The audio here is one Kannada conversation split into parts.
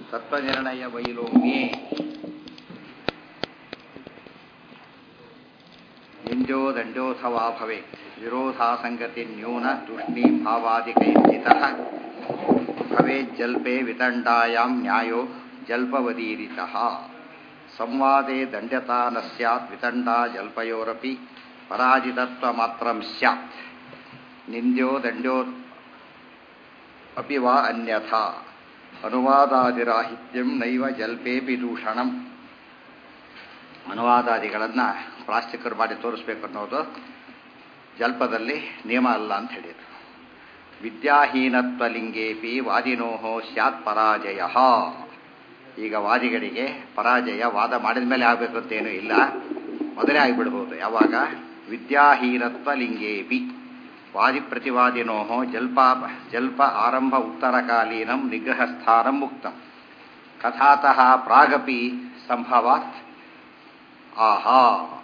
ತತ್ವನಿರ್ಣಯ ವೈಲೋಮ್ಯೆ ನಿಂಜೋ ದಂಡೋಥವಾ ಭವೇತ್ ವಿರೋಧಾಸಂಗತಿ ನ್ಯೂನ ತೂಷ್ಣೀಂ ಭಾವಾದಿಕೈರ್ಜಿತಃ ಭವೇಜ್ಜಲ್ಪೆ ವಿತಂಡಾಯಾಂ ನ್ಯಾಯೋ ಜಲ್ಪವದೀರಿತಃ ಸಂವಾದೆ ದಂಡ್ಯತಾ ನ ಸ್ಯಾತ್ ವಿತಂಡಾ ಜಲ್ಪಯೋರಪಿ ಪರಾಜಿತತ್ವಮಾತ್ರಂ ಸ್ಯಾತ್ ನಿಂದ್ಯೋ ದಂಡ್ಯೋ ಅಪಿ ವಾ ಅನ್ಯಥಾ ಅನುವಾದಾದಿರಾಹಿತ್ಯಂ ನೈವ ಜಲ್ಪೇಪಿ ದೂಷಣಂ ಅನುವಾದಾದಿಗಳನ್ನು ಪ್ರಾಸ್ತಿಕರು ಮಾಡಿ ತೋರಿಸ್ಬೇಕು ಅನ್ನೋದು ಜಲ್ಪದಲ್ಲಿ ನಿಯಮ ಅಲ್ಲ ಅಂತ ಹೇಳಿದರು ವಿದ್ಯಾಹೀನತ್ವಲಿಂಗೇಪಿ ವಾದಿನೋಹೋ ಸ್ಯಾತ್ ಪರಾಜಯ ಈಗ ವಾದಿಗಳಿಗೆ ಪರಾಜಯ ವಾದ ಮಾಡಿದ ಮೇಲೆ ಆಗಬೇಕು ಅಂತೇನೂ ಇಲ್ಲ ಮೊದಲೇ ಆಗಿಬಿಡ್ಬೋದು ಯಾವಾಗ ವಿದ್ಯಾಹೀನತ್ವ ಲಿಂಗೇಪಿ ವಾದಿ ಪ್ರತಿವಾದಿನೋ ಜಲ್ಪ ಜಲ್ಪ ಆರಂಭ ಉತ್ತರಕಾಲೀನಂ ನಿಗ್ರಹಸ್ಥಾನಂ ಮುಕ್ತಂ ಕಥಾತಃ ಪ್ರಾಗಪಿ ಸಂಭವಾತ್ ಆಹಾ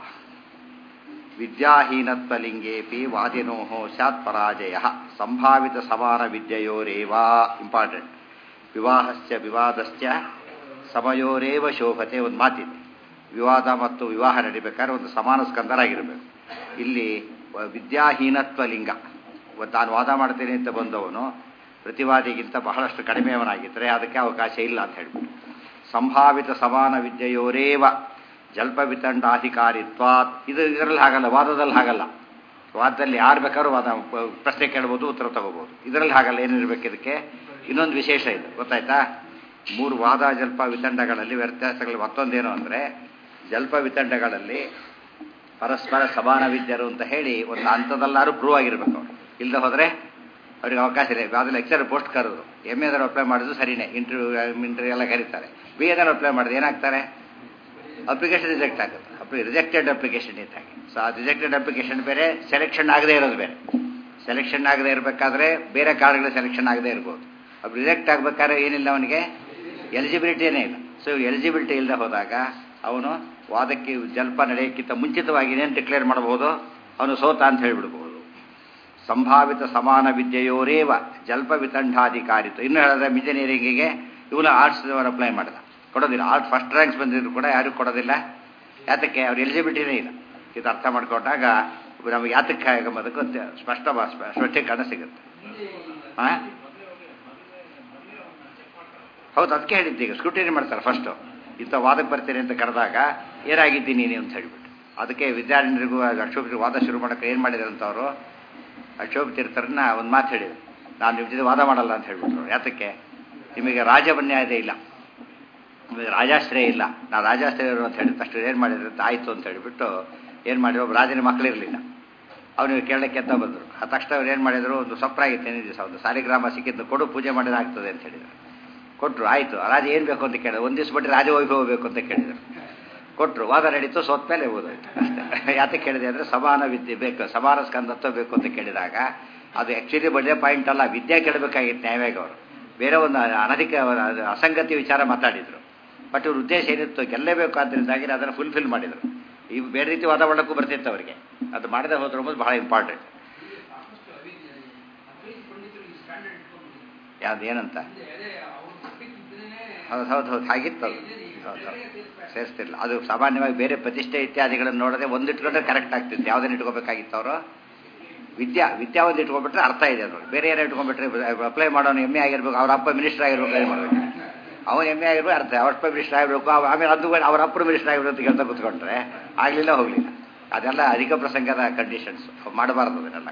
ವಿದ್ಯಾಹೀನತ್ವಲಿಂಗೇಪಿ ವಾದಿನೋ ಸ್ಯಾತ್ ಪರಾಜಯ ಸಂಭಾವಿತ ಸಮಾನ ವಿದ್ಯೆಯೋರೇವ ಇಂಪಾರ್ಟೆಂಟ್ ವಿವಾಹಸ್ಯ ವಿವಾದಸ್ಯ ಸಮಯೋರೇವ ಶೋಭತೆ ಒಂದು ಮಾತಿದೆ ವಿವಾದ ಮತ್ತು ವಿವಾಹ ನಡಿಬೇಕಾದ್ರೆ ಒಂದು ಸಮಾನ ಸ್ಕಂದರಾಗಿರಬೇಕು ಇಲ್ಲಿ ವಿದ್ಯಾಹೀನತ್ವ ಲಿಂಗ ತಾನು ವಾದ ಮಾಡ್ತೇನೆ ಅಂತ ಬಂದವನು ಪ್ರತಿವಾದಿಗಿಂತ ಬಹಳಷ್ಟು ಕಡಿಮೆಯವನಾಗಿದ್ದರೆ ಅದಕ್ಕೆ ಅವಕಾಶ ಇಲ್ಲ ಅಂತ ಹೇಳ್ಬಿಟ್ಟು ಸಂಭಾವಿತ ಸಮಾನ ವಿದ್ಯೆಯೋರೇವ ಜಲ್ಪ ವಿತಂಡಾಧಿಕಾರಿತ್ವ ಇದು ಇದರಲ್ಲಿ ಹಾಗಲ್ಲ ವಾದದಲ್ಲಿ ಹಾಗಲ್ಲ ವಾದದಲ್ಲಿ ಯಾರು ಬೇಕಾದ್ರೂ ವಾದ ಪ್ರಶ್ನೆ ಕೇಳ್ಬೋದು ಉತ್ತರ ತಗೋಬೋದು ಇದರಲ್ಲಿ ಹಾಗಲ್ಲ ಏನಿರಬೇಕು ಇದಕ್ಕೆ ಇನ್ನೊಂದು ವಿಶೇಷ ಇದೆ ಗೊತ್ತಾಯ್ತಾ ಮೂರು ವಾದ ಜಲ್ಪ ವಿತಂಡಗಳಲ್ಲಿ ವ್ಯತ್ಯಾಸಗಳು ಮತ್ತೊಂದೇನು ಅಂದರೆ ಜಲ್ಪ ವಿತಂಡಗಳಲ್ಲಿ ಪರಸ್ಪರ ಸಮಾನ ವಿದ್ಯರು ಅಂತ ಹೇಳಿ ಒಂದು ಹಂತದಲ್ಲಾರು ಪ್ರೂವ್ ಆಗಿರ್ಬೇಕು ಅವರು ಇಲ್ಲದೆ ಹೋದರೆ ಅವ್ರಿಗೆ ಅವಕಾಶ ಇದೆ ಯಾವುದಲ್ಲ ಎಕ್ಸರ್ ಪೋಸ್ಟ್ ಕರೆದ್ರು ಎಮ್ ಎದಾರು ಅಪ್ಲೈ ಮಾಡಿದ್ರು ಸರಿನೇ ಇಂಟರ್ವ್ಯೂ ಇಂಟರ್ವ್ಯೂ ಎಲ್ಲ ಕರೀತಾರೆ ಬಿ ಎದಾರು ಅಪ್ಲೈ ಮಾಡಿದ್ರೆ ಏನಾಗ್ತಾರೆ ಅಪ್ಲಿಕೇಶನ್ ರಿಜೆಕ್ಟ್ ಆಗುತ್ತೆ ಅಪ್ಲಿ ರಿಜೆಕ್ಟೆಡ್ ಅಪ್ಲಿಕೇಶನ್ ಇದ್ದಾಗೆ ಸೊ ಆ ರಿಜೆಕ್ಟೆಡ್ ಅಪ್ಲಿಕೇಶನ್ ಬೇರೆ ಸೆಲೆಕ್ಷನ್ ಆಗದೇ ಇರೋದು ಬೇರೆ ಸೆಲೆಕ್ಷನ್ ಆಗದೆ ಇರಬೇಕಾದ್ರೆ ಬೇರೆ ಕಾರ್ಡ್ಗಳು ಸೆಲೆಕ್ಷನ್ ಆಗದೇ ಇರ್ಬೋದು ಅದು ರಿಜೆಕ್ಟ್ ಆಗಬೇಕಾದ್ರೆ ಏನಿಲ್ಲ ಅವನಿಗೆ ಎಲಿಜಿಬಿಲಿಟಿನೇ ಇಲ್ಲ ಸೊ ಎಲಿಜಿಬಿಲಿಟಿ ಇಲ್ಲದೆ ಹೋದಾಗ ಅವನು ವಾದಕ್ಕೆ ಜಲ್ಪ ನಡೆಯೋಕ್ಕಿಂತ ಮುಂಚಿತವಾಗಿ ಏನೇನು ಡಿಕ್ಲೇರ್ ಮಾಡಬಹುದು ಅವನು ಸೋತ ಅಂತ ಹೇಳಿಬಿಡ್ಬೋದು ಸಂಭಾವಿತ ಸಮಾನ ವಿದ್ಯೆಯೋರೇವ ಜಲ್ಪ ವಿತಂಡಾಧಿಕಾರಿತ್ತು ಇನ್ನು ಹೇಳಿದ್ರೆ ಇಂಜಿನಿಯರಿಂಗಿಗೆ ಇವನು ಆರ್ಟ್ಸ್ ಅಪ್ಲೈ ಮಾಡಿದ ಕೊಡೋದಿಲ್ಲ ಆರ್ಟ್ ಫಸ್ಟ್ ರ್ಯಾಂಕ್ಸ್ ಬಂದಿದ್ರು ಕೂಡ ಯಾರಿಗೂ ಕೊಡೋದಿಲ್ಲ ಯಾತಕ್ಕೆ ಅವ್ರ ಎಲಿಜಿಬಿಲಿಟಿನೇ ಇಲ್ಲ ಇದು ಅರ್ಥ ಮಾಡ್ಕೊಂಡಾಗ ನಮಗೆ ಯಾತಕ್ಕೆ ಆಗಂಬುದಕ್ಕೆ ಸ್ಪಷ್ಟ ಸ್ಪಷ್ಟೀಕರಣ ಸಿಗುತ್ತೆ ಹಾಂ ಹೌದು ಅದಕ್ಕೆ ಹೇಳಿದ್ದೆ ಈಗ ಸ್ಕ್ರೂಟಿನಿ ಮಾಡ್ತಾರೆ ಫಸ್ಟು ಇಂಥ ವಾದಕ್ಕೆ ಬರ್ತೀನಿ ಅಂತ ಕರೆದಾಗ ಏನಾಗಿದ್ದೀನಿ ನೀನು ಅಂತ ಹೇಳಿಬಿಟ್ಟು ಅದಕ್ಕೆ ವಿದ್ಯಾರ್ಥಿನಿಗೂ ಅಕ್ಷೋಭ ವಾದ ಶುರು ಮಾಡೋಕೆ ಏನು ಮಾಡಿದ್ರು ಅಂತವರು ಅಕ್ಷೋಭ ತೀರ್ಥರನ್ನ ಒಂದು ಮಾತು ಹೇಳಿದ್ರು ನಾನು ನಿಮ್ಮ ಜೊತೆ ವಾದ ಮಾಡಲ್ಲ ಅಂತ ಹೇಳ್ಬಿಟ್ರು ಯಾತಕ್ಕೆ ನಿಮಗೆ ರಾಜವನ್ಯಾಯ ಇಲ್ಲ ನಿಮಗೆ ರಾಜಾಶ್ರಯ ಇಲ್ಲ ನಾನು ರಾಜಾಶ್ರಯ ಅಂತ ಹೇಳಿದ ತಕ್ಷಣ ಏನು ಮಾಡಿದ್ರು ಅಂತ ಆಯಿತು ಅಂತ ಹೇಳಿಬಿಟ್ಟು ಏನು ಮಾಡಿದ್ರು ಒಬ್ಬ ರಾಜನ ಮಕ್ಕಳಿರಲಿಲ್ಲ ಅವನಿಗೆ ಕೇಳಕ್ಕೆ ಅಂತ ಬಂದರು ಆ ತಕ್ಷಣ ಅವ್ರು ಏನು ಮಾಡಿದ್ರು ಒಂದು ಸಪ್ರಾಗಿತ್ತು ಏನೇ ದಿವಸ ಒಂದು ಸಾಲಿಗ್ರಾಮ ಸಿಕ್ಕಿದ್ದು ಕೊಡು ಪೂಜೆ ಮಾಡಿದ್ರೆ ಆಗ್ತದೆ ಅಂತ ಹೇಳಿದರು ಕೊಟ್ಟರು ಆಯಿತು ರಾಜ ಏನು ಬೇಕು ಅಂತ ಕೇಳಿದ್ರು ಒಂದು ದಿವಸ ಬಿಟ್ಟರೆ ರಾಜ ವೈಭವ ಬೇಕು ಅಂತ ಕೇಳಿದರು ಕೊಟ್ಟರು ವಾದ ನಡೀತು ಸೋತ ಮೇಲೆ ಓದೋಯ್ತು ಅಷ್ಟೇ ಯಾತಕ್ಕೆ ಕೇಳಿದೆ ಅಂದರೆ ಸಮಾನ ವಿದ್ಯೆ ಬೇಕು ಸಮಾನ ಸ್ಕಂದತ್ವ ಬೇಕು ಅಂತ ಕೇಳಿದಾಗ ಅದು ಆ್ಯಕ್ಚುಲಿ ಒಳ್ಳೆಯ ಪಾಯಿಂಟ್ ಅಲ್ಲ ವಿದ್ಯೆ ಕೇಳಬೇಕಾಗಿತ್ತು ನ್ಯಾಯವಾಗಿ ಅವರು ಬೇರೆ ಒಂದು ಅನಧಿಕ ಅಸಂಗತಿ ವಿಚಾರ ಮಾತಾಡಿದರು ಬಟ್ ಇವ್ರ ಉದ್ದೇಶ ಏನಿತ್ತು ಗೆಲ್ಲಬೇಕು ಆದ್ದರಿಂದಾಗಿ ಅದನ್ನು ಫುಲ್ಫಿಲ್ ಮಾಡಿದರು ಈ ಬೇರೆ ರೀತಿ ವಾದ ಮಾಡೋಕ್ಕೂ ಬರ್ತಿತ್ತು ಅವರಿಗೆ ಅದು ಮಾಡದೆ ಹೋದ್ರ ಎಂಬುದು ಬಹಳ ಇಂಪಾರ್ಟೆಂಟ್ ಯಾವ್ದು ಏನಂತ ಹೌದು ಹೌದು ಹೌದು ಹಾಗಿತ್ತು ಅದು ಹೌದು ಸೇರಿಸ್ತಿಲ್ಲ ಅದು ಸಾಮಾನ್ಯವಾಗಿ ಬೇರೆ ಪ್ರತಿಷ್ಠೆ ಇತ್ಯಾದಿಗಳನ್ನು ನೋಡದೆ ಒಂದು ಇಟ್ಕೊಂಡ್ರೆ ಕರೆಕ್ಟ್ ಆಗ್ತಿತ್ತು ಯಾವುದನ್ನು ಇಟ್ಕೋಬೇಕಾಗಿತ್ತು ಅವರು ವಿದ್ಯಾ ವಿದ್ಯಾ ಒಂದು ಇಟ್ಕೊಂಡ್ಬಿಟ್ರೆ ಅರ್ಥ ಇದೆ ಅದ್ರಲ್ಲಿ ಬೇರೆ ಏನೋ ಇಟ್ಕೊಂಡ್ಬಿಟ್ರೆ ಅಪ್ಲೈ ಮಾಡೋನು ಎಮ್ಮೆ ಆಗಿರ್ಬೇಕು ಅವ್ರ ಅಪ್ಪ ಮಿನಿಸ್ಟರ್ ಆಗಿರ್ಬೇಕು ಏನು ಮಾಡಬೇಕು ಅವನು ಎಮ್ಮೆ ಆಗಿರ್ಬೇಕು ಅರ್ಥ ಅವ್ರ ಅಪ್ಪ ಮಿನಿಸ್ಟರ್ ಆಗಿರ್ಬೇಕು ಆಮೇಲೆ ಅದು ಅವ್ರ ಅಪ್ಪರು ಮಿನಿಸ್ಟರ್ ಆಗಿರ್ಬೇಕು ಅಂತ ಕೇಳ್ತಾ ಕೂತ್ಕೊಂಡ್ರೆ ಆಗಲಿಲ್ಲ ಹೋಗಲಿಲ್ಲ ಅದೆಲ್ಲ ಅಧಿಕ ಪ್ರಸಂಗದ ಕಂಡೀಷನ್ಸ್ ಮಾಡಬಾರ್ದು ಅದನ್ನೆಲ್ಲ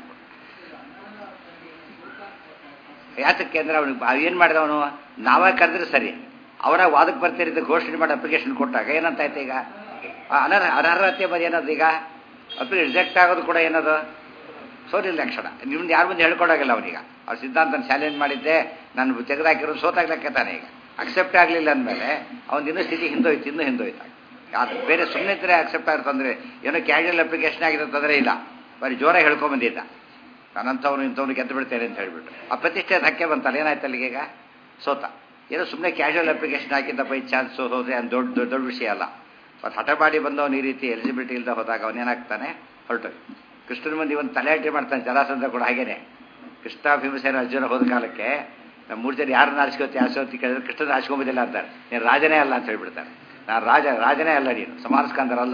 ಯಾತಕ್ಕೆ ಅಂದರೆ ಅವನಿಗೆ ಏನು ಮಾಡಿದ ಅವನು ನಾವೇ ಕರೆದ್ರೆ ಸರಿ ಅವರ ವಾದಕ್ಕೆ ಬರ್ತಿರಿದ್ದ ಘೋಷಣೆ ಮಾಡಿ ಅಪ್ಲಿಕೇಶನ್ ಕೊಟ್ಟಾಗ ಏನಂತಾಯ್ತು ಈಗ ಅನರ್ಹ ಅನರ್ಹತೆ ಬಗ್ಗೆ ಏನದು ಈಗ ಅಪ್ಲಿಕೇಶನ್ ರಿಜೆಕ್ಟ್ ಆಗೋದು ಕೂಡ ಏನದು ಸೋಲಿಲ್ಲ ಲಕ್ಷಣ ನಿಮ್ದು ಯಾರು ಮುಂದೆ ಹೇಳ್ಕೊಡಾಗಿಲ್ಲ ಅವನೀಗ ಅವ್ರ ಸಿದ್ಧಾಂತನ ಚಾಲೆಂಜ್ ಮಾಡಿದ್ದೆ ನಾನು ತೆಗೆದಾಕಿರೋದು ಸೋತಾಗ್ಲಕ್ಕೆ ತಾನೆ ಈಗ ಅಕ್ಸೆಪ್ಟ್ ಆಗಲಿಲ್ಲ ಅಂದಮೇಲೆ ಅವನ ಇನ್ನೂ ಸ್ಥಿತಿ ಹಿಂದೋಯ್ತು ಇನ್ನೂ ಹಿಂದೋಯ್ತು ಯಾರು ಬೇರೆ ಸುಮ್ಮನೆ ಇದ್ರೆ ಅಕ್ಸೆಪ್ಟ್ ಆಗಿರ್ತಂದ್ರೆ ಏನೋ ಕ್ಯಾಶುವಲ್ ಅಪ್ಲಿಕೇಶನ್ ಆಗಿದೆ ಅಂತಂದರೆ ಇಲ್ಲ ಬರೀ ಜೋರಾಗಿ ಹೇಳ್ಕೊಂಬಂದಿದ್ದ ನಾನಂಥವ್ನು ಇಂಥವ್ನು ಗೆದ್ದು ಬಿಡ್ತೇನೆ ಅಂತ ಹೇಳ್ಬಿಟ್ಟು ಆ ಪ್ರತಿಷ್ಠೆ ಧಕ್ಕೆ ಬಂತಲ್ಲ ಏನಾಯ್ತು ಅಲ್ಲಿಗೆ ಈಗ ಸೋತ ಏನೋ ಸುಮ್ಮನೆ ಕ್ಯಾಶುವಲ್ ಅಪ್ಲಿಕೇಶನ್ ಹಾಕಿದ್ದ ಬೈ ಚಾನ್ಸ್ ಹೋದ್ರೆ ಅದು ದೊಡ್ಡ ದೊಡ್ಡ ವಿಷಯ ಅಲ್ಲ ಮತ್ತು ಹಠ ಮಾಡಿ ಬಂದವನು ಈ ರೀತಿ ಎಲಿಜಿಬಿಲಿಟಿ ಇಲ್ಲದೆ ಹೋದಾಗ ಅವನೇನಾಗ್ತಾನೆ ಹೊರಟೋಗಿ ಕೃಷ್ಣನ ಮಂದಿ ಒಂದು ತಲೆಹಟ್ಟಿ ಮಾಡ್ತಾನೆ ಜಲಾಸಂದ್ರ ಕೂಡ ಹಾಗೇನೆ ಕೃಷ್ಣ ಭೀಮಸೇನ ಅರ್ಜುನ ಹೋದ ಕಾಲಕ್ಕೆ ನಮ್ಮ ಮೂರು ಜನ ಯಾರನ್ನ ಆರಿಸ್ಕೋತಿ ಆರಿಸ್ಕೋತಿ ಕೇಳಿದ್ರೆ ಕೃಷ್ಣನ ಆರಿಸ್ಕೊಂಬೋದಿಲ್ಲ ಅಂತಾರೆ ನೀನು ರಾಜನೇ ಅಲ್ಲ ಅಂತ ಹೇಳ್ಬಿಡ್ತಾರೆ ನಾನು ರಾಜ ರಾಜನೇ ಅಲ್ಲ ನೀನು ಸಮಾನಸ್ಕಂದರಲ್ಲ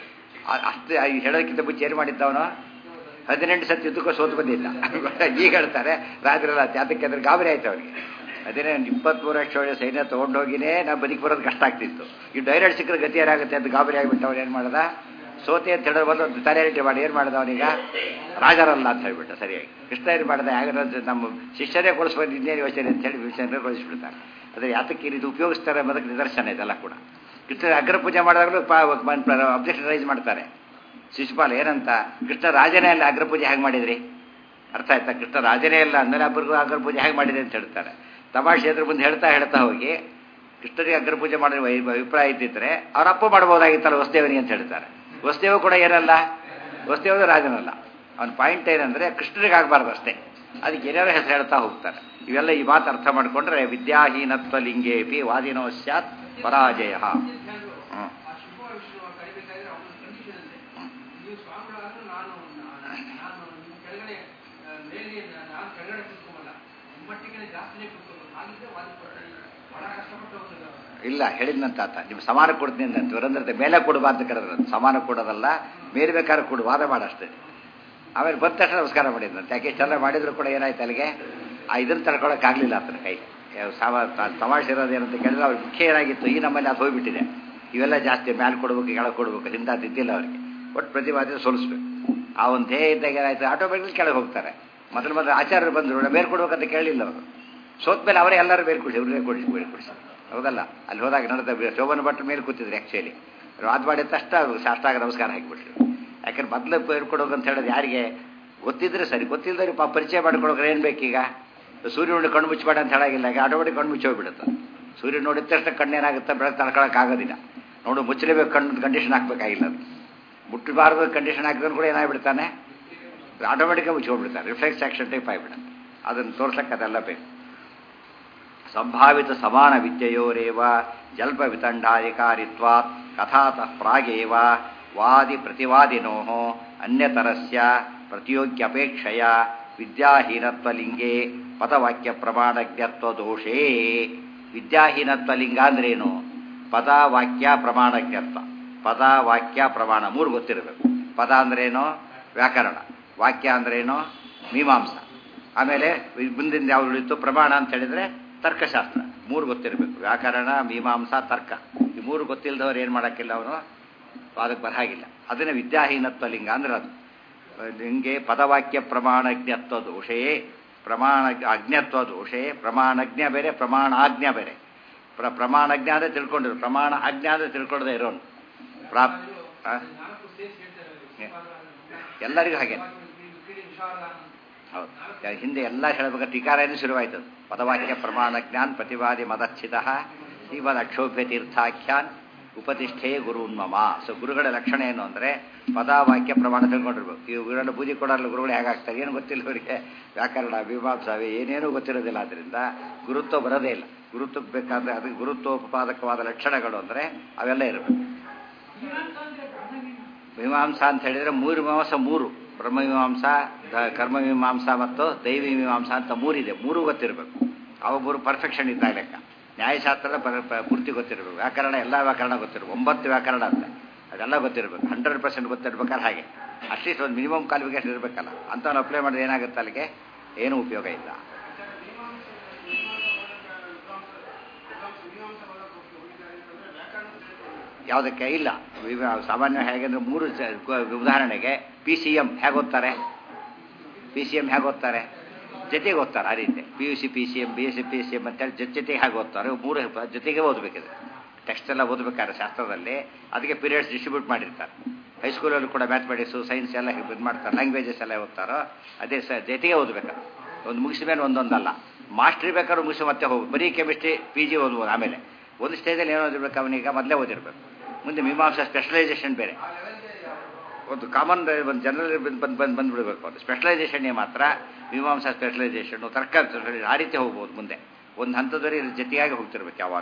ಆ- ಅಷ್ಟು ಈ ಹೇಳೋದಕ್ಕಿಂತ ಮುಂಚೆ ಏನು ಮಾಡಿದ್ದವನು ಹದಿನೆಂಟು ಸತಿ ಯುದ್ಧಕ್ಕೂ ಸೋತು ಬಂದಿಲ್ಲ ಈಗ ಹೇಳ್ತಾರೆ ರಾಜರಲ್ಲ ಜಾತಕ್ಕೆ ಅಂದ್ರೆ ಗಾಬರಿ ಆಯ್ತು ಅವನಿಗೆ ಅದೇನೇ ಇಪ್ಪತ್ಮೂರು ಲಕ್ಷ ಒಳ್ಳೆ ಸೈನ್ಯ ತೊಗೊಂಡೋಗಿನೇ ನಾವು ಬದುಕಿ ಬರೋದು ಕಷ್ಟ ಆಗ್ತಿತ್ತು ಈ ಡೈರೆಕ್ಟ್ ಸಿಕ್ಕರೆ ಗತಿ ಏನಾಗುತ್ತೆ ಅಂತ ಗಾಬರಿ ಆಗಿಬಿಟ್ಟು ಅವ್ನು ಏನು ಮಾಡ್ದ ಸೋತೆ ಅಂತ ಹೇಳೋದು ಬಂದು ಒಂದು ತಲೆರಿಟಿ ಮಾಡಿ ಏನು ಮಾಡ್ದ ಅವನೀಗ ರಾಜರಲ್ಲ ಅಂತ ಹೇಳ್ಬಿಟ್ಟ ಸರಿಯಾಗಿ ಕೃಷ್ಣ ಏನು ಮಾಡ್ದ ಯಾಕಂದ್ರೆ ನಮ್ಮ ಶಿಷ್ಯರೇ ಕೊಡಿಸ್ಬೋದು ಇನ್ನೇನು ಯೋಚನೆ ಅಂತ ಹೇಳಿ ವಿಷಯನೇ ಕೊಡಿಸ್ಬಿಡ್ತಾರೆ ಆದರೆ ಯಾತಕ್ಕೆ ಈ ರೀತಿ ಉಪಯೋಗಿಸ್ತಾರೆ ಅನ್ನೋದಕ್ಕೆ ನಿದರ್ಶನ ಇದೆಲ್ಲ ಕೂಡ ಕೃಷ್ಣ ಅಗ್ರ ಪೂಜೆ ಮಾಡಿದಾಗಲೂ ಅಬ್ಜೆಕ್ಷನ್ ರೈಸ್ ಮಾಡ್ತಾರೆ ಶಿಶುಪಾಲ ಏನಂತ ಕೃಷ್ಣ ರಾಜನೇ ಅಲ್ಲ ಅಗ್ರ ಪೂಜೆ ಹೇಗೆ ಮಾಡಿದ್ರಿ ಅರ್ಥ ಆಯ್ತಾ ಕೃಷ್ಣ ರಾಜನೇ ಅಲ್ಲ ಅಂದಮೇಲೆ ಅಬ್ಬರಿಗೂ ಅಗ್ರ ಪೂಜೆ ಹೇಗೆ ಮಾಡಿದೆ ಅಂತ ಹೇಳ್ತಾರೆ ತಮಾಷೆ ಎದುರು ಮುಂದೆ ಹೇಳ್ತಾ ಹೇಳ್ತಾ ಹೋಗಿ ಕೃಷ್ಣನಿಗೆ ಅಗ್ರ ಪೂಜೆ ಮಾಡಿದ ವೈ- ಅಭಿಪ್ರಾಯ ಇದ್ದಿದ್ರೆ ಅವ್ರ ಅಪ್ಪ ಮಾಡ್ಬೋದಾಗಿತ್ತಲ್ಲ ವಸುದೇವನಿಗೆ ಅಂತ ಹೇಳ್ತಾರೆ ವಸುದೇವ ಕೂಡ ಏನಲ್ಲ ವಸುದೇವ ರಾಜನಲ್ಲ ಅವನ ಪಾಯಿಂಟ್ ಏನಂದ್ರೆ ಕೃಷ್ಣನಿಗೆ ಆಗಬಾರ್ದು ಅಷ್ಟೇ ಅದಕ್ಕೆ ಏನಾರು ಹೆಸರು ಹೇಳ್ತಾ ಹೋಗ್ತಾರೆ ಇವೆಲ್ಲ ಈ ಮಾತು ಅರ್ಥ ಮಾಡಿಕೊಂಡ್ರೆ ವಿದ್ಯಾಹೀನತ್ವ ಲಿಂಗೇಪಿ ವಾದಿನೋ ಸ್ಯಾತ್ ಪರಾಜಯ ಹ್ಮ್ ಆ ಶುಭ ವಿಷ್ಣು ಕರಿಬೇಕಾದ್ರೆ ಅವನ ಕಂಡೀಷನ್ ಅಂತೆ ನೀವು ಸ್ವಾಮಿಗಳಾದ್ರೂ ನಾನು ನಾನು ನಾನು ನಿಮ್ಮ ಕೆಳಗಡೆ ಆ, ಮೇಲೆ ನಾನು ಕೆಳಗಡೆ ಕೂತ್ಕೊಂಬಲ್ಲ ನಿಮ್ಮಟ್ಟಿಗೆ ಜಾಸ್ತಿನೇ ಕೂತ್ಕೋಬೇಕು ಹಾಗಿದ್ರೆ ವಾದಿಸ್ಕೊಡ್ತೀನಿ ಬಹಳ ಕಷ್ಟಪಟ್ಟು ಒಂದು ಇಲ್ಲ ಹೇಳಿದ್ನಂತ ಆತ ನಿಮ್ಮ ಸಮಾನ ಕೊಡ್ತೀನಿ ಅಂತ ವರಂದ್ರತೆ ಮೇಲೆ ಕೊಡುವ ಅಂತ ಕರೆದ್ರ ಸಮಾನ ಕೊಡೋದಲ್ಲ ಮೇಲೆ ಬೇಕಾದ್ರೆ ಕೊಡು ವಾದ ಮಾಡಷ್ಟೇ ಆಮೇಲೆ ಬಂದ ತಕ್ಷಣ ನಮಸ್ಕಾರ ಮಾಡಿದ್ನಂತೆ ಯಾಕೆ ಇಷ್ಟೆಲ್ಲ ಮಾಡಿದ್ರು ಕೂಡ ಏನಾಯ್ತು ಅಲ್ಲಿಗೆ ಆ ಇದನ್ನು ತಡ್ಕೊಳಕ್ಕಾಗಲಿಲ್ಲ ಆತನ ಕೈ ಯಾವ ಸಾಮ ತ- ತಮಾಷೆ ಇರೋದು ಏನಂತ ಕೇಳಿದ್ರೆ ಅವ್ರಿಗೆ ಮುಖ್ಯ ಏನಾಗಿತ್ತು ಈ ನಮ್ಮಲ್ಲಿ ಅದು ಹೋಗ್ಬಿಟ್ಟಿದೆ ಇವೆಲ್ಲ ಜಾಸ್ತಿ ಮ್ಯಾಲೆ ಕೊಡ್ಬೇಕು ಕೆಳಗೆ ಕೊಡ್ಬೇಕು ಹಿಂದೆ ಅದು ಇದ್ದಿಲ್ಲ ಅವರಿಗೆ ಒಟ್ಟು ಪ್ರತಿವಾದಿ ಸೋಲಿಸ್ಬೇಕು ಆ ಒಂದು ಧ್ಯೇಯ ಇದ್ದಾಗ ಏನಾಯ್ತು ಆಟೋಮೆಟಿಕ್ ಕೆಳಗೆ ಹೋಗ್ತಾರೆ ಮೊದಲು ಮೊದಲು ಆಚಾರ್ಯರು ಬಂದರು ಬೇರೆ ಕೊಡ್ಬೇಕಂತ ಕೇಳಲಿಲ್ಲ ಅವರು ಸೋತ ಮೇಲೆ ಅವರೇ ಎಲ್ಲರೂ ಬೇರೆ ಕೊಡಿಸಿ ಇವ್ರನ್ನೇ ಕೊಡಿಸಿ ಬೇರೆ ಕೊಡಿಸಿ ಹೌದಲ್ಲ ಅಲ್ಲಿ ಹೋದಾಗ ನಡೆದ ಶೋಭನ ಭಟ್ರ ಮೇಲೆ ಕೂತಿದ್ರು ಆ್ಯಕ್ಚುಲಿ ಅದು ಮಾಡಿದ ತಕ್ಷಣ ಅವ್ರಿಗೆ ಸಾಷ್ಟಾಗ ನಮಸ್ಕಾರ ಹಾಕಿಬಿಟ್ರು ಯಾಕಂದ್ರೆ ಮೊದಲು ಬೇರೆ ಕೊಡೋದು ಅಂತ ಹೇಳೋದು ಯಾರಿಗೆ ಗೊತ್ತಿದ್ರೆ ಸರಿ ಗೊತ್ತಿಲ್ಲದ್ರೆ ಪಾಪ ಪರಿಚಯ ಮಾಡ್ಕೊಳೋಕೆ ಏನು ಬೇಕೀಗ ಸೂರ್ಯ ನೋಡಿ ಕಣ್ಣು ಮುಚ್ಚಬೇಡ ಅಂತ ಹೇಳಾಗಿಲ್ಲ ಈಗ ಆಟೋಮೆಟಿಕ್ ಕಣ್ಣು ಮುಚ್ಚಿ ಹೋಗ್ಬಿಡುತ್ತೆ ಸೂರ್ಯ ನೋಡಿದ ತಕ್ಷಣ ಕಣ್ಣೇನಾಗುತ್ತೆ ಬೆಳಕು ತಡ್ಕೊಳಕ್ಕಾಗೋದಿಲ್ಲ ನೋಡು ಮುಚ್ಚಲೇಬೇಕು ಕಣ್ಣು ಕಂಡೀಷನ್ ಹಾಕಬೇಕಾಗಿಲ್ಲ ಅದು ಮುಟ್ಟಬಾರ್ದು ಕಂಡೀಷನ್ ಹಾಕಿದ್ರು ಕೂಡ ಏನಾಗ್ಬಿಡ್ತಾನೆ ಆಟೋಮೆಟಿಕಾಗಿ ಮುಚ್ಕೊಂಡ್ಬಿಡ್ತಾನೆ ರಿಫ್ಲೆಕ್ಸ್ ಆಕ್ಷನ್ ಟೈಪ್ ಆಗಿಬಿಡುತ್ತೆ ಅದನ್ನು ತೋರ್ಸಕ್ಕೆ ಅದೆಲ್ಲ ಬೇಕು ಸಂಭಾವಿತ ಸಮಾನ ವಿದ್ಯೆಯೋರೇವ ಜಲ್ಪ ವಿತಂಡಾಧಿಕಾರಿತ್ವಾತ್ ಕಥಾತಃ ಪ್ರಾಗೇವ ವಾದಿ ಪ್ರತಿವಾದಿನೋ ಅನ್ಯತರಸ್ಯ ಪ್ರತಿಯೋಗ್ಯಪೇಕ್ಷೆಯ ವಿದ್ಯಾಹೀನತ್ವಲಿಂಗೇ ಪದವಾಕ್ಯ ಪ್ರಮಾಣಜ್ಞತ್ವ ದೋಷೇ ವಿದ್ಯಾಹೀನತ್ವಲಿಂಗ ಅಂದ್ರೇನು ಪದ ವಾಕ್ಯ ಪ್ರಮಾಣಜ್ಞತ್ವ ಪದ ವಾಕ್ಯ ಪ್ರಮಾಣ ಮೂರು ಗೊತ್ತಿರಬೇಕು ಪದ ಅಂದ್ರೇನು ವ್ಯಾಕರಣ ವಾಕ್ಯ ಅಂದ್ರೇನು ಮೀಮಾಂಸ ಆಮೇಲೆ ಮುಂದಿನ ಯಾವ್ದು ಉಳಿತು ಪ್ರಮಾಣ ಅಂತ ಹೇಳಿದ್ರೆ ತರ್ಕಶಾಸ್ತ್ರ ಮೂರು ಗೊತ್ತಿರಬೇಕು ವ್ಯಾಕರಣ ಮೀಮಾಂಸ ತರ್ಕ ಈ ಮೂರು ಗೊತ್ತಿಲ್ಲದವ್ರು ಏನು ಮಾಡೋಕ್ಕಿಲ್ಲ ಅವನು ಅದಕ್ಕೆ ಬರಹಾಗಿಲ್ಲ ಅದನ್ನೇ ವಿದ್ಯಾಹೀನತ್ವ ಲಿಂಗ ಅಂದ್ರೆ ಅದು ಲಿಂಗೆ ಪದವಾಕ್ಯ ಪ್ರಮಾಣಜ್ಞತ್ವ ದೋಷೇ ಪ್ರಮಾಣ ಅಜ್ಞತ್ವ ದೋಷೇ ಪ್ರಮಾಣಜ್ಞ ಬೇರೆ ಪ್ರಮಾಣಾಜ್ಞ ಬೇರೆ ಪ್ರ ಪ್ರಮಾಣಜ್ಞ ಅಂದರೆ ತಿಳ್ಕೊಂಡಿರು ಪ್ರಮಾಣ ಅಜ್ಞ ಅಂದರೆ ತಿಳ್ಕೊಳ್ಳದೆ ಇರೋನು ಪ್ರಾಪ್ ಆ? ನಾಲ್ಕು ಸೇರ್ಸಿ ಹೇಳ್ತಾರೆ ಎಲ್ಲರಿಗೂ ಹಾಗೆ ಕ್ರೀಡೆ ವಿಶಾಲ ಹೌದು ಯಾ- ಹಿಂದೆ ಎಲ್ಲ ಹೇಳಬೇಕಾದ್ರೆ ಟೀಕಾರೇನು ಶುರುವಾಯಿತು ಪದವಾಕ್ಯ ಪ್ರಮಾಣ ಜ್ಞಾನ್ ಪ್ರತಿವಾದಿ ಮದಚ್ಛಿತ ಶ್ರೀಮದ್ ಅಕ್ಷೋಭ್ಯ ತೀರ್ಥಾಖ್ಯಾನ್ ಉಪತಿಷ್ಠೆ ಗುರುನ್ಮಮ ಸೊ ಗುರುಗಳ ಲಕ್ಷಣ ಏನು ಅಂದರೆ ಪದ ವಾಕ್ಯ ಪ್ರಮಾಣ ತಿಳ್ಕೊಂಡಿರ್ಬೇಕು ಈ ಗುರುಗಳ ಪೂಜೆ ಕೊಡೋಲ್ಲ ಗುರುಗಳು ಹೇಗಾಗ್ತಾರೆ ಏನು ಗೊತ್ತಿಲ್ಲ ಅವರಿಗೆ ವ್ಯಾಕರಣ ಮೀಮಾಂಸಾವೆ ಏನೇನೂ ಗೊತ್ತಿರೋದಿಲ್ಲ ಆದ್ದರಿಂದ ಗುರುತ್ವ ಬರೋದೇ ಇಲ್ಲ ಗುರುತ್ವಕ್ಕೆ ಬೇಕಾದ್ರೆ ಅದಕ್ಕೆ ಗುರುತ್ವೋಪಪಾದಕವಾದ ಲಕ್ಷಣಗಳು ಅಂದರೆ ಅವೆಲ್ಲ ಇರಬೇಕು ಮೀಮಾಂಸ ಅಂತ ಹೇಳಿದ್ರೆ ಮೂರು ಮೀಮಾಂಸ ಮೂರು ಬ್ರಹ್ಮಮೀಮಾಂಸ ದ- ಕರ್ಮಮೀಮಾಂಸ ಮತ್ತು ದೈವಿ ಮೀಮಾಂಸ ಅಂತ ಮೂರಿದೆ ಮೂರು ಗೊತ್ತಿರಬೇಕು ಅವ ಮೂರು ಪರ್ಫೆಕ್ಷನ್ ಇದ್ದಾಗ ಲೆಕ್ಕ ನ್ಯಾಯಶಾಸ್ತ್ರದ ಪರ- ಪ- ಪೂರ್ತಿ ಗೊತ್ತಿರಬೇಕು ವ್ಯಾಕರಣ ಎಲ್ಲ ವ್ಯಾಕರಣ ಗೊತ್ತಿರಬೇಕು ಒಂಬತ್ತು ವ್ಯಾಕರಣ ಅಂತ ಅದೆಲ್ಲ ಗೊತ್ತಿರಬೇಕು ಹಂಡ್ರೆಡ್ ಪರ್ಸೆಂಟ್ ಗೊತ್ತಿರ್ಬೇಕಾದ್ರೆ ಹಾಗೆ ಅಟ್ಲೀಸ್ಟ್ ಒಂದು ಮಿನಿಮಮ್ ಕ್ವಾಲಿಫಿಕೇಶನ್ ಇರಬೇಕಲ್ಲ ಅಂಥವ್ನು ಅಪ್ಲೈ ಮಾಡಿದ್ರೆ ಏನಾಗುತ್ತೆ ಅಲ್ಲಿಗೆ ಏನೂ ಉಪಯೋಗ ಇಲ್ಲ ಯಾವುದಕ್ಕೆ ಇಲ್ಲ ವಿವ- ಸಾಮಾನ್ಯ ಹೇಗೆಂದ್ರೆ ಮೂರು ಸ- ಗ- ಉದಾಹರಣೆಗೆ ಪಿ ಸಿ ಎಮ್ ಹೇಗೆ ಓದ್ತಾರೆ ಪಿ ಸಿ ಎಮ್ ಹೇಗೆ ಓದ್ತಾರೆ ಜೊತೆಗೆ ಓದ್ತಾರೆ ಆ ರೀತಿ P U C P C M B S C P C M ಅಂತೇಳಿ ಜೊತೆ ಜೊತೆಗೆ ಹೇಗೆ ಓದ್ತಾರೆ ಮೂರು ಪ- ಜೊತೆಗೆ ಓದಬೇಕಿದೆ ಟೆಕ್ಸ್ಟ್ ಎಲ್ಲ ಓದಬೇಕಾದ್ರೆ ಶಾಸ್ತ್ರದಲ್ಲಿ ಅದಕ್ಕೆ ಪೀರಿಯಡ್ಸ್ ಡಿಸ್ಟ್ರಿಬ್ಯೂಟ್ ಮಾಡಿರ್ತಾರೆ ಹೈಸ್ಕೂಲಲ್ಲೂ ಕೂಡ ಮ್ಯಾಥಮೆಟಿಕ್ಸು ಸೈನ್ಸ್ ಎಲ್ಲ ಇದು ಮಾಡ್ತಾರೆ ಲ್ಯಾಂಗ್ವೇಜಸ್ ಎಲ್ಲ ಓದ್ತಾರೋ ಅದೇ ಸ ಜೊತೆಗೆ ಓದಬೇಕು ಒಂದು ಮುಗಿಸಿದ ಮೇಲೆ ಒಂದೊಂದಲ್ಲ ಮಾಸ್ಟ್ರಿ ಬೇಕಾದ್ರೂ ಮುಗಿಸಿ ಮತ್ತೆ ಹೋಗಿ ಬರೀ ಕೆಮಿಸ್ಟ್ರಿ ಪಿ ಜಿ ಓದ್ಬೋದು ಆಮೇಲೆ ಒಂದು ಸ್ಟೇಜಲ್ಲಿ ಏನು ಓದಿರ್ಬೇಕು ಅವನೀಗ ಮೊದಲೇ ಓದಿರ್ಬೇಕು ಮುಂದೆ ಮೀಮಾಂಸಾ ಸ್ಪೆಷಲೈಸೇಷನ್ ಬೇರೆ ಒಂದು ಕಾಮನ್ ಒಂದು ಜನರಲ್ ಬಂದು ಬಂದು ಬಂದು ಬಂದುಬಿಡ್ಬೇಕು ಅದು ಸ್ಪೆಷಲೈಸೇಷನ್ನೇ ಮಾತ್ರ ಮೀಮಾಂಸಾ ಸ್ಪೆಷಲೈಸೇಷನ್ ತರ್ಕ specialization, ಆ ರೀತಿ ಹೋಗ್ಬೋದು ಮುಂದೆ ಒಂದು ಹಂತದಲ್ಲಿ ಇದ್ರ ಜೊತೆಯಾಗಿ ಹೋಗ್ತಿರ್ಬೇಕು ಯಾವಾಗ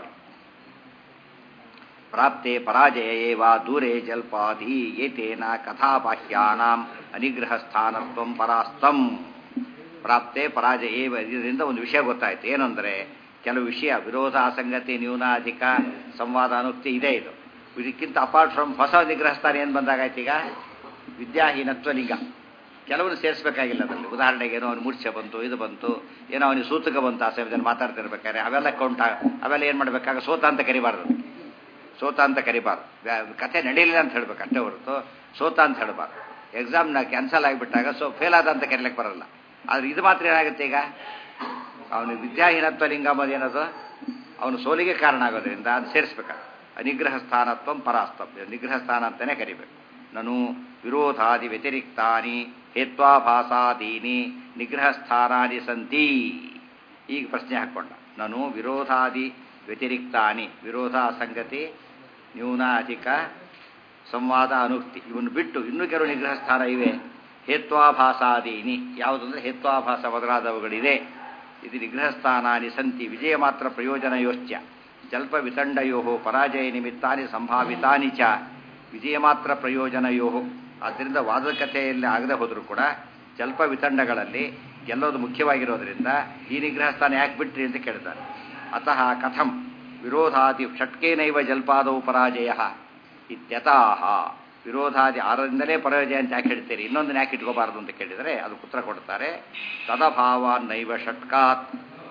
ಪ್ರಾಪ್ತೆ ಪರಾಜಯ ಏವ ದೂರೇ ಜಲ್ಪಾದಿ ಏತೇನ ಕಥಾಪಾಹ್ಯಾನಾಂ ಅನಿಗ್ರಹ ಸ್ಥಾನತ್ವಂ ಪರಾಸ್ತಂ ಪ್ರಾಪ್ತೆ ಪರಾಜಯ ಇದರಿಂದ ಒಂದು ವಿಷಯ ಗೊತ್ತಾಯ್ತು ಏನಂದ್ರೆ ಕೆಲವು ವಿಷಯ ವಿರೋಧ ಅಸಂಗತಿ ನ್ಯೂನಾಧಿಕ ಸಂವಾದ ಅನುಕ್ತಿ ಇದೆ ಇದು ಇದಕ್ಕಿಂತ ಅಪಾರ್ಟ್ ಫ್ರಮ್ ಹೊಸ ನಿಗ್ರಹಸ್ಥಾನ ಏನು ಬಂದಾಗಾಯ್ತು ಈಗ ವಿದ್ಯಾಹೀನತ್ವ ಲಿಂಗ ಕೆಲವರು ಸೇರಿಸಬೇಕಾಗಿಲ್ಲ ಅದರಲ್ಲಿ ಉದಾಹರಣೆಗೆ ಏನೋ ಅವನು ಮೂರ್ಛೆ ಬಂತು ಇದು ಬಂತು ಏನೋ ಅವನಿಗೆ ಸೂತಕ ಬಂತು ಆ ಸಮಯದಲ್ಲಿ ಮಾತಾಡ್ತಿರ್ಬೇಕಾದ್ರೆ ಅವೆಲ್ಲ ಕೌಂಟ್ ಅವೆಲ್ಲ ಏನು ಮಾಡಬೇಕಾಗ ಸೋತ ಅಂತ ಕರಿಬಾರ್ದು ಅದಕ್ಕೆ. ಸೋತ ಅಂತ ಕರಿಬಾರ್ದು ವ್ಯಾ- ಕಥೆ ನಡೀಲಿಲ್ಲ ಅಂತ ಹೇಳ್ಬೇಕು ಅಷ್ಟೇ ಹೊರತು ಸೋತ ಅಂತ ಹೇಳಬಾರ್ದು ಎಕ್ಸಾಮ್ನ ಕ್ಯಾನ್ಸಲ್ ಆಗಿಬಿಟ್ಟಾಗ ಸೊ ಫೇಲ್ ಆದ ಅಂತ ಕರಿಲಿಕ್ಕೆ ಬರಲ್ಲ ಆದ್ರೆ ಇದು ಮಾತ್ರ ಏನಾಗುತ್ತೆ ಈಗ ಅವನು ವಿದ್ಯಾಹೀನತ್ವ ಲಿಂಗ ಅನ್ನೋದು ಏನದು ಅವನು ಸೋಲಿಗೆ ಕಾರಣ ಆಗೋದ್ರಿಂದ ಅದು ಸೇರಿಸ್ಬೇಕಾಗ ಅನಿಗ್ರಹ ಸ್ಥಾನತ್ವ ಪರಾಸ್ತಂ ನಿಗ್ರಹ ಸ್ಥಾನ ಅಂತಾನೆ ಕರಿಬೇಕು ನಾನು ವಿರೋಧಾದಿ ವ್ಯತಿರಿಕ್ತಾನಿ ಹೇತ್ವಾಭಾಸಾದೀನಿ ನಿಗ್ರಹ ಸ್ಥಾನಾನಿ ಸಂತಿ ಈಗ ಪ್ರಶ್ನೆ ಹಾಕ್ಕೊಂಡ ನಾನು ವಿರೋಧಾದಿ ವ್ಯತಿರಿಕ್ತಾನಿ ವಿರೋಧ ಅಸಂಗತಿ ನ್ಯೂನ ಅಧಿಕ ಸಂವಾದ ಅನುಕ್ತಿ ಇವನ್ನು ಬಿಟ್ಟು ಇನ್ನೂ ಕೆಲವು ನಿಗ್ರಹ ಸ್ಥಾನ ಇವೆ ಹೇತ್ವಾಭಾಸಾದೀನಿ ಯಾವುದಂದ್ರೆ ಹೇತ್ವಾಭಾಸ ಮೊದಲಾದವುಗಳಿದೆ ಇದು ನಿಗ್ರಹ ಸ್ಥಾನಾನಿ ಸಂತಿ ವಿಜಯ ಮಾತ್ರ ಪ್ರಯೋಜನಯೋಶ್ಚ ಜಲ್ಪ ವಿತಂಡಯೋ ಪರಾಜಯ ನಿಮಿತ್ತಾನಿ ಸಂಭಾವಿತಾನಿ ಚ ವಿಜಯ ಮಾತ್ರ ಪ್ರಯೋಜನಯೋ ಆದ್ದರಿಂದ ವಾದದ ಕಥೆಯಲ್ಲಿ ಆಗದೆ ಹೋದರೂ ಕೂಡ ಜಲ್ಪ ವಿತಂಡಗಳಲ್ಲಿ ಗೆಲ್ಲೋದು ಮುಖ್ಯವಾಗಿರೋದ್ರಿಂದ ಈ ನಿಗ್ರಹ ಸ್ಥಾನ ಯಾಕೆ ಬಿಟ್ರಿ ಅಂತ ಕೇಳ್ತಾರೆ ಅತಃ ಕಥಂ ವಿರೋಧಾದಿ ಷಟ್ಕೇನೈವ ಜಲ್ಪಾದವು ಪರಾಜಯ ಇತ್ಯತಾಹ ವಿರೋಧಾದಿ ಆರರಿಂದಲೇ ಪರಾಜಯ ಅಂತ ಯಾಕೆ ಹೇಳ್ತೀರಿ ಇನ್ನೊಂದನ್ನ ಯಾಕೆ ಇಟ್ಕೋಬಾರದು ಅಂತ ಕೇಳಿದರೆ ಅದು ಉತ್ತರ ಕೊಡ್ತಾರೆ ತದಭಾವ ನೈವ ಷಟ್ಕಾತ್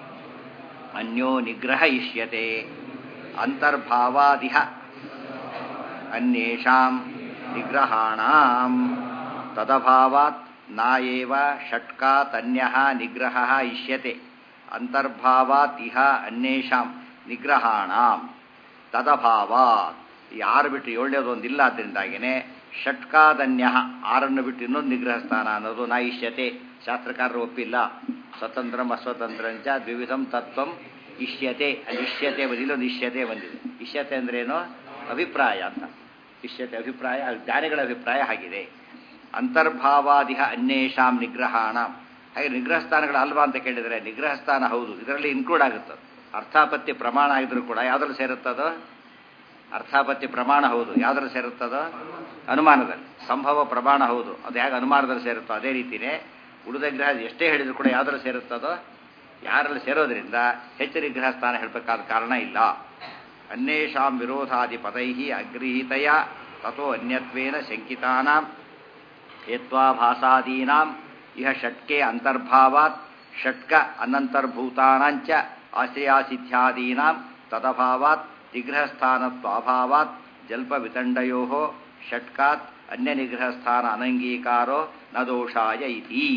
ಅನ್ಯೋ ನಿಗ್ರಹ ಇಷ್ಯತೆ ಅಂತರ್ಭಾವಾದಿಹ ಅನ್ಯೇಷಾಂ ನಿಗ್ರಹಾಣಾಂ ತದಭಾವಾತ್ ನಾಯೇವ ಷಟ್ಕಾತನ್ಯಃ ನಿಗ್ರಹ ಇಷ್ಯತೆ ಅಂತರ್ಭಾವಾತ್ ಇಹ ಅನ್ಯೇಷಾಂ ನಿಗ್ರಹಾಣಾಂ ತದಭಾವಾತ್ ಈ ಆರು ಬಿಟ್ಟು ಏಳನೇದು ಒಂದಿಲ್ಲ ಅದರಿಂದಾಗಿನೇ ಷಟ್ಕಾದನ್ಯ ಆರನ್ನು ಬಿಟ್ಟು ಇನ್ನೊಂದು ನಿಗ್ರಹ ಸ್ಥಾನ ಅನ್ನೋದು ನಾ ಇಷ್ಯತೆ ಶಾಸ್ತ್ರಕಾರರು ಒಪ್ಪಿಲ್ಲ ಸ್ವತಂತ್ರಂ ಅಸ್ವತಂತ್ರಂಚ ದ್ವಿವಿಧಂ ತತ್ವಂ ಇಷ್ಯತೆ ಅಲ್ಲಿ ಇಷ್ಯತೆ ಬಂದಿಲ್ಲ ಇಲ್ಲೊಂದು ಇಷ್ಯತೆ ಬಂದಿದೆ ಇಷ್ಯತೆ ಅಂದ್ರೇನು ಅಭಿಪ್ರಾಯ ಅಂತ ಇಷ್ಯತೆ ಅಭಿಪ್ರಾಯ ಅದು ಜ್ಞಾನಿಗಳ ಅಭಿಪ್ರಾಯ ಆಗಿದೆ ಅಂತರ್ಭಾವಾದಿಹ ಅನ್ಯೇಷಾಂ ನಿಗ್ರಹಾಣ ಹಾಗೆ ನಿಗ್ರಹ ಸ್ಥಾನಗಳು ಅಲ್ವಾ ಅಂತ ಕೇಳಿದರೆ ನಿಗ್ರಹ ಸ್ಥಾನ ಹೌದು ಇದರಲ್ಲಿ ಇನ್ಕ್ಲೂಡ್ ಆಗುತ್ತೆ ಅರ್ಥಾಪತ್ತಿ ಪ್ರಮಾಣ ಆಗಿದ್ರು ಕೂಡ ಯಾವ್ದ್ರಲ್ಲಿ ಸೇರುತ್ತದೋ ಅರ್ಥಾಪತ್ತಿ ಪ್ರಮಾಣ ಹೌದು ಯಾವ್ದ್ರಲ್ಲಿ ಸೇರುತ್ತದೋ ಅನುಮಾನದಲ್ಲಿ ಸಂಭವ ಪ್ರಮಾಣ ಹೌದು ಅದು ಹೇಗೆ ಅನುಮಾನದಲ್ಲಿ ಸೇರುತ್ತೋ ಅದೇ ರೀತಿಯೇ ಉಳಿದ ಗ್ರಹ ಎಷ್ಟೇ ಹೇಳಿದ್ರು ಕೂಡ ಯಾವ್ದ್ರಲ್ಲಿ ಸೇರುತ್ತದೋ ಯಾರಲ್ಲಿ ಸೇರೋದ್ರಿಂದ ಹೆಚ್ಚು ನಿಗ್ರಹ ಸ್ಥಾನ ಹೇಳಬೇಕಾದ ಕಾರಣ ಇಲ್ಲ ಅನ್ಯೇಷಾಂ ವಿರೋಧಾದಿ ಪದೈ ಅಗೃಹೀತೆಯ ತಥೋ ಅನ್ಯತ್ವೇನ ಶಂಕಿತಾನಾಂ ಹೇತ್ವಾಭಾಸಾದೀನಾಂ ಇಹ ಷಟ್ಕೆ ಅಂತರ್ಭಾವಾತ್ ಷಟ್ಕ ಅನಂತರ್ಭೂತಾನಾಂಚ ಆಶ್ರಯಾಸಿದ್ಧ್ಯಾದೀನಾಂ ತದಭಾವಾತ್ ನಿಗ್ರಹಸ್ಥಾನತ್ವಾಭಾವಾತ್ ಜಲ್ಪವಿತಂಡಯೋ ಷಟ್ಕಾತ್ ಅನ್ಯನಿಗ್ರಹಸ್ಥಾನ ಅನಂಗೀಕಾರೋ ನ ದೋಷಾಯ ಇತಿ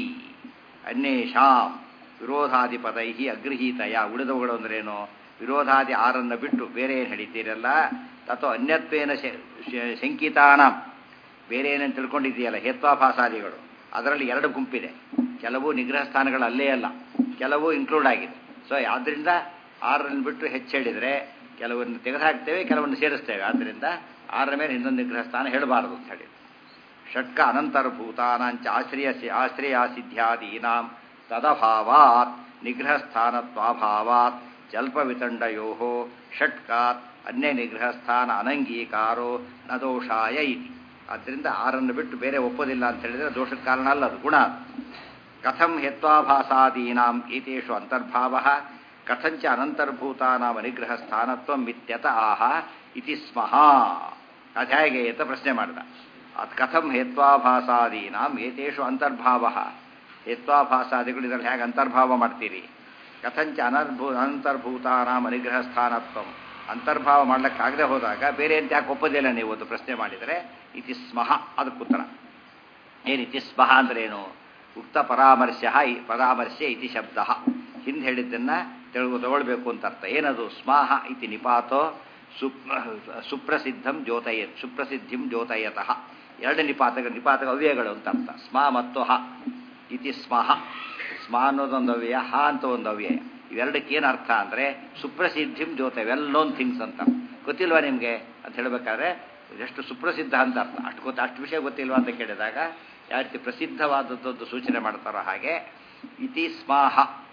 ಅನ್ಯೇಷಾಂ ವಿರೋಧಾದಿಪದೈ ಅಗೃಹೀತಯ ಉಳಿದವುಗಳು ಅಂದ್ರೇನು ವಿರೋಧಾದಿ ಆರನ್ನು ಬಿಟ್ಟು ಬೇರೆ ಏನು ಹಿಡಿತೀರಲ್ಲ ತಥೋ ಅನ್ಯತ್ವೇನ ಶಂಕಿತಾನಾಂ ಬೇರೆ ಏನೇನು ತಿಳ್ಕೊಂಡಿದೆಯಲ್ಲ ಹೇತ್ವಾಭಾಸಾದಿಗಳು ಅದರಲ್ಲಿ ಎರಡು ಗುಂಪಿದೆ ಕೆಲವು ನಿಗ್ರಹ ಸ್ಥಾನಗಳು ಅಲ್ಲೇ ಅಲ್ಲ ಕೆಲವು ಇನ್ಕ್ಲೂಡ್ ಆಗಿದೆ ಸೊ ಆದ್ದರಿಂದ ಆರನ್ನು ಬಿಟ್ಟು ಹೆಚ್ಚು ಹೇಳಿದರೆ ಕೆಲವನ್ನು ತೆಗೆದುಹಾಕ್ತೇವೆ ಕೆಲವನ್ನು ಸೇರಿಸ್ತೇವೆ ಆದ್ದರಿಂದ ಆರರ ಮೇಲೆ ಇನ್ನೊಂದು ನಿಗ್ರಹ ಸ್ಥಾನ ಹೇಳಬಾರದು ಅಂತ ಹೇಳಿ ಷಟ್ಕ ಅನಂತರ್ಭೂತಾನಾಂಚ ಆಶ್ರಯ ಆಶ್ರಯಾಸಿದ್ಧ್ಯಾದೀನಾಂ ತದಭಾವಾತ್ ನಿಗ್ರಹ ಸ್ಥಾನತ್ವಾಭಾವಾತ್ ಜಲ್ಪವಿತಂಡಯೋ ಷಟ್ಕಾತ್ ಅನ್ಯ ನಿಗ್ರಹ ಸ್ಥಾನ ಅನಂಗೀಕಾರೋ ನ ದೋಷಾಯ ಇತಿ ಆದ್ದರಿಂದ ಆರನ್ನು ಬಿಟ್ಟು ಬೇರೆ ಒಪ್ಪೋದಿಲ್ಲ ಅಂತ ಹೇಳಿದರೆ ದೋಷಕ್ಕೆ ಕಾರಣ ಅಲ್ಲ ಅದು ಗುಣ ಅದು. ಕಥಂ ಹೆತ್ವಾಭಾಸಾದೀನಾಂ ಏತೇಷು ಅಂತರ್ಭಾವ ಕಥಂಚ ಅನಂತರ್ಭೂತಾನಾಂ ಅನಿಗ್ರಹ ಸ್ಥಾನತ್ವ ಮಿತ್ಯತ ಆಹ ಇತಿ ಸ್ಮಃ ಅದು ಹೇಗೆ ಅಂತ ಪ್ರಶ್ನೆ ಮಾಡಿದ ಅದು ಕಥಂ ಹೇತ್ವಾಭಾಸಾದೀನಾಂ ಏತೇಷು ಅಂತರ್ಭಾವ ಹೇತ್ವಾಭಾಸಾದಿಗಳು ಇದರಲ್ಲಿ ಹೇಗೆ ಅಂತರ್ಭಾವ ಮಾಡ್ತೀರಿ ಕಥಂಚ ಅನರ್ಭೂ ಅನಂತರ್ಭೂತಾನಾಂ ಅನಿಗ್ರಹ ಸ್ಥಾನತ್ವ ಅಂತರ್ಭಾವ ಮಾಡ್ಲಿಕ್ಕಾಗದೆ ಹೋದಾಗ ಬೇರೆ ಅಂತ ಯಾಕೆ ಒಪ್ಪೋದಿಲ್ಲ ನೀವು ಒಂದು ಪ್ರಶ್ನೆ ಮಾಡಿದರೆ ಇತಿ ಸ್ಮಃ ಅದಕ್ಕೆ ಉತ್ತರ ಏನು ಇತಿ ಸ್ಮಃ ಅಂದ್ರೇನು ಉಕ್ತ ಪರಾಮರ್ಶ ಪರಾಮರ್ಶೆ ಇತಿ ಶಬ್ದ ಹಿಂದೆ ಹೇಳಿದ್ದನ್ನು ತೆಳುಗು ತಗೊಳ್ಬೇಕು ಅಂತ ಅರ್ಥ ಏನದು ಸ್ಮಾಹ ಇತಿ ನಿಪಾತೋ ಸುಪ್ ಸುಪ್ರಸಿದ್ಧಂ ಜ್ಯೋತಯ ಸುಪ್ರಸಿದ್ಧಿಂ ಜ್ಯೋತಯತಃ ಎರಡು ನಿಪಾತಕ ನಿಪಾತಕ ಅವ್ಯಯಗಳು ಅಂತ ಅರ್ಥ ಸ್ಮ ಮತ್ತು ಹ ಇತಿ ಸ್ಮಹ ಸ್ಮ ಅನ್ನೋದೊಂದು ಅವ್ಯಯ ಹ ಅಂತ ಒಂದು ಅವ್ಯಯ ಇವೆರಡಕ್ಕೆ ಏನು ಅರ್ಥ ಅಂದರೆ ಸುಪ್ರಸಿದ್ಧಿಂ ಜ್ಯೋತ ವೆಲ್ ನೋನ್ ಥಿಂಗ್ಸ್ ಅಂತ ಗೊತ್ತಿಲ್ವಾ ನಿಮಗೆ ಅಂತ ಹೇಳಬೇಕಾದ್ರೆ ಎಷ್ಟು ಸುಪ್ರಸಿದ್ಧ ಅಂತ ಅರ್ಥ ಅಷ್ಟು ಗೊತ್ತ ಅಷ್ಟು ವಿಷಯ ಗೊತ್ತಿಲ್ವಾ ಅಂತ ಕೇಳಿದಾಗ ಯಾವ ರೀತಿ ಪ್ರಸಿದ್ಧವಾದದ್ದೊಂದು ಸೂಚನೆ ಮಾಡ್ತಾರೋ ಹಾಗೆ ಇತಿ ಸ್ಮಾಹ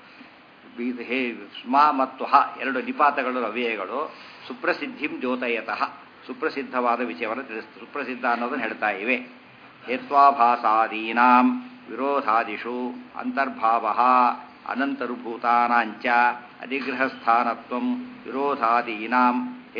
ಇದು ಹೇ ಸ್ಮ ಮತ್ತು ಹ ಎರಡು ನಿಪಾತಗಳು ಅವ್ಯಯಗಳು ಸುಪ್ರಸಿದ್ಧಿಂ ಜ್ಯೋತಯತಃ ಸುಪ್ರಸಿದ್ಧವಾದ ವಿಷಯವನ್ನು ತಿಳಿಸ್ತದೆ ಸುಪ್ರಸಿದ್ಧ ಅನ್ನೋದನ್ನು ಹೇಳ್ತಾ ಇವೆ ಹೇತ್ವಾಭಾಸಾದೀನಾಂ ವಿರೋಧಾದಿಷು ಅಂತರ್ಭಾವ ಅನಂತರ್ಭೂತಾನಾಂಚ ಅಧಿಗ್ರಹಸ್ಥಾನತ್ವ ವಿರೋಧಾದೀನಾಂ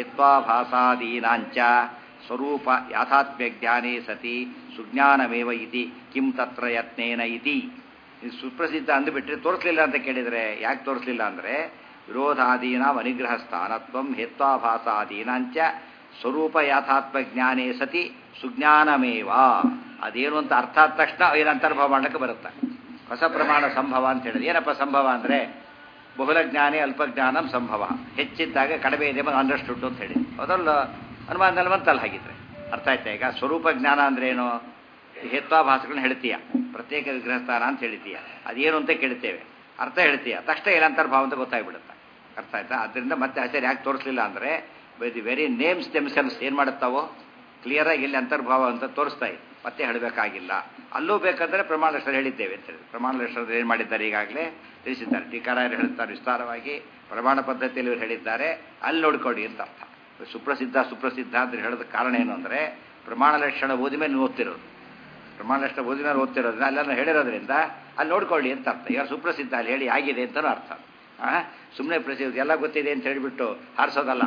ಹೇತ್ವಾಭಾಸಾದೀನಾಂಚ ಸ್ವರೂಪ ಯಾಥಾತ್ಮ್ಯ ಜ್ಞಾನೇ ಸತಿ ಸುಜ್ಞಾನಮೇವ ಇತಿ ಕಿಂ ತತ್ರ ಯತ್ನೇನ ಇತಿ ಇದು ಸುಪ್ರಸಿದ್ಧ ಅಂದುಬಿಟ್ರೆ ತೋರಿಸ್ಲಿಲ್ಲ ಅಂತ ಕೇಳಿದರೆ ಯಾಕೆ ತೋರಿಸ್ಲಿಲ್ಲ ಅಂದರೆ ವಿರೋಧಾದೀನಾಂ ಅನಿಗ್ರಹ ಸ್ಥಾನತ್ವಂ ಹೇತ್ವಾಭಾಸಾದೀನಾಂಚ ಸ್ವರೂಪ ಯಾಥಾತ್ಮ ಜ್ಞಾನೇ ಸತಿ ಸುಜ್ಞಾನಮೇವ ಅದೇನು ಅಂತ ಅರ್ಥ ಆದ ತಕ್ಷಣ ಏನು ಅಂತರ್ಭಾವ ಮಾಡಲಿಕ್ಕೆ ಬರುತ್ತೆ ಹೊಸ ಪ್ರಮಾಣ ಸಂಭವ ಅಂತ ಹೇಳಿದ್ರೆ ಏನಪ್ಪ ಸಂಭವ ಅಂದರೆ ಬಹುಲ ಜ್ಞಾನೇ ಅಲ್ಪಜ್ಞಾನಂ ಸಂಭವ ಹೆಚ್ಚಿದ್ದಾಗ ಕಡಿಮೆ ಇದೆ ಅಂಡರ್ಸ್ಟುಡ್ ಅಂತ ಹೇಳಿ ಅದಲ್ಲ ಅನುಮಾನದಲ್ಲಿ ಬಂತಲ್ಲ ಹಾಗಿದ್ರೆ ಅರ್ಥ ಆಯ್ತಾ ಈಗ ಸ್ವರೂಪ ಜ್ಞಾನ ಅಂದ್ರೆ ಏನು ಹೇತ್ವಾಭಾಸಗಳನ್ನ ಹೇಳ್ತೀಯ ಪ್ರತ್ಯೇಕ ವಿಗ್ರಹಸ್ಥಾನ ಅಂತ ಹೇಳ್ತೀಯ ಅದೇನು ಅಂತ ಕೇಳ್ತೇವೆ ಅರ್ಥ ಹೇಳ್ತೀಯ ತಕ್ಷಣ ಏನು ಅಂತರ್ಭಾವ ಅಂತ ಗೊತ್ತಾಗ್ಬಿಡುತ್ತೆ ಅರ್ಥ ಆಯ್ತಾ ಅದರಿಂದ ಮತ್ತೆ ಆಚಾರ್ಯ ಯಾಕೆ ತೋರಿಸ್ಲಿಲ್ಲ ಅಂದರೆ ದಿ ವೆರಿ ನೇಮ್ಸ್ ದೆಮ್ಸೆಲ್ಸ್ ಏನು ಮಾಡುತ್ತಾವೋ ಕ್ಲಿಯರಾಗಿ ಇಲ್ಲಿ ಅಂತರ್ಭಾವ ಅಂತ ತೋರಿಸ್ತಾ ಇದೆ ಮತ್ತೆ ಹೇಳಬೇಕಾಗಿಲ್ಲ ಅಲ್ಲೂ ಬೇಕಾದರೆ ಪ್ರಮಾಣ ಲಕ್ಷಣ ಹೇಳಿದ್ದೇವೆ ಅಂತ ಹೇಳಿ ಪ್ರಮಾಣ ಲಕ್ಷಣ ಏನು ಮಾಡಿದ್ದಾರೆ ಈಗಾಗಲೇ ತಿಳಿಸಿದ್ದಾರೆ ಟೀಕಾರಾಯರು ಹೇಳ್ತಾರೆ ವಿಸ್ತಾರವಾಗಿ ಪ್ರಮಾಣ ಪದ್ಧತಿಯಲ್ಲಿ ಇವರು ಹೇಳಿದ್ದಾರೆ ಅಲ್ಲಿ ನೋಡ್ಕೊಳ್ಳಿ ಅಂತ ಅರ್ಥ ಸುಪ್ರಸಿದ್ಧ ಸುಪ್ರಸಿದ್ಧ ಅಂತ ಹೇಳೋದ ಕಾರಣ ಏನು ಅಂದರೆ ಪ್ರಮಾಣ ಲಕ್ಷಣ ಓದಿ ಮೇಲೆ ನೀವು ಓದ್ತಿರೋದು ಪ್ರಮಾಣ ಲಕ್ಷಣ ಓದಿ ಮೇಲೆ ಓದ್ತಿರೋದ್ರಿಂದ ಅಲ್ಲೆಲ್ಲ ಹೇಳಿರೋದ್ರಿಂದ ಅಲ್ಲಿ ನೋಡ್ಕೊಳ್ಳಿ ಅಂತ ಅರ್ಥ ಈಗ ಸುಪ್ರಸಿದ್ಧ ಅಲ್ಲಿ ಹೇಳಿ ಆಗಿದೆ ಅಂತಲೂ ಅರ್ಥ ಸುಮ್ಮನೆ ಪ್ರಸಿದ್ಧ ಎಲ್ಲ ಗೊತ್ತಿದೆ ಅಂತ ಹೇಳಿಬಿಟ್ಟು ಹಾರಿಸೋದಲ್ಲ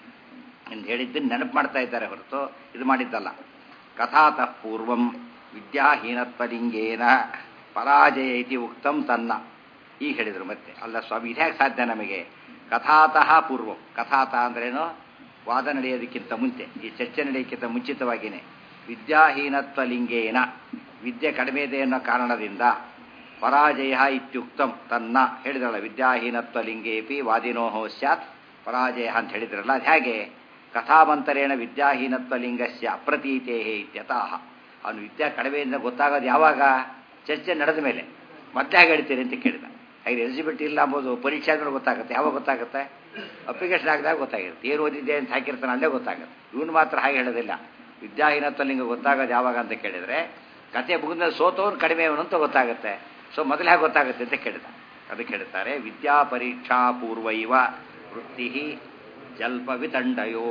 ಎಂದು ಹೇಳಿದ್ದನ್ನು ನೆನಪು ಮಾಡ್ತಾ ಇದ್ದಾರೆ ಹೊರತು ಇದು ಮಾಡಿದ್ದಲ್ಲ ಕಥಾತಃ ಪೂರ್ವಂ ವಿದ್ಯಾಹೀನತ್ವಲಿಂಗೇನ ಪರಾಜಯ ಇತಿ ಉಕ್ತಂ ತನ್ನ ಈಗ ಹೇಳಿದರು ಮತ್ತೆ ಅಲ್ಲ ಸ್ವಾಮಿ ಇದ್ಯಾಕೆ ಸಾಧ್ಯ ನಮಗೆ ಕಥಾತಃ ಪೂರ್ವಂ ಕಥಾತ ಅಂದ್ರೇನು ವಾದ ನಡೆಯೋದಕ್ಕಿಂತ ಮುಂಚೆ ಈ ಚರ್ಚೆ ನಡೆಯೋಕ್ಕಿಂತ ಮುಂಚಿತವಾಗಿಯೇ ವಿದ್ಯಾಹೀನತ್ವಲಿಂಗೇನ ವಿದ್ಯೆ ಕಡಿಮೆ ಇದೆ ಅನ್ನೋ ಕಾರಣದಿಂದ ಪರಾಜಯ ಇತ್ಯುಕ್ತಂ ತನ್ನ ಹೇಳಿದ್ರಲ್ಲ ವಿದ್ಯಾಹೀನತ್ವಲಿಂಗೇಪಿ ವಾದಿನೋಹೋ ಸ್ಯಾತ್ ಪರಾಜಯ ಅಂತ ಹೇಳಿದ್ರಲ್ಲ ಅದು ಹೇಗೆ ಕಥಾಮಂತರೇಣ ವಿದ್ಯಾಹೀನತ್ವಲಿಂಗಸ್ಯ ಅಪ್ರತೀತೇ ಇತ್ಯತಃ ಅವನು ವಿದ್ಯಾ ಕಡಿಮೆಯಿಂದ ಗೊತ್ತಾಗೋದು ಯಾವಾಗ ಚರ್ಚೆ ನಡೆದ ಮೇಲೆ ಮತ್ತೆ ಹೇಗೆ ಹೇಳ್ತೀರಿ ಅಂತ ಕೇಳಿದ ಹಾಗೆ ಎಲಿಜಿಬಿಲಿಟಿ ಇಲ್ಲ ಅಂಬೋದು ಪರೀಕ್ಷೆ ಆದ್ಮೇಲೆ ಗೊತ್ತಾಗುತ್ತೆ ಯಾವಾಗ ಗೊತ್ತಾಗುತ್ತೆ ಅಪ್ಲಿಕೇಶನ್ ಹಾಕಿದಾಗ ಗೊತ್ತಾಗಿರುತ್ತೆ ಏನು ಓದಿದ್ದೆ ಅಂತ ಹಾಕಿರ್ತಾನೆ ಅಲ್ಲೇ ಗೊತ್ತಾಗುತ್ತೆ ಇವನು ಮಾತ್ರ ಹಾಗೆ ಹೇಳೋದಿಲ್ಲ ವಿದ್ಯಾಹೀನತ್ವಲಿಂಗ ಗೊತ್ತಾಗೋದು ಯಾವಾಗ ಅಂತ ಕೇಳಿದರೆ ಕತೆ ಮುಗಿದ್ಮೇಲೆ ಸೋತವನು ಕಡಿಮೆಯವನು ಅಂತ ಗೊತ್ತಾಗುತ್ತೆ ಸೊ ಮೊದಲು ಹೇಗೆ ಗೊತ್ತಾಗುತ್ತೆ ಅಂತ ಕೇಳಿದ ಅದಕ್ಕೆ ಹೇಳ್ತಾರೆ ವಿದ್ಯಾ ಪರೀಕ್ಷಾ ಪೂರ್ವೈವ ವೃತ್ತಿ ಜಲ್ಪ ವಿತಂಡಯೋ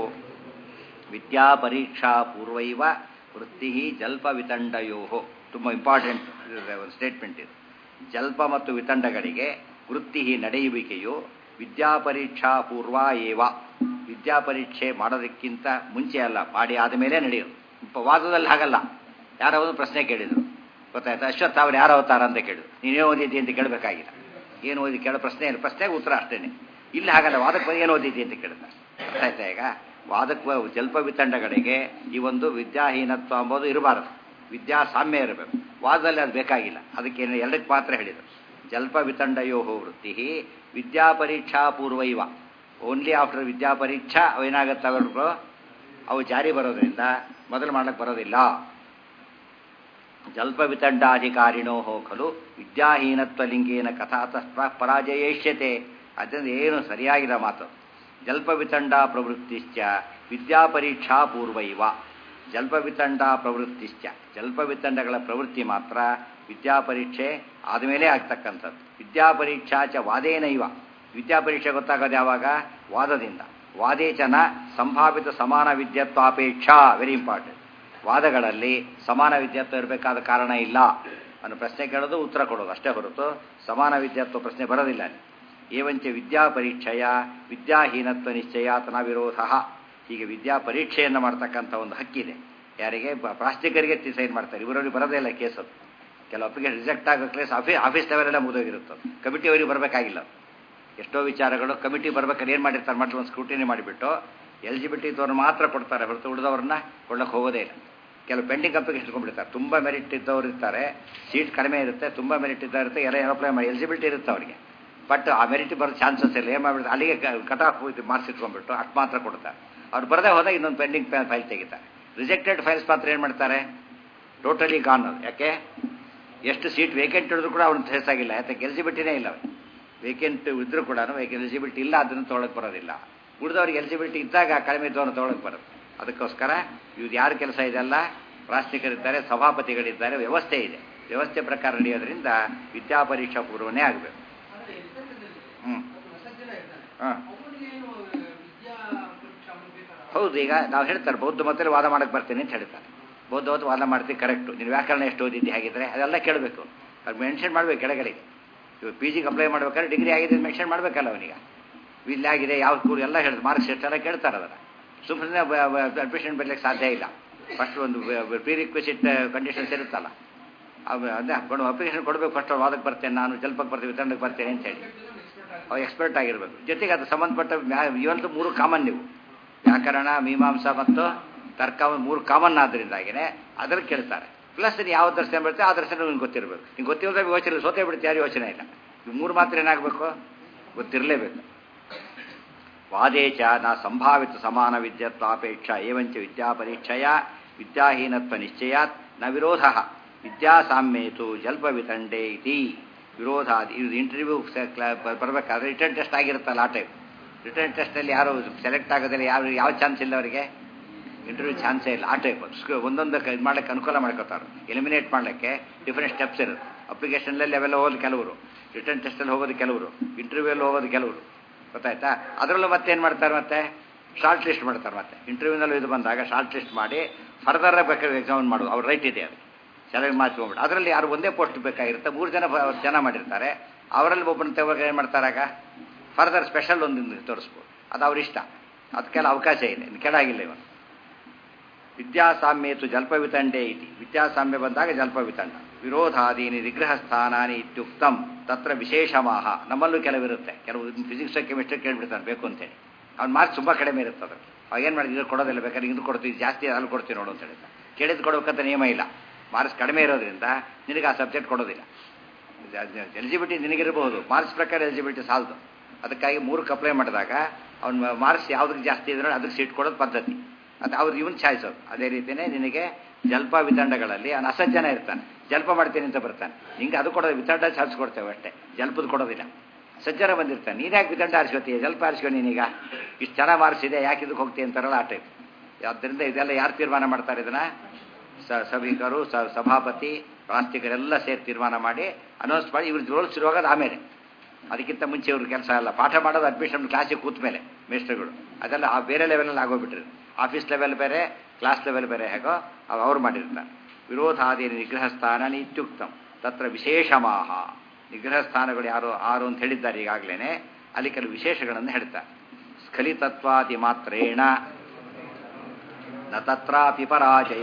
ವಿದ್ಯಾ ಪರೀಕ್ಷಾ ಪೂರ್ವೈವ ವೃತ್ತಿ ಜಲ್ಪ ವಿತಂಡಯೋ ತುಂಬ ಇಂಪಾರ್ಟೆಂಟ್ ಒಂದು ಸ್ಟೇಟ್ಮೆಂಟ್ ಇದು ಜಲ್ಪ ಮತ್ತು ವಿತಂಡಗಳಿಗೆ ವೃತ್ತಿ ನಡೆಯುವಿಕೆಯು ವಿದ್ಯಾಪರೀಕ್ಷಾ ಪೂರ್ವ ಏವ ವಿದ್ಯಾಪರೀಕ್ಷೆ ಮಾಡೋದಕ್ಕಿಂತ ಮುಂಚೆ ಅಲ್ಲ ಮಾಡಿ ಆದಮೇಲೆ ನಡೆಯೋದು ವಾದದಲ್ಲಿ ಹಾಗಲ್ಲ ಯಾರೋ ಒಂದು ಪ್ರಶ್ನೆ ಕೇಳಿದರು ಗೊತ್ತಾಯ್ತಾ ಅಶ್ವತ್ಥ ಅವ್ರು ಯಾರು ಅವತಾರ ಅಂತ ಕೇಳಿದ್ರು ನೀನೇ ಓದಿದ್ದಿ ಅಂತ ಕೇಳಬೇಕಾಗಿಲ್ಲ ಏನು ಓದಿ ಕೇಳೋ ಪ್ರಶ್ನೆ ಇಲ್ಲ ಪ್ರಶ್ನೆಗೆ ಉತ್ತರ ಅಷ್ಟೇನೆ ಇಲ್ಲಿ ಹಾಗಲ್ಲ ವಾದಕ್ಕೆ ಏನು ಓದಿದ್ದಿ ಅಂತ ಕೇಳ್ತಾರೆ ಗೊತ್ತಾಯ್ತಾ ಈಗ ವಾದಕ್ಕೆ ಜಲ್ಪ ವಿತಂಡಗಳಿಗೆ ಈ ಒಂದು ವಿದ್ಯಾಹೀನತ್ವ ಅಂಬೋದು ಇರಬಾರದು ವಿದ್ಯಾ ಸಾಮ್ಯ ಇರಬೇಕು ವಾದದಲ್ಲಿ ಅದು ಬೇಕಾಗಿಲ್ಲ ಅದಕ್ಕೆ ಎರಡಕ್ಕೆ ಮಾತ್ರ ಹೇಳಿದರು ಜಲ್ಪ ವಿತಂಡಯೋ ವೃತ್ತಿ ವಿದ್ಯಾಪರೀಕ್ಷಾ ಪೂರ್ವೈವ ಓನ್ಲಿ ಆಫ್ಟರ್ ವಿದ್ಯಾಪರೀಕ್ಷಾ ಅವೇನಾಗತ್ತೆ ಅವರು ಅವು ಜಾರಿ ಬರೋದ್ರಿಂದ ಮೊದಲು ಮಾಡಕ್ಕೆ ಬರೋದಿಲ್ಲ ಜಲ್ಪ ವಿತಂಡಾಧಿಕಾರಿಣೋ ಖಲು ವಿದ್ಯಾಹೀನತ್ವಲಿಂಗೇನ ಕಥಾತಃ ಪರಾಜಯೇಷ್ಯತೆ ಅದರಿಂದ ಏನು ಸರಿಯಾಗಿರೋ ಮಾತು ಜಲ್ಪ ವಿತಂಡ ಪ್ರವೃತ್ತಿಶ್ಚ ವಿದ್ಯಾಪರೀಕ್ಷಾ ಪೂರ್ವೈವ ಜಲ್ಪ ವಿತಂಡ ಪ್ರವೃತ್ತಿಶ್ಚ ಜಲ್ಪ ವಿತಂಡಗಳ ಪ್ರವೃತ್ತಿ ಮಾತ್ರ ವಿದ್ಯಾಪರೀಕ್ಷೆ ಆದಮೇಲೆ ಆಗ್ತಕ್ಕಂಥದ್ದು ವಿದ್ಯಾಪರೀಕ್ಷಾ ಚ ವಾದೇನೈವ ವಿದ್ಯಾಪರೀಕ್ಷೆ ಗೊತ್ತಾಗೋದು ಯಾವಾಗ ವಾದದಿಂದ ವಾದೇಚನ ಸಂಭಾವಿತ ಸಮಾನ ವಿದ್ಯತ್ವಾಪೇಕ್ಷಾ ವೆರಿ ಇಂಪಾರ್ಟೆಂಟ್ ವಾದಗಳಲ್ಲಿ ಸಮಾನ ವಿದ್ಯಾತ್ವ ಇರಬೇಕಾದ ಕಾರಣ ಇಲ್ಲ ಅನ್ನೋ ಪ್ರಶ್ನೆ ಕೇಳೋದು ಉತ್ತರ ಕೊಡೋದು ಅಷ್ಟೇ ಹೊರತು ಸಮಾನ ವಿದ್ಯಾತ್ವ ಪ್ರಶ್ನೆ ಬರೋದಿಲ್ಲ ಅಲ್ಲಿ ಏವಂಚ ವಿದ್ಯಾಪರೀಕ್ಷೆಯ ವಿದ್ಯಾಹೀನತ್ವ ನಿಶ್ಚಯಾತನ ವಿರೋಧ ಹೀಗೆ ವಿದ್ಯಾ ಪರೀಕ್ಷೆಯನ್ನು ಮಾಡ್ತಕ್ಕಂಥ ಒಂದು ಹಕ್ಕಿದೆ ಯಾರಿಗೆ ಪ್ರಾಸ್ತಿಕರಿಗೆ ಸೈನ್ ಮಾಡ್ತಾರೆ ಇವರಲ್ಲಿ ಬರೋದೇ ಇಲ್ಲ ಕೇಸದು ಕೆಲವು ಅಪ್ಲಿಕೇಶನ್ ರಿಜೆಕ್ಟ್ ಆಗೋ ಕೇಸ್ ಆಫೀಸ್ ಆಫೀಸ್ ಲೆವೆಲೆಲ್ಲ ಮುಗಿದೋಗಿರುತ್ತೆ ಕಮಿಟಿಯವರಿಗೆ ಬರಬೇಕಾಗಿಲ್ಲ ಎಷ್ಟೋ ವಿಚಾರಗಳು ಕಮಿಟಿ ಬರ್ಬೇಕಾದ್ರೆ ಏನು ಮಾಡಿರ್ತಾರೆ ಮತ್ತೆ ಒಂದು ಸ್ಕ್ರೂಟಿನಿ ಮಾಡಿಬಿಟ್ಟು ಎಲಿಜಿಬಿಲಿಟಿ ಇದ್ದವ್ರನ್ನ ಮಾತ್ರ ಕೊಡ್ತಾರೆ ಹೊರತು ಉಳಿದವ್ರನ್ನ ಕೊಡಕ್ಕೆ ಹೋಗೋದೇ ಇಲ್ಲ ಕೆಲವು ಪೆಂಡಿಂಗ್ ಅಪ್ಲಿಕೇಶನ್ ಇಟ್ಕೊಂಡ್ಬಿಡ್ತಾರೆ ತುಂಬ ಮೆರಿಟ್ ಇದ್ದವ್ರು ಇರ್ತಾರೆ ಸೀಟ್ ಕಡಿಮೆ ಇರುತ್ತೆ ತುಂಬ ಮೆರಿಟ್ ಇದ್ದವ್ರು ಇರುತ್ತೆ ಎಲ್ಲ ಅಪ್ಲೈ ಮಾಡಿ ಎಲಿಜಿಬಿಲಿಟಿ ಇರುತ್ತೆ ಅವರಿಗೆ ಬಟ್ ಆ ಮೆರಿಟ್ ಬರೋ ಚಾನ್ಸಸ್ ಇಲ್ಲ ಏನು ಮಾಡಿಬಿಡ್ತಾರೆ ಅಲ್ಲಿಗೆ ಕಟ್ ಆಫ್ ಇದು ಮಾರ್ಕ್ಸ್ ಇಟ್ಕೊಂಡ್ಬಿಟ್ಟು ಅಷ್ಟು ಮಾತ್ರ ಕೊಡ್ತಾರೆ ಅವ್ರು ಬರದೇ ಹೋದಾಗ ಇನ್ನೊಂದು ಪೆಂಡಿಂಗ್ ಫೈಲ್ ತೆಗಿತಾರೆ ರಿಜೆಕ್ಟೆಡ್ ಫೈಲ್ಸ್ ಮಾತ್ರ ಏನು ಮಾಡ್ತಾರೆ ಟೋಟಲಿ ಗಾನ್ ಅದು ಯಾಕೆ ಎಷ್ಟು ಸೀಟ್ ವೇಕೆಂಟ್ ಹಿಡಿದ್ರು ಕೂಡ ಅವ್ನ ಹೆಸಾಗಿಲ್ಲ ಯಾಕೆ ಎಲಿಜಿಬಿಲಿಟಿನೇ ಇಲ್ಲ ವೇಕೆಂಟ್ ಇದ್ರೂ ಕೂಡ ಎಲಿಜಿಬಿಲಿಟಿ ಇಲ್ಲ ಅದನ್ನು ತೊಗೊಳಕ್ಕೆ ಬರೋದಿಲ್ಲ ಉಳಿದವ್ರಿಗೆ ಎಲಿಜಿಬಿಲಿಟಿ ಇದ್ದಾಗ ಕಡಿಮೆ ಇದ್ದವನು ತೊಗೊಳಕ್ಕೆ ಬರುತ್ತೆ ಅದಕ್ಕೋಸ್ಕರ ಇವ್ರು ಯಾರ ಕೆಲಸ ಇದೆಲ್ಲ ಪ್ರಾಸ್ತಿಕರಿದ್ದಾರೆ ಸಭಾಪತಿಗಳಿದ್ದಾರೆ ವ್ಯವಸ್ಥೆ ಇದೆ ವ್ಯವಸ್ಥೆ ಪ್ರಕಾರ ನಡೆಯೋದ್ರಿಂದ ವಿದ್ಯಾಪರೀಕ್ಷಾ ಪೂರ್ವನೇ ಆಗಬೇಕು ಆದ್ರೆ ಎಲಿಸಬೆತ್ತಲ್ಲಿ ಹ್ಞೂ ಒಬ್ಬ ಹೊಸ ಜನ ಇರ್ತಾನೆ ಹಾಂ ಅವನಿಗೇನು ವಿದ್ಯಾ ಪರೀಕ್ಷಾ ಬೇಕಾದ ಹೌದು ಈಗ ನಾವು ಹೇಳ್ತಾರೆ ಬೌದ್ಧ ಮತದಲ್ಲಿ ವಾದ ಮಾಡಕ್ಕೆ ಬರ್ತೀನಿ ಅಂತ ಹೇಳ್ತಾರೆ ಬೌದ್ಧವತ್ತು ವಾದ ಮಾಡ್ತೀವಿ ಕರೆಕ್ಟು ನೀನು ವ್ಯಾಕರಣ ಎಷ್ಟು ಓದಿದ್ದಿ ಹಾಗಿದ್ರೆ ಅದೆಲ್ಲ ಕೇಳಬೇಕು ಅದು ಮೆನ್ಷನ್ ಮಾಡಬೇಕು ಕೆಳಗಡೆ ಇವಾಗ ಪಿ ಜಿಗೆ ಅಪ್ಲೈ ಮಾಡ್ಬೇಕಾದ್ರೆ ಡಿಗ್ರಿ ಆಗಿದೆ ಮೆನ್ಷನ್ ಮಾಡಬೇಕಲ್ಲ ಅವನಿಗೆ ಇಲ್ಲಿ ಆಗಿದೆ ಯಾವ ಸ್ಕೂಲ್ ಎಲ್ಲ ಹೇಳಿದ್ರು ಮಾರ್ಕ್ಸ್ ಎಷ್ಟೆಲ್ಲ ಕೇಳ್ತಾರೆ ಅದನ್ನು ಸುಮ್ಮನೆ ಅಡ್ಮಿಷನ್ ಬರಲಿಕ್ಕೆ ಸಾಧ್ಯ ಇಲ್ಲ ಫಸ್ಟ್ ಒಂದು ಪ್ರೀ ರಿಕ್ವೆಸಿಟ್ ಕಂಡೀಷನ್ಸ್ ಇರುತ್ತಲ್ಲ ಅವು ಅದೇ ಕೊಡು ಅಪ್ಲಿಕೇಶನ್ ಕೊಡಬೇಕು ಫಸ್ಟ್ ಅವ್ರು ವಾದಕ್ಕೆ ಬರ್ತೇನೆ ನಾನು ಜಲ್ಪಕ್ಕೆ ಬರ್ತೀನಿ ವಿತರಣೆಗೆ ಬರ್ತೇನೆ ಅಂತ ಹೇಳಿ ಅವು ಎಕ್ಸ್ಪರ್ಟ್ ಆಗಿರಬೇಕು ಜೊತೆಗೆ ಅದು ಸಂಬಂಧಪಟ್ಟ ಇವಂತೂ ಮೂರು ಕಾಮನ್ ನೀವು ವ್ಯಾಕರಣ ಮೀಮಾಂಸಾ ಮತ್ತು ತರ್ಕ ಮೂರು ಕಾಮನ್ ಆದ್ದರಿಂದಾಗಿನೇ ಅದ್ರಲ್ಲಿ ಕೇಳ್ತಾರೆ ಪ್ಲಸ್ ನೀನು ಯಾವ ದರ್ಶನ ಬರುತ್ತೆ ಆ ದರ್ಶನ ನಿಮ್ಗೆ ಗೊತ್ತಿರಬೇಕು ನಿಂಗೆ ಗೊತ್ತಿಲ್ಲದ ಯೋಚನೆ ಸೋತೆ ಬಿಡುತ್ತೆ ಯಾರು ಯೋಚನೆ ಇಲ್ಲ ಇವು ಮೂರು ಮಾತ್ರ ಏನಾಗಬೇಕು ಗೊತ್ತಿರಲೇಬೇಕು ವಾದೇಚ ನ ಸಂಭಾವಿತ ಸಮಾನ ವಿದ್ಯತ್ವಾಪೇಕ್ಷ ಏವಂಚ ವಿದ್ಯಾಪರೀಕ್ಷೆಯ ವಿದ್ಯಾಹೀನತ್ವ ನಿಶ್ಚಯಾತ್ ನ ವಿರೋಧ ವಿದ್ಯಾಸಾಮ್ಯೇತು ಜಲ್ಪ ವಿತಂಡೆ ಇತಿ ವಿರೋಧ ಇದು ಇಂಟರ್ವ್ಯೂ ಬರಬೇಕಾದ್ರೆ ರಿಟರ್ನ್ ಟೆಸ್ಟ್ ಆಗಿರುತ್ತಲ್ಲ ಆ ಟೈಪ್ ರಿಟರ್ನ್ ಟೆಸ್ಟಲ್ಲಿ ಯಾರು ಸೆಲೆಕ್ಟ್ ಆಗೋದಿಲ್ಲ ಯಾವ ಯಾವ ಚಾನ್ಸ್ ಇಲ್ಲ ಅವರಿಗೆ ಇಂಟರ್ವ್ಯೂ ಚಾನ್ಸೇ ಇಲ್ಲ ಆ ಟೈಪ್ ಒಂದೊಂದು ಇದು ಮಾಡ್ಲಿಕ್ಕೆ ಅನುಕೂಲ ಮಾಡ್ಕೋತಾರೆ ಎಲಿಮಿನೇಟ್ ಮಾಡಲಿಕ್ಕೆ ಡಿಫರೆಂಟ್ ಸ್ಟೆಪ್ಸ್ ಇರುತ್ತೆ ಅಪ್ಲಿಕೇಶನ್ನಲ್ಲಿ ಅವೆಲ್ಲ ಹೋಗೋದು ಕೆಲವರು ರಿಟರ್ನ್ ಟೆಸ್ಟಲ್ಲಿ ಹೋಗೋದು ಕೆಲವರು ಇಂಟರ್ವ್ಯೂಲ್ಲಿ ಹೋಗೋದು ಕೆಲವರು ಗೊತ್ತಾಯ್ತಾ ಅದರಲ್ಲೂ ಮತ್ತೆ ಏನು ಮಾಡ್ತಾರೆ ಮತ್ತೆ ಶಾರ್ಟ್ ಲಿಸ್ಟ್ ಮಾಡ್ತಾರೆ ಮತ್ತೆ ಇಂಟರ್ವ್ಯೂನಲ್ಲಿ ಇದು ಬಂದಾಗ ಶಾರ್ಟ್ ಲಿಸ್ಟ್ ಮಾಡಿ ಫರ್ದರ್ ಬೇಕಾದ್ರೆ ಎಕ್ಸಾಮಿನ್ ಮಾಡೋದು ಅವ್ರ ರೈಟ್ ಇದೆ ಅದು ಸೆಲೆಕ್ಟ್ ಮಾಡ್ಕೊಂಡ್ಬಿಟ್ಟು ಅದರಲ್ಲಿ ಯಾರು ಒಂದೇ ಪೋಸ್ಟ್ ಬೇಕಾಗಿರುತ್ತೆ ಮೂರು ಜನ ಜನ ಮಾಡಿರ್ತಾರೆ ಅವರಲ್ಲಿ ಒಬ್ಬನ ತೆಗೆದಾಗ ಏನು ಮಾಡ್ತಾರಾಗ ಫರ್ದರ್ ಸ್ಪೆಷಲ್ ಒಂದು ತೋರಿಸ್ಬೋದು ಅದು ಅವ್ರ ಇಷ್ಟ ಅದಕ್ಕೆಲ್ಲ ಅವಕಾಶ ಇದೆ ಇನ್ನು ಕೆಳಗಿಲ್ಲ ಇವನು ವಿದ್ಯಾಸಾಮ್ಯೇತು ಜಲ್ಪವಿತಂಡೇ ಇತಿ ವಿದ್ಯಾಸಾಮ್ಯ ಬಂದಾಗ ಜಲ್ಪವಿತಂಡ ವಿರೋಧಾದೀನಿ ನಿಗ್ರಹ ಸ್ಥಾನಾನಿ ಇತ್ಯುಕ್ತಂ ತತ್ರ ವಿಶೇಷಮಾಹ ನಮ್ಮಲ್ಲೂ ಕೆಲವಿರುತ್ತೆ ಕೆಲವು ಫಿಸಿಕ್ಸ್ ಕೆಮಿಸ್ಟ್ರಿ ಕೇಳ್ಬಿಡ್ತಾನೆ ಬೇಕು ಅಂತೇಳಿ ಅವ್ನ ಮಾರ್ಕ್ಸ್ ತುಂಬ ಕಡಿಮೆ ಇರುತ್ತೆ ಅದು ಅವಾಗ ಏನು ಮಾಡಿದ್ರೆ ಕೊಡೋದಿಲ್ಲ ಬೇಕಾದ್ರೆ ಇದು ಕೊಡ್ತೀವಿ ಜಾಸ್ತಿ ಅಲ್ಲಿ ಕೊಡ್ತೀವಿ ನೋಡು ಅಂತ ಹೇಳಿದ ಕೇಳಿದ್ ಕೊಡ್ಬೇಕಂತ ನಿಯಮ ಇಲ್ಲ ಮಾರ್ಕ್ಸ್ ಕಡಿಮೆ ಇರೋದ್ರಿಂದ ನಿನಗೆ ಆ ಸಬ್ಜೆಕ್ಟ್ ಕೊಡೋದಿಲ್ಲ ಎಲಿಜಿಬಿಲಿಟಿ ನಿನಗಿರಬಹುದು ಮಾರ್ಕ್ಸ್ ಪ್ರಕಾರ ಎಲಿಜಿಬಿಲಿಟಿ ಸಾಲದು ಅದಕ್ಕಾಗಿ ಮೂರಕ್ಕೆ ಅಪ್ಲೈ ಮಾಡಿದಾಗ ಅವ್ನ ಮಾರ್ಕ್ಸ್ ಯಾವುದಕ್ಕೆ ಜಾಸ್ತಿ ಇದ್ರೆ ಅದಕ್ಕೆ ಸೀಟ್ ಕೊಡೋದು ಪದ್ಧತಿ ಅದು ಅವ್ರು ಇವನ್ ಚಾಯ್ಸ್ ಅದು ಅದೇ ರೀತಿಯೇ ನಿನಗೆ ಜಲ್ಪ ವಿತಂಡಗಳಲ್ಲಿ ಅವನು ಅಸಜ್ಜನ ಇರ್ತಾನೆ ಜಲ್ಪ ಮಾಡ್ತೀನಿ ಅಂತ ಬರ್ತಾನೆ ಹಿಂಗೆ ಅದು ಕೊಡೋದು ವಿತಂಡ ಚಾನ್ಸ್ ಕೊಡ್ತೇವೆ ಅಷ್ಟೇ ಜಲ್ಪದ ಕೊಡೋದಿಲ್ಲ ಸಜ್ಜನ ಬಂದಿರ್ತಾನೆ ನೀನು ಯಾಕೆ ವಿತಂಡ ಆರಿಸ್ಕೋತೀಯ ಜಲ್ಪ ಆರಿಸ್ಕೊ ನೀನೀಗ ಇಷ್ಟು ಚೆನ್ನಾಗಿ ಮಾರ್ಕ್ಸ್ ಇದೆ ಯಾಕೆ ಇದಕ್ಕೆ ಹೋಗ್ತೀಯ ಅಂತಾರಲ್ಲ ಆ ಟೈಪ್ ಆದ್ದರಿಂದ ಇದೆಲ್ಲ ಯಾರು ತೀರ್ಮಾನ ಮಾಡ್ತಾರೆ ಇದನ್ನ ಸ ಸಭಿಕರು ಸ ಸಭಾಪತಿ ರಾಷ್ಟ್ರಿಕರೆಲ್ಲ ಸೇರಿ ತೀರ್ಮಾನ ಮಾಡಿ ಅನೌನ್ಸ್ ಮಾಡಿ ಇವ್ರ ರೋಲ್ ಶುರುವಾಗೋದು ಆಮೇಲೆ ಅದಕ್ಕಿಂತ ಮುಂಚೆ ಇವ್ರ ಕೆಲಸ ಅಲ್ಲ ಪಾಠ ಮಾಡೋದು ಅಡ್ಮಿಷನ್ ಕ್ಲಾಸಿಗೆ ಕೂತ ಮೇಲೆ ಮೇಸ್ಟರ್ಗಳು ಅದೆಲ್ಲ ಆ ಬೇರೆ ಲೆವೆಲಲ್ಲಿ ಆಗೋಗ್ಬಿಟ್ರಿ ಆಫೀಸ್ ಲೆವೆಲ್ ಬೇರೆ ಕ್ಲಾಸ್ ಲೆವೆಲ್ ಬೇರೆ ಹೇಗೋ ಅವು ಅವ್ರು ಮಾಡಿರ್ತಾರೆ ವಿರೋಧಾದಿ ನಿಗ್ರಹ ಸ್ಥಾನ ಇತ್ಯುಕ್ತಂ ತತ್ರ ವಿಶೇಷಮಾಹ ನಿಗ್ರಹ ಸ್ಥಾನಗಳು ಯಾರು ಆರು ಅಂತ ಹೇಳಿದ್ದಾರೆ ಈಗಾಗಲೇ ಅಲ್ಲಿ ಕೆಲವು ವಿಶೇಷಗಳನ್ನು ಹೇಳ್ತಾರೆ ಸ್ಖಲಿತತ್ವಾದಿ ಮಾತ್ರೇಣ ನ ತತ್ರಾಪಿ ಪರಾಜಯ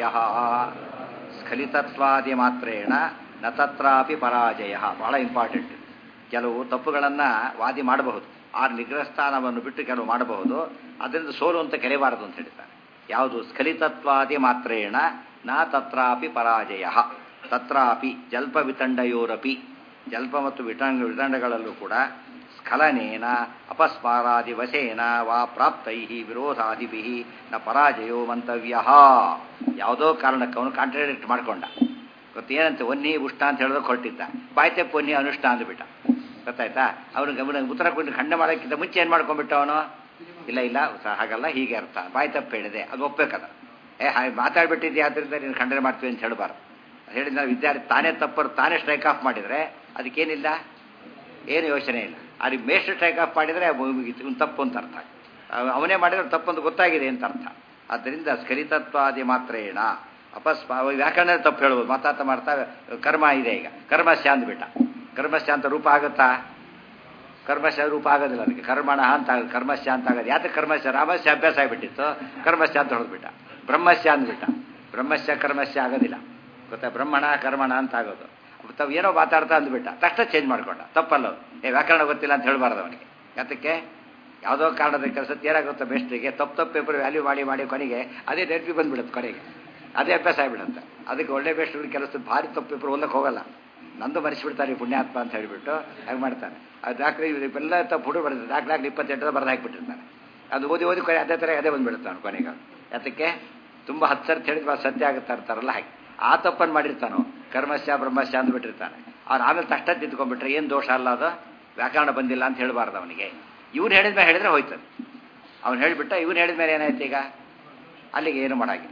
ಸ್ಖಲಿತತ್ವಾದಿ ಮಾತ್ರೇಣ ನ ತತ್ರಾಪಿ ಪರಾಜಯ ಬಹಳ ಇಂಪಾರ್ಟೆಂಟ್ ಕೆಲವು ತಪ್ಪುಗಳನ್ನು ವಾದಿ ಮಾಡಬಹುದು ಆ ನಿಗ್ರಹ ಸ್ಥಾನವನ್ನು ಬಿಟ್ಟು ಕೆಲವು ಮಾಡಬಹುದು ಅದರಿಂದ ಸೋಲು ಅಂತ ಕರೆಯಬಾರದು ಅಂತ ಹೇಳ್ತಾರೆ ಯಾವುದು ಸ್ಖಲಿತತ್ವಾದಿ ಮಾತ್ರೇಣ ನ ತತ್ರಾಪಿ ಪರಾಜಯ ತತ್ರಾಪಿ ಜಲ್ಪ ವಿತಂಡಯೋರಪಿ ಜಲ್ಪ ಮತ್ತು ವಿತಂಡ ವಿತಂಡಗಳಲ್ಲೂ ಕೂಡ ಸ್ಖಲನೇನ ಅಪಸ್ಮಾರಾದಿ ವಶೇನ ವಾ ಪ್ರಾಪ್ತೈ ವಿರೋಧಾದಿಭಿ ನ ಪರಾಜಯೋ ಮಂತವ್ಯ ಯಾವುದೋ ಕಾರಣಕ್ಕೆ ಅವನು ಕಾಂಟ್ರಾಡಿಕ್ಟ್ ಮಾಡ್ಕೊಂಡ ಗೊತ್ತೇನಂತೆ ಒನ್ನಿ ಉಷ್ಟ ಅಂತ ಹೇಳೋದಕ್ಕೆ ಹೊರಟಿದ್ದ ಬಾಯ್ತೆಪ್ಪ ಒನ್ನಿ ಅನುಷ್ಠ ಅಂದ್ಬಿಟ್ಟ ಗೊತ್ತಾಯ್ತಾ ಅವನಿಗೆ ಅವನಿಗೆ ಉತ್ತರ ಕೊಟ್ಟು ಖಂಡ ಮಾಡೋಕ್ಕಿಂತ ಮುಂಚೆ ಏನು ಮಾಡ್ಕೊಂಡ್ಬಿಟ್ಟ ಅವನು ಇಲ್ಲ ಇಲ್ಲ ಹಾಗಲ್ಲ ಹೀಗೆ ಅರ್ಥ ಬಾಯ್ ತಪ್ಪು ಹೇಳಿದೆ ಅದು ಒಪ್ಪಬೇಕದ ಏ ಹಾಗೆ ಮಾತಾಡ್ಬಿಟ್ಟಿದ್ದೆ ಆದ್ದರಿಂದ ನೀನು ಖಂಡನೆ ಮಾಡ್ತೀವಿ ಅಂತ ಹೇಳಬಾರ್ದು ಹೇಳಿದ ವಿದ್ಯಾರ್ಥಿ ತಾನೇ ತಪ್ಪರು ತಾನೇ ಸ್ಟ್ರೈಕ್ ಆಫ್ ಮಾಡಿದರೆ ಅದಕ್ಕೇನಿಲ್ಲ ಏನು ಯೋಚನೆ ಇಲ್ಲ ಅದಕ್ಕೆ ಮೇಸ್ಟ್ ಸ್ಟ್ರೈಕ್ ಆಫ್ ಮಾಡಿದರೆ ಇವ್ನು ತಪ್ಪು ಅಂತ ಅರ್ಥ ಅವನೇ ಮಾಡಿದ್ರೆ ತಪ್ಪು ಅಂತ ಗೊತ್ತಾಗಿದೆ ಅಂತ ಅರ್ಥ ಆದ್ದರಿಂದ ಸ್ಖಲಿತತ್ವಾದಿ ಮಾತ್ರೇಣ ಅಪಸ್ಮ ವ್ಯಾಕರಣ ತಪ್ಪು ಹೇಳ್ಬೋದು ಮಾತಾಡ್ತಾ ಮಾಡ್ತಾ ಕರ್ಮ ಇದೆ ಈಗ ಕರ್ಮಸ್ಯ ಅಂದ್ಬಿಟ್ಟ ಕರ್ಮಸ್ಯ ಅಂತ ರೂಪ ಆಗುತ್ತಾ ಕರ್ಮಸ್ಯ ರೂಪ ಆಗೋದಿಲ್ಲ ಅದಕ್ಕೆ ಕರ್ಮಣ ಅಂತ ಕರ್ಮಸ್ಯ ಅಂತ ಆಗೋದು ಯಾಕೆ ಕರ್ಮಸ್ಯ ರಾಮಸ್ಯ ಅಭ್ಯಾಸ ಆಗಿಬಿಟ್ಟಿತ್ತು ಕರ್ಮಸ್ಯ ಅಂತ ಹೊಡೆದ್ಬಿಟ್ಟ ಬ್ರಹ್ಮಸ್ಯ ಅಂದ್ಬಿಟ್ಟ ಬ್ರಹ್ಮಸ್ಯ ಕರ್ಮಸ್ಯ ಆಗೋದಿಲ್ಲ ಗೊತ್ತಾ ಬ್ರಹ್ಮಣ ಕರ್ಮಣ ಅಂತ ಆಗೋದು ತಾವು ಏನೋ ಮಾತಾಡ್ತಾ ಅಂದ್ಬಿಟ್ಟ ತಕ್ಷಣ ಚೇಂಜ್ ಮಾಡ್ಕೊಂಡ ತಪ್ಪಲ್ಲ ಏ ವ್ಯಾಕರಣ ಗೊತ್ತಿಲ್ಲ ಅಂತ ಹೇಳಬಾರ್ದು ಅವನಿಗೆ ಯಾತಕ್ಕೆ ಯಾವುದೋ ಕಾರಣದ ಕೆಲಸ ಏನಾಗುತ್ತೆ ಬೆಸ್ಟಿಗೆ ತಪ್ಪು ತಪ್ಪು ಪೇಪರ್ ವ್ಯಾಲ್ಯೂ ಮಾಡಿ ಮಾಡಿ ಕೊನೆಗೆ ಅದೇ ನೆನಪಿ ಬಂದ್ಬಿಡುತ್ತೆ ಕೊನೆಗೆ ಅದೇ ಅಭ್ಯಾಸ ಆಗಿಬಿಡುತ್ತೆ ಅದಕ್ಕೆ ಒಳ್ಳೆ ಬೆಸ್ಟ್ ಕೆಲಸ ಭಾರಿ ತಪ್ಪು ಪೇಪರ್ ಓದಕ್ಕೆ ಹೋಗಲ್ಲ ನಂದು ಮರೆಸಿಬಿಡ್ತಾರೆ ಪುಣ್ಯಾತ್ಮ ಅಂತ ಹೇಳಿಬಿಟ್ಟು ಹಾಗೆ ಮಾಡ್ತಾನೆ ಅದು ದಾಖಲೆ ಇವೆಲ್ಲ ತಪ್ಪು ಹುಡುಗ ಬರ್ತದೆ ದಾಖಲೆ ಆಗಲಿ ಇಪ್ಪತ್ತೆಂಟರ ಬರೆದು ಹಾಕಿಬಿಟ್ಟಿರ್ತಾನೆ ಅದು ಓದಿ ಓದಿ ಕೊನೆ ಅದೇ ಥರ ಅದೇ ಬಂದ್ಬಿಡುತ್ತೆ ಅವ್ನು ಕೊನೆಗೆ ಯಾತಕ್ಕೆ ತುಂಬ ಹತ್ತು ಸರ್ತಿ ಹೇಳಿದ್ರೆ ಸತ್ಯ ಆಗುತ್ತೆ ಅಂತಾರಲ್ಲ ಹಾಗೆ ಆ ತಪ್ಪನ್ನು ಮಾಡಿರ್ತಾನೋ ಕರ್ಮಸ್ಯ ಬ್ರಹ್ಮಸ್ಯ ಅಂದ್ಬಿಟ್ಟಿರ್ತಾನೆ ಅವ್ನು ಆಮೇಲೆ ತಷ್ಟ ತಿದ್ಕೊಂಡ್ಬಿಟ್ರೆ ಏನು ದೋಷ ಅಲ್ಲ ಅದು ವ್ಯಾಕರಣ ಬಂದಿಲ್ಲ ಅಂತ ಹೇಳಬಾರ್ದು ಅವನಿಗೆ ಇವ್ನು ಹೇಳಿದ ಮೇಲೆ ಹೇಳಿದ್ರೆ ಹೋಯ್ತದೆ ಅವ್ನು ಹೇಳಿಬಿಟ್ಟ ಇವ್ನು ಹೇಳಿದ ಮೇಲೆ ಏನಾಯ್ತು ಈಗ ಅಲ್ಲಿಗೆ ಏನು ಮಾಡಾಗಿ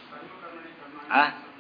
ಆ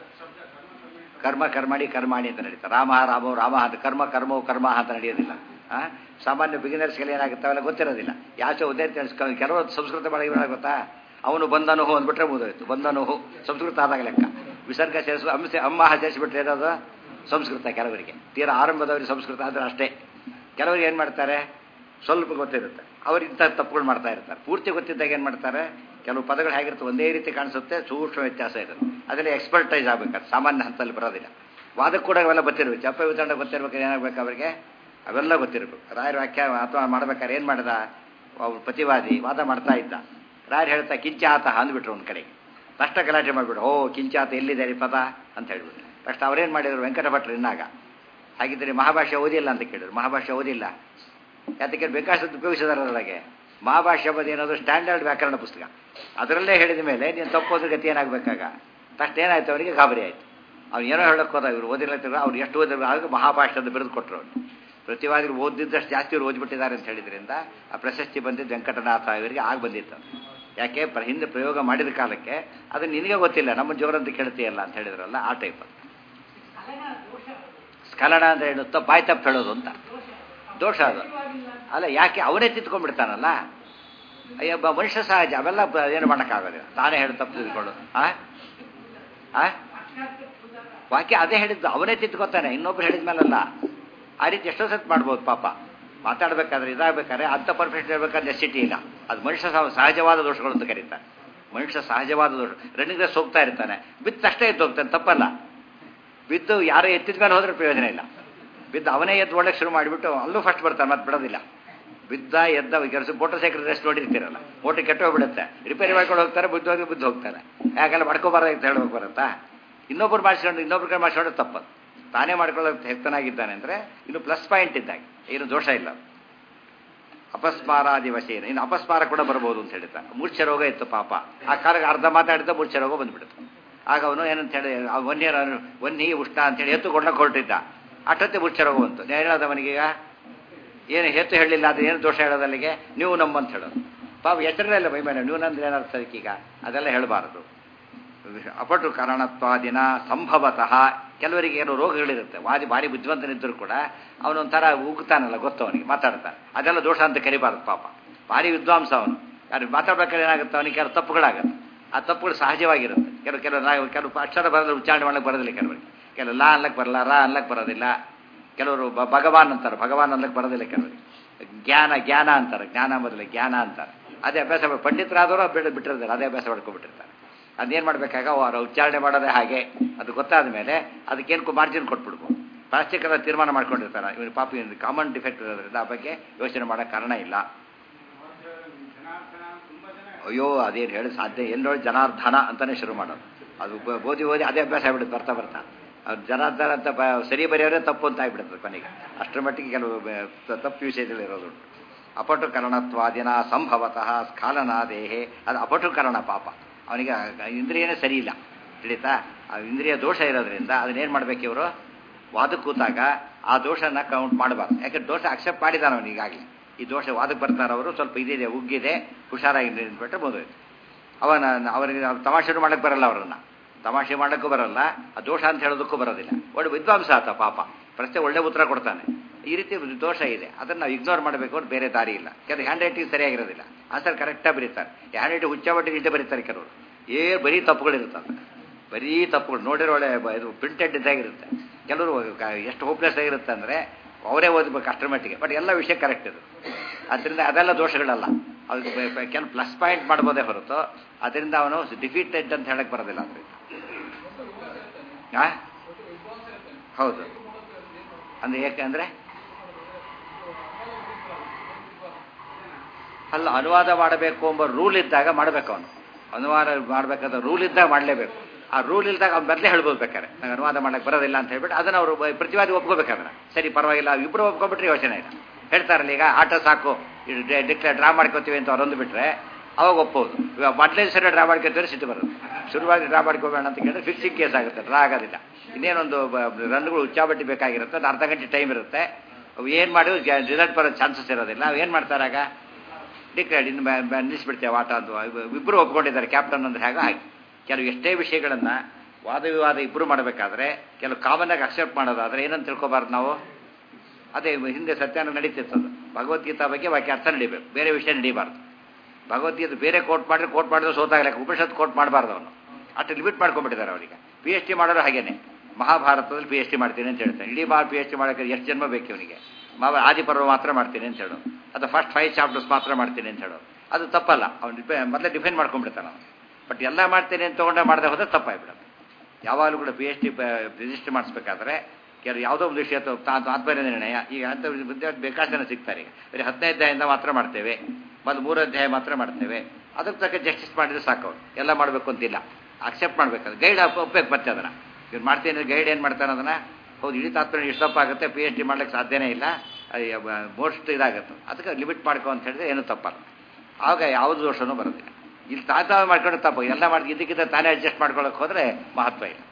ಕರ್ಮ ಕರ್ಮಣಿ ಕರ್ಮಾಣಿ ಅಂತ ನಡೀತಾರೆ ರಾಮ ರಾಮೋ ರಾಮ ಅಂತ ಕರ್ಮ ಕರ್ಮೋ ಕರ್ಮ ಅಂತ ನಡೆಯೋದಿಲ್ಲ ಆ ಸಾಮಾನ್ಯ ಬಿಗಿನರ್ಸ್ಗೆಲ್ಲ ಏನಾಗುತ್ತೆ ಅವೆಲ್ಲ ಗೊತ್ತಿರೋದಿಲ್ಲ ಯಾಚೆ ಉದ್ದೇ ಕೆಲವರು ಸಂಸ್ಕೃತ ಮಾಡಿ ಗೊತ್ತಾ ಅವನು ಬಂದನುಹು ಅಂದ್ಬಿಟ್ರೆ ಮುಗಿದೋಯ್ತು ಬಂದನುಹು ಸಂಸ್ಕೃತ ಆದಾಗ ಲೆಕ್ಕ ವಿಸರ್ಗ ಸೇರಿಸು ಅಂಶ ಅಮ್ಮ ಸೇರಿಸ್ಬಿಟ್ರೆ ಏನದು ಸಂಸ್ಕೃತ ಕೆಲವರಿಗೆ ತೀರಾ ಆರಂಭದವರಿಗೆ ಸಂಸ್ಕೃತ ಅಂದ್ರೆ ಅಷ್ಟೇ ಕೆಲವರಿಗೆ ಏನು ಮಾಡ್ತಾರೆ ಸ್ವಲ್ಪ ಗೊತ್ತಿರುತ್ತೆ ಅವ್ರು ಇಂಥ ತಪ್ಪುಗಳು ಮಾಡ್ತಾ ಇರ್ತಾರೆ ಪೂರ್ತಿ ಗೊತ್ತಿದ್ದಾಗ ಏನು ಮಾಡ್ತಾರೆ ಕೆಲವು ಪದಗಳು ಹೇಗಿರುತ್ತೆ ಒಂದೇ ರೀತಿ ಕಾಣಿಸುತ್ತೆ ಸೂಕ್ಷ್ಮ ವ್ಯತ್ಯಾಸ ಇರುತ್ತೆ ಅದರಲ್ಲಿ ಎಕ್ಸ್ಪರ್ಟೈಸ್ ಆಗ್ಬೇಕಾದ್ರೆ ಸಾಮಾನ್ಯ ಹಂತದಲ್ಲಿ ಬರೋದಿಲ್ಲ ವಾದಕ್ಕೆ ಕೂಡ ಅವೆಲ್ಲ ಗೊತ್ತಿರ್ಬೇಕು ಚಪ್ಪ ವಿತರಣೆ ಗೊತ್ತಿರ್ಬೇಕಾದ್ರೆ ಏನಾಗಬೇಕು ಅವರಿಗೆ ಅವೆಲ್ಲ ಗೊತ್ತಿರಬೇಕು ರಾಯರ ವ್ಯಾಖ್ಯಾ ಅಥವಾ ಮಾಡ್ಬೇಕಾದ್ರೆ ಏನು ಮಾಡ್ದ ಅವ್ರು ಪ್ರತಿವಾದಿ ವಾದ ಮಾಡ್ತಾ ಇದ್ದ ರಾಯರು ಹೇಳ್ತಾ ಕಿಂಚಾತ ಅಂದ್ಬಿಟ್ರು ಒಂದು ಕಡೆಗೆ ತಕ್ಷಣ ಗಲಾಟೆ ಮಾಡಿಬಿಟ್ರು ಓ ಕಿಂಚಾತ ಎಲ್ಲಿದೆ ಈ ಪದ ಅಂತ ಹೇಳ್ಬಿಟ್ಟು ತಕ್ಷಣ ಅವ್ರೇನು ಮಾಡಿದ್ರು ವೆಂಕಟ ಭಟ್ರು ಇನ್ನಾಗ ಹಾಗಿದ್ರೆ ಮಹಾಭಾಷ್ಯ ಓದಿಲ್ಲ ಅಂತ ಕೇಳಿದ್ರು ಮಹಾಭಾಷ್ಯ ಓದಿಲ್ಲ ಯಾತಕ್ಕೆ ಬೇಕಾದಷ್ಟು ಉಪಯೋಗಿಸಿದಾರೆ ಅದರೊಳಗೆ ಮಹಾಭಾಷ್ಯ ಬದಿ ಏನದು ಸ್ಟ್ಯಾಂಡರ್ಡ್ ವ್ಯಾಕರಣ ಪುಸ್ತಕ ಅದರಲ್ಲೇ ಹೇಳಿದ ಮೇಲೆ ನೀನು ತಪ್ಪೋದ್ರ ಗತಿ ಏನಾಗಬೇಕಾಗ ತಕ್ಷಣ ಏನಾಯ್ತು ಅವರಿಗೆ ಗಾಬರಿ ಆಯಿತು ಅವ್ನು ಏನೋ ಹೇಳಕ್ಕೆ ಹೋದ ಇವರು ಓದಿಲ್ಲ ಅವ್ರು ಎಷ್ಟು ಓದಿದ್ರು ಆಗ ಮಹಾಭಾಷ್ಯದ ಬಿರುದು ಕೊಟ್ಟರು ಅವ್ರು ಪ್ರತಿವಾದಿಗಳು ಓದಿದ್ದಷ್ಟು ಜಾಸ್ತಿ ಇವರು ಓದ್ಬಿಟ್ಟಿದ್ದಾರೆ ಅಂತ ಹೇಳಿದ್ರಿಂದ ಆ ಪ್ರಶಸ್ತಿ ಬಂದಿದ್ದು ವೆಂಕಟನಾಥ ಇವರಿಗೆ ಆಗ ಬಂದಿತ್ತು ಯಾಕೆ ಪ್ರ ಹಿಂದೆ ಪ್ರಯೋಗ ಮಾಡಿದ ಕಾಲಕ್ಕೆ ಅದು ನಿನಗೆ ಗೊತ್ತಿಲ್ಲ ನಮ್ಮ ಜೋರಂತ ಕೇಳ್ತೀಯಲ್ಲ ಅಂತ ಹೇಳಿದ್ರಲ್ಲ ಆ ಟೈಪ್ ಅದು ಸ್ಖಲನ ಅಂದ್ರೆ ಏನು ತಪ್ಪು ಬಾಯ್ ತಪ್ಪು ಹೇಳೋದು ಅಂತ ದೋಷ ಅದು ಅಲ್ಲ ಯಾಕೆ ಅವನೇ ತಿತ್ಕೊಂಡ್ಬಿಡ್ತಾನಲ್ಲ ಅಯ್ಯ ಬ- ಮನುಷ್ಯ ಸಹಜ ಅವೆಲ್ಲ ಬ- ಏನು ಮಾಡೋಕ್ಕಾಗೋದಿಲ್ಲ ತಾನೇ ಹೇಳಿ ತಪ್ಪು ತಿಳ್ಕೊಳ್ಳೋದು ಆ ಆ ವಾಕ್ಯ ಅದೇ ಹೇಳಿದ್ದು ಅವನೇ ತಿದ್ಕೋತಾನೆ ಇನ್ನೊಬ್ರು ಹೇಳಿದ ಮೇಲಲ್ಲ ಆ ರೀತಿ ಎಷ್ಟೋ ಸತ್ ಮಾಡ್ಬೋದು ಪಾಪ ಮಾತಾಡ್ಬೇಕಾದ್ರೆ ಇದಾಗಬೇಕಾದ್ರೆ ಅಂಥ ಪರ್ಫೆಕ್ಟ್ ಇರಬೇಕಾದ್ರೆ ನೆಸಿಟಿ ಇಲ್ಲ ಅದು ಮನುಷ್ಯ ಸಹ- ಸಹಜವಾದ ದೋಷಗಳು ಅಂತ ಕರೀತಾರೆ ಮನುಷ್ಯ ಸಹಜವಾದ ದೋಷ ರನ್ನಿಂಗ್ ರೇಸ್ ಹೋಗ್ತಾ ಇರ್ತಾನೆ ಬಿದ್ದು ಅಷ್ಟೇ ಎದ್ದು ಹೋಗ್ತಾನೆ ತಪ್ಪಲ್ಲ ಬಿದ್ದು ಯಾರೋ ಎತ್ತಿದ ಮೇಲೆ ಹೋದ್ರೆ ಪ್ರಯೋಜನ ಇಲ್ಲ ಬಿದ್ದು ಅವನೇ ಎದ್ದು ಒಳ್ಳೆ ಶುರು ಮಾಡಿಬಿಟ್ಟು ಅಲ್ಲೂ ಫಸ್ಟ್ ಬರ್ತಾನೆ ಮತ್ತೆ ಬಿಡೋದಿಲ್ಲ ಬಿದ್ದ ಎದ್ದ ಕೆಲಸ ಮೋಟರ್ ಸೈಕಲ್ ರೆಸ್ಟ್ ನೋಡಿರ್ತೀರಲ್ಲ ಮೋಟರ್ ಕೆಟ್ಟೋಗ್ಬಿಡುತ್ತೆ ರಿಪೇರಿ ಮಾಡ್ಕೊಂಡು ಹೋಗ್ತಾರೆ ಬಿದ್ದು ಹೋಗಿ ಬಿದ್ದು ಹೋಗ್ತಾರೆ ಯಾಕೆಲ್ಲ ಮಾಡ್ಕೋಬಾರ ಅಂತ ಹೇಳೋಕೆ ಬರುತ್ತಾ ಇನ್ನೊಬ್ರು ಮಾಡಿಸ್ಕೊಂಡು ಇನ್ನೊಬ್ರ ಕೈ ಮಾಡಿಸ್ಕೊಂಡು ತಪ್ಪದು ತಾನೇ ಮಾಡ್ಕೊಳ್ಳೋಕೆ ಹೆಕ್ತನಾಗಿದ್ದಾನೆ ಅಂದರೆ ಇನ್ನು ಪ್ಲಸ್ ಪಾಯಿಂಟ್ ಇದ್ದಾಗ ಏನು ದೋಷ ಇಲ್ಲ ಅಪಸ್ಮಾರಾದಿ ವಶೇನ ಇನ್ನು ಅಪಸ್ಮಾರ ಕೂಡ ಬರ್ಬೋದು ಅಂತ ಹೇಳ್ತಾನೆ ಮೂರ್ಛೆ ರೋಗ ಇತ್ತು ಪಾಪ ಆ ಕಾಲಕ್ಕೆ ಅರ್ಧ ಮಾತಾಡಿದ ಮೂರ್ಛೆ ರೋಗ ಬಂದ್ಬಿಡುತ್ತೆ ಆಗ ಅವನು ಏನಂತ ಹೇಳಿ ಆ ವನ್ಯ ವನ್ನಿ ಉಷ್ಣ ಅಂತೇಳಿ ಎತ್ತು ಕೊಡ್ಲಕ್ಕೆ ಹೊರಟಿದ್ದ ಅಷ್ಟೊತ್ತೆ ಮೂರ್ಛೆ ರೋಗ ಬಂತು ನಾನು ಹೇಳೋದು ಅವನಿಗೀಗ ಏನು ಹೆತ್ತು ಹೇಳಲಿಲ್ಲ ಅದು ಏನು ದೋಷ ಹೇಳೋದು ಅಲ್ಲಿಗೆ ನೀವು ನಮ್ಮಂತ ಹೇಳೋದು ಪಾಪ ಎಚ್ಚರಲ್ಲ ಮೈ ಮೇಲೆ ನೀವು ನಂದ್ರೆ ಏನರ್ಥ ಅದಕ್ಕೀಗ ಅದೆಲ್ಲ ಹೇಳಬಾರದು ಅಪಟು ಕಾರಣತ್ವಾದಿನ ಸಂಭವತಃ ಕೆಲವರಿಗೆ ಏನೋ ರೋಗಗಳಿರುತ್ತೆ ವಾದಿ ಭಾರಿ ಬುದ್ಧಿವಂತನಿದ್ದರೂ ಕೂಡ ಅವನೊಂಥರ ಉಗ್ತಾನಲ್ಲ ಗೊತ್ತು ಅವನಿಗೆ ಮಾತಾಡ್ತಾನೆ ಅದೆಲ್ಲ ದೋಷ ಅಂತ ಕರಿಬಾರದು ಪಾಪ ಭಾರಿ ವಿದ್ವಾಂಸ ಅವನು ಯಾರು ಮಾತಾಡ್ಬೇಕಾದ್ರೆ ಏನಾಗುತ್ತೆ ಅವನಿಗೆ ಕೆಲವು ತಪ್ಪುಗಳಾಗುತ್ತೆ ಆ ತಪ್ಪುಗಳು ಸಹಜವಾಗಿರುತ್ತೆ ಕೆಲವು ಕೆಲವು ನಾವು ಕೆಲವು ಅಕ್ಷರ ಬರೋದ್ರೆ ಉಚ್ಚಾರಣೆ ಮಾಡಕ್ಕೆ ಬರೋದಿಲ್ಲ ಕೆಲವರಿಗೆ ಕೆಲವು ಲಾ ಅನ್ಲಕ್ಕೆ ಬರಲ್ಲ ರಾ ಅನ್ಲಕ್ಕೆ ಬರೋದಿಲ್ಲ ಕೆಲವರು ಬ- ಭಗವಾನ್ ಅಂತಾರೆ ಭಗವಾನ್ ಅನ್ಲಕ್ಕೆ ಬರೋದಿಲ್ಲ ಕೆಲವರಿಗೆ ಜ್ಞಾನ ಜ್ಞಾನ ಅಂತಾರೆ ಜ್ಞಾನ ಮೊದಲೇ ಜ್ಞಾನ ಅಂತಾರೆ ಅದೇ ಅಭ್ಯಾಸ ಮಾಡ್- ಪಂಡಿತರಾದವರು ಬಿಡ ಬಿಟ್ಟಿರ್ತಾರೆ ಅದೇ ಅಭ್ಯಾಸ ಮಾಡ್ಕೊಂಡ್ಬಿಟ್ಟಿರ್ತಾರೆ ಅದೇನು ಮಾಡಬೇಕಾಗ ಅವರ ಉಚ್ಚಾರಣೆ ಮಾಡೋದೇ ಹಾಗೆ ಅದು ಗೊತ್ತಾದ ಮೇಲೆ ಅದಕ್ಕೇನು ಮಾರ್ಜಿನ್ ಕೊಟ್ಬಿಡ್ಬೋದು ಪ್ಲಾಸ್ಟಿಕ್ ತೀರ್ಮಾನ ಮಾಡ್ಕೊಂಡಿರ್ತಾರೆ ಇವನು ಪಾಪ ಇವನು ಕಾಮನ್ ಡಿಫೆಕ್ಟ್ ಇರೋದ್ರಿಂದ ಆ ಬಗ್ಗೆ ಯೋಚನೆ ಮಾಡೋಕ್ಕೆ ಕಾರಣ ಇಲ್ಲ ಅಯ್ಯೋ ಅದೇನು ಹೇಳಿ ಸಾಧ್ಯ ಎಲ್ಲೋ ಜನಾರ್ದನ ಅಂತಾನೆ ಶುರು ಮಾಡೋದು ಅದು ಬ- ಓದಿ ಓದಿ ಅದೇ ಅಭ್ಯಾಸ ಆಗ್ಬಿಡುತ್ತೆ ಬರ್ತಾ ಬರ್ತಾ ಅದು ಜನಾರ್ದನ ಅಂತ ಬ ಸರಿ ಬರೆಯೋರೇ ತಪ್ಪು ಅಂತ ಆಗ್ಬಿಡುತ್ತೆ ಕೊನೆಗೆ ಅಷ್ಟರ ಮಟ್ಟಿಗೆ ಕೆಲವು ಬ- ತ- ತಪ್ಪು ವಿಷಯದಲ್ಲಿ ಇರೋದುಂಟು ಅಪಟುಕರಣತ್ವಾದಿನ ಸಂಭವತಃ ಸ್ಖಾಲನಾದೇಹೆ ಅದು ಅಪಟುಕರಣ ಪಾಪ ಅವನಿಗೆ ಇಂದ್ರಿಯನೇ ಸರಿ ಇಲ್ಲ ತಿಳಿತಾ ಆ ಇಂದ್ರಿಯ ದೋಷ ಇರೋದ್ರಿಂದ ಅದನ್ನೇನು ಮಾಡ್ಬೇಕು ಇವರು ವಾದಕ್ಕೆ ಕೂತಾಗ ಆ ದೋಷನ ಕೌಂಟ್ ಮಾಡಬಾರ್ದು ಯಾಕೆ ದೋಷ ಅಕ್ಸೆಪ್ಟ್ ಮಾಡಿದಾನೆ ಅವನು ಈಗಾಗಲೇ ಈ ದೋಷ ವಾದಕ್ಕೆ ಬರ್ತಾರೆ ಅವರು ಸ್ವಲ್ಪ ಇದಿದೆ ಉಗ್ಗಿದೆ ಹುಷಾರಾಗಿ ನಿಂತ್ಬಿಟ್ರೆ ಮುಗಿದೋಯ್ತು ಅವನ ಅವರಿಗೆ ತಮಾಷೆ ಮಾಡಕ್ಕೆ ಬರಲ್ಲ ಅವರನ್ನು ತಮಾಷೆ ಮಾಡೋಕ್ಕೂ ಬರಲ್ಲ ಆ ದೋಷ ಅಂತ ಹೇಳೋದಕ್ಕೂ ಬರೋದಿಲ್ಲ ಒಳ್ಳೆ ವಿದ್ವಾಂಸ ಆತ ಪಾಪ ಪ್ರಶ್ನೆ ಒಳ್ಳೆ ಉತ್ತರ ಕೊಡ್ತಾನೆ ಈ ರೀತಿ ಒಂದು ದೋಷ ಇದೆ ಅದನ್ನು ನಾವು ಇಗ್ನೋರ್ ಮಾಡಬೇಕು ಅಂತ ಬೇರೆ ದಾರಿ ಇಲ್ಲ ಕೆಲವು ಹ್ಯಾಂಡ್ ರೈಟಿಂಗ್ ಸರಿಯಾಗಿರೋದಿಲ್ಲ ಆನ್ಸರ್ ಕರೆಕ್ಟಾಗಿ ಬರೀತಾರೆ ಹ್ಯಾಂಡ್ ರೈಟಿಂಗ್ ಹುಚ್ಚಾಬಟ್ಟಿಗೆ ಇಲ್ಲದೆ ಬರೀತಾರೆ ಕೆಲವರು ಏ ಬರೀ ತಪ್ಪುಗಳಿರ್ತದೆ ಬರೀ ತಪ್ಪುಗಳು ನೋಡಿರೋ ಒಳ್ಳೆ ಬ- ಇದು ಪ್ರಿಂಟೆಡ್ ಇದ್ದಾಗಿರುತ್ತೆ ಕೆಲವರು ಕ- ಎಷ್ಟು ಹೋಪ್ಲೆಸ್ ಆಗಿರುತ್ತೆ ಅಂದರೆ ಅವರೇ ಓದಬೇಕು ಅಷ್ಟರ ಮಟ್ಟಿಗೆ ಬಟ್ ಎಲ್ಲ ವಿಷಯ ಕರೆಕ್ಟ್ ಇದು ಅದರಿಂದ ಅದೆಲ್ಲ ದೋಷಗಳಲ್ಲ ಅದಕ್ಕೆ ಬ- ಬ- ಕೆಲವು ಪ್ಲಸ್ ಪಾಯಿಂಟ್ ಮಾಡ್ಬೋದೇ ಹೊರತು ಅದರಿಂದ ಅವನು ಡಿಫೀಟೆಡ್ ಅಂತ ಹೇಳಕ್ ಬರೋದಿಲ್ಲ ಅದರಿಂದ ಆ? ಹೌದು ಅಂದ್ರೆ ಯಾಕಂದ್ರೆ ಅಲ್ಲ ಅನುವಾದ ಮಾಡಬೇಕು ಎಂಬ ರೂಲ್ ಇದ್ದಾಗ ಮಾಡಬೇಕು ಅವನು ಅನುವಾದ ಮಾಡಬೇಕಾದ ರೂಲ್ ಇದ್ದಾಗ ಮಾಡಲೇಬೇಕು ಆ ರೂಲ್ ಇಲ್ದಾಗ ಅವ್ನು ಮೊದಲೇ ಹೇಳ್ಬೋದು ಬೇಕಾರೆ ನಂಗೆ ಅನುವಾದ ಮಾಡಕ್ಕೆ ಬರೋದಿಲ್ಲ ಅಂತ ಹೇಳ್ಬಿಟ್ಟು ಅದನ್ನು ಅವರು ಪ್ರತಿವಾದಿ ಒಪ್ಕೋಬೇಕಾದ್ರೆ ಸರಿ ಪರವಾಗಿಲ್ಲ ಇಬ್ಬರು ಒಪ್ಕೊಂಡ್ಬಿಟ್ರೆ ಯೋಚನೆ ಇಲ್ಲ ಹೇಳ್ತಾರಲ್ಲ ಈಗ ಆಟ ಸಾಕು ಡಿಕ್ಲೇರ್ ಡ್ರಾ ಮಾಡ್ಕೋತೀವಿ ಅಂತ ಅವ್ರೊಂದು ಬಿಟ್ರೆ ಅವಾಗ ಒಪ್ಪೋದು ಇವಾಗ ಮೊದಲೇ ಸರಿ ಡ್ರಾ ಮಾಡ್ಕೊತೀವಿ ಸಿಟ್ಟು ಬರುತ್ತೆ ಶುರುವಾಗಿ ಡ್ರಾ ಮಾಡ್ಕೋಬೇಡ ಅಂತ ಕೇಳಿದ್ರೆ ಫಿಕ್ಸಿಂಗ್ ಕೇಸ್ ಆಗುತ್ತೆ ಡ್ರಾ ಆಗೋದಿಲ್ಲ ಇನ್ನೇನೊಂದು ಬ- ರನ್ಗಳು ಉಚ್ಚಾಬಟ್ಟಿ ಬೇಕಾಗಿರುತ್ತೆ ಒಂದು ಅರ್ಧ ಗಂಟೆ ಟೈಮ್ ಇರುತ್ತೆ ಅವು ಏನು ಮಾಡಿ ರಿಸಲ್ಟ್ ಬರೋ ಚಾನ್ಸಸ್ ಇರೋದಿಲ್ಲ ಅವು ಏನು ಮಾಡ್ತಾರಾಗ ಡಿಕ್ಲೇರ್ಡ್ ಇನ್ನು ಬ- ಬ- ನಿಲ್ಲಿಸ್ಬಿಡ್ತೇವೆ ಆಟ ಅಂತ ಇಬ್ಬರು ಒಪ್ಕೊಂಡಿದ್ದಾರೆ ಕ್ಯಾಪ್ಟನ್ ಅಂದ್ರೆ ಹೇಗೆ ಹಾಗೆ ಕೆಲವು ಎಷ್ಟೇ ವಿಷಯಗಳನ್ನು ವಾದ ವಿವಾದ ಇಬ್ಬರು ಮಾಡಬೇಕಾದ್ರೆ ಕೆಲವು ಕಾಮನ್ನಾಗಿ ಅಕ್ಸೆಪ್ಟ್ ಮಾಡೋದಾದ್ರೆ ಏನಂತ ತಿಳ್ಕೊಬಾರ್ದು ನಾವು ಅದೇ ಹಿಂದೆ ಸತ್ಯಾನ ನಡೀತಿರ್ತದೆ ಭಗವದ್ಗೀತಾ ಬಗ್ಗೆ ವಾಕ್ಯ ಅರ್ಥ ನಡಿಬೇಕು ಬೇರೆ ವಿಷಯ ನಡೀಬಾರ್ದು ಭಗವದ್ಗೀತೆ ಬೇರೆ ಕೋಟ್ ಮಾಡಿದ್ರೆ ಕೋಟ್ ಮಾಡಿದ್ರೆ ಸೋತಾಗಲಿಕ್ಕೆ ಉಪನಿಷತ್ ಕೋಟ್ ಮಾಡಬಾರ್ದು ಅವನು ಅಷ್ಟು ಲಿಮಿಟ್ ಮಾಡ್ಕೊಂಡ್ಬಿಟ್ಟಿದ್ದಾರೆ ಅವರಿಗೆ ಪಿ ಎಚ್ ಡಿ ಮಾಡೋರು ಹಾಗೇನೆ ಮಹಾಭಾರತದಲ್ಲಿ ಪಿ ಎಚ್ ಡಿ ಮಾಡ್ತೀನಿ ಅಂತ ಹೇಳ್ತಾನೆ ಇಡೀ ಭಾಳ ಪಿ ಎಚ್ ಡಿ ಮಾಡೋಕ್ಕೆ ಎಷ್ಟು ಜನ್ಮ ಬೇಕು ಇವನಿಗೆ ಮಾವ ಆದಿಪರ್ವ ಮಾತ್ರ ಮಾಡ್ತೀನಿ ಅಂತ ಹೇಳು ಅದು ಫಸ್ಟ್ ಫೈವ್ ಚಾಪ್ಟರ್ಸ್ ಮಾತ್ರ ಮಾಡ್ತೀನಿ ಅಂತ ಹೇಳು ಅದು ತಪ್ಪಲ್ಲ ಅವ್ನು ಡಿಪೆ ಮೊದಲೇ ಡಿಫೈನ್ ಮಾಡ್ಕೊಂಡ್ಬಿಡ್ತಾನೆ ಅವನು ಬಟ್ ಎಲ್ಲ ಮಾಡ್ತೀನಿ ಅಂತ ತೊಗೊಂಡೆ ಮಾಡದೆ ಹೋದ್ರೆ ತಪ್ಪಾಗ್ಬಿಡುತ್ತೆ ಯಾವಾಗಲೂ ಕೂಡ ಪಿ ಎಚ್ ಡಿ ರಿಜಿಸ್ಟರ್ ಮಾಡಿಸ್ಬೇಕಾದ್ರೆ ಕೆಲವು ಯಾವುದೋ ಒಂದು ವಿಷಯ ತಾನು ಆತ್ಮೀಯ ನಿರ್ಣಯ ಈಗ ಅಂತ ವಿದ್ಯಾರ್ಥಿ ಬೇಕಾದ ಜನ ಸಿಗ್ತಾರೆ ಈಗ ಬರೀ ಹತ್ತನೇ ಅಧ್ಯಾಯದಿಂದ ಮಾತ್ರ ಮಾಡ್ತೇವೆ ಮತ್ತು ಮೂರು ಅಧ್ಯಾಯ ಮಾತ್ರ ಮಾಡ್ತೇವೆ ಅದಕ್ಕೆ ತಕ್ಕ ಜಸ್ಟಿಸ್ ಮಾಡಿದ್ರೆ ಸಾಕು ಅವ್ರು ಎಲ್ಲ ಮಾಡಬೇಕು ಅಂತಿಲ್ಲ ಅಕ್ಸೆಪ್ಟ್ ಮಾಡ್ಬೇಕಾದ್ರೆ ಗೈಡ್ ಒಪ್ಪಬೇಕು ಮತ್ತೆ ಅದನ್ನು ಇವ್ರು ಮಾಡ್ತೀನಿ ಗೈಡ್ ಏನು ಮಾಡ್ತಾನೆ ಅದನ್ನು ಹೌದು ಇಡೀ ತಾತ್ಪರ್ಯ ಇಷ್ಟು ತಪ್ಪ ಆಗುತ್ತೆ ಪಿ ಎಚ್ ಡಿ ಮಾಡ್ಲಿಕ್ಕೆ ಸಾಧ್ಯನೇ ಇಲ್ಲ ಮೋಸ್ಟ್ ಇದಾಗುತ್ತೆ ಅದಕ್ಕೆ ಲಿಮಿಟ್ ಮಾಡ್ಕೊ ಅಂತ ಹೇಳಿದ್ರೆ ಏನೂ ತಪ್ಪಲ್ಲ ಆಗ ಯಾವುದು ದೋಷನೂ ಬರೋದಿಲ್ಲ ಇಲ್ಲಿ ತಾತ ಮಾಡ್ಕೊಂಡು ತಪ್ಪು ಎಲ್ಲ ಮಾಡಿ ಇದಕ್ಕಿಂತ ತಾನೇ ಅಡ್ಜಸ್ಟ್ ಮಾಡ್ಕೊಳಕ್ಕೆ ಹೋದರೆ ಮಹತ್ವ ಇಲ್ಲ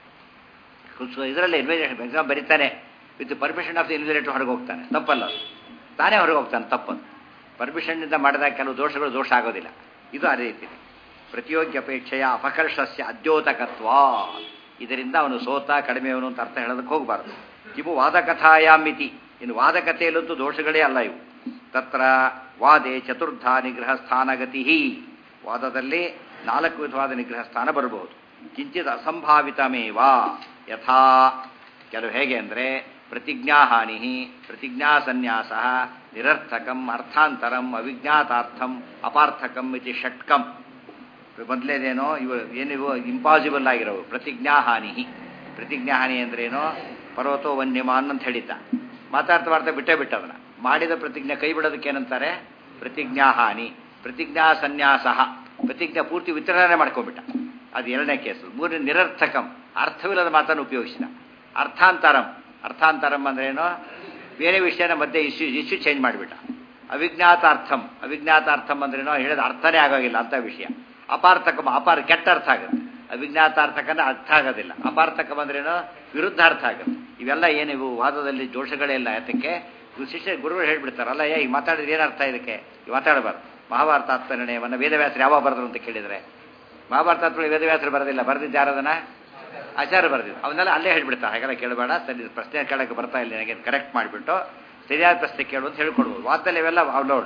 ಸೊ ಇದರಲ್ಲಿ ಇನ್ವೆಸ್ಟಿಗೇಷನ್ ಎಕ್ಸಾಮ್ ಬರೀತಾನೆ with permission of the invigilator ಹೊರಗೆ ಹೋಗ್ತಾನೆ ತಪ್ಪಲ್ಲ ಅದು ತಾನೇ ಹೊರಗೆ ಹೋಗ್ತಾನೆ ತಪ್ಪದು ಪರ್ಮಿಷನ್ನಿಂದ ಮಾಡಿದಾಗ ಕೆಲವು ದೋಷಗಳು ದೋಷ ಆಗೋದಿಲ್ಲ ಇದು ಅದೇ ರೀತಿ ಪ್ರತಿಯೋಗ್ಯ ಅಪೇಕ್ಷೆಯ ಅಪಕರ್ಷಸ್ಯ ಅದ್ಯೋತಕತ್ವ ಇದರಿಂದ ಅವನು ಸೋತ ಕಡಿಮೆಯವನು ಅಂತ ಅರ್ಥ ಹೇಳೋದಕ್ಕೆ ಹೋಗಬಾರ್ದು ಇವು ವಾದಕಥಾಯಾಮಿತಿ ಇನ್ನು ವಾದಕಥೆಯಲ್ಲಂತೂ ದೋಷಗಳೇ ಅಲ್ಲ ಇವು ತತ್ರ ವಾದೆ ಚತುರ್ಧ ನಿಗ್ರಹ ಸ್ಥಾನಗತಿ ವಾದದಲ್ಲಿ ನಾಲ್ಕು ವಿಧವಾದ ನಿಗ್ರಹ ಸ್ಥಾನ ಬರಬಹುದು ಕಿಂಚಿತ್ ಅಸಂಭಾವಿತಮೇವ ಯಥಾ ಕೆಲವು ಹೇಗೆ ಅಂದರೆ ಪ್ರತಿಜ್ಞಾಹಾನಿ ಪ್ರತಿಜ್ಞಾಸನ್ಯಾಸ ನಿರರ್ಥಕಂ ಅರ್ಥಾಂತರಂ ಅವಿಜ್ಞಾತಾರ್ಥಂ ಅಪಾರ್ಥಕಂ ಇತಿ ಷಟ್ಕಂ ಮೊದಲೇದೇನೋ ಇವು ಏನಿವು ಇಂಪಾಸಿಬಲ್ ಆಗಿರೋವು ಪ್ರತಿಜ್ಞಾಹಾನಿ ಪ್ರತಿಜ್ಞಾಹಾನಿ ಅಂದ್ರೇನೋ ಪರ್ವತೋ ವನ್ಯಮಾನ್ ಅಂತ ಹೇಳಿದ್ದ ಮಾತಾಡ್ತಾ ಮಾಡ್ತಾ ಬಿಟ್ಟೇ ಬಿಟ್ಟ ಅದನ್ನ ಮಾಡಿದ ಪ್ರತಿಜ್ಞೆ ಕೈ ಬಿಡೋದಕ್ಕೆ ಏನಂತಾರೆ ಪ್ರತಿಜ್ಞಾಹಾನಿ ಪ್ರತಿಜ್ಞಾ ಸನ್ಯಾಸ ಪ್ರತಿಜ್ಞಾ ಪೂರ್ತಿ ವಿತರಣೆ ಮಾಡ್ಕೊಂಡ್ಬಿಟ್ಟ ಅದು ಎರಡನೇ ಕೇಸು ಮೂರನೇ ನಿರರ್ಥಕಂ ಅರ್ಥವಿಲ್ಲದ ಮಾತನ್ನು ಉಪಯೋಗಿಸಿದ ಅರ್ಥಾಂತರಂ ಅರ್ಥಾಂತರಂ ಅಂದ್ರೇನು ಬೇರೆ ವಿಷಯನ ಮಧ್ಯೆ ಇಶ್ಯೂ ಇಶ್ಯೂ ಚೇಂಜ್ ಮಾಡಿಬಿಟ್ಟ ಅವಿಜ್ಞಾತಾರ್ಥಂ ಅವಿಜ್ಞಾತಾರ್ಥಂ ಅಂದ್ರೇನೋ ಹೇಳಿದ ಅರ್ಥನೇ ಆಗೋಗಿಲ್ಲ ಅಂತ ವಿಷಯ ಅಪಾರ್ಥಕಂ ಅಪಾರ ಕೆಟ್ಟ ಅರ್ಥ ಆಗುತ್ತೆ ಅವಿಜ್ಞಾತಾರ್ಥಕನ ಅರ್ಥ ಆಗೋದಿಲ್ಲ ಅಪಾರ್ಥಕಂ ಅಂದ್ರೇನೋ ವಿರುದ್ಧಾರ್ಥ ಆಗುತ್ತೆ ಇವೆಲ್ಲ ಏನಿವು ವಾದದಲ್ಲಿ ದೋಷಗಳೇ ಇಲ್ಲ ಯಾತಕ್ಕೆ ಶಿಷ್ಯ ಗುರುಗಳು ಹೇಳ್ಬಿಡ್ತಾರಲ್ಲ ಏ ಈಗ ಮಾತಾಡಿದ್ರೆ ಏನು ಅರ್ಥ ಇದಕ್ಕೆ ಈಗ ಮಾತಾಡಬಾರ್ದು ಮಹಾಭಾರತಾರ್ಥ ನಿರ್ಣಯವನ್ನು ವೇದವ್ಯಾಸರು ಯಾವಾಗ ಬರೆದ್ರು ಅಂತ ಕೇಳಿದರೆ ಮಹಾಭಾರತಾತ್ಮ ವೇದವ್ಯಾಸರು ಬರೆದಿಲ್ಲ ಬರೆದಿದ್ದು ಯಾರದನ್ನ ಆಚಾರ್ಯ ಬರೆದಿದ್ದು ಅವನ್ನೆಲ್ಲ ಅಲ್ಲೇ ಹೇಳ್ಬಿಡ್ತಾರೆ ಹಾಗೆಲ್ಲ ಕೇಳಬೇಡ ಸರಿ ಪ್ರಶ್ನೆ ಕೇಳಕ್ಕೆ ಬರ್ತಾ ಇಲ್ಲ ನನಗೆ ಕರೆಕ್ಟ್ ಮಾಡಿಬಿಟ್ಟು ಸರಿಯಾದ ಪ್ರಶ್ನೆ ಕೇಳು ಅಂತ ಹೇಳ್ಕೊಡ್ಬೋದು ವಾದದಲ್ಲಿ ಇವೆಲ್ಲ ಅವಲೋಡ್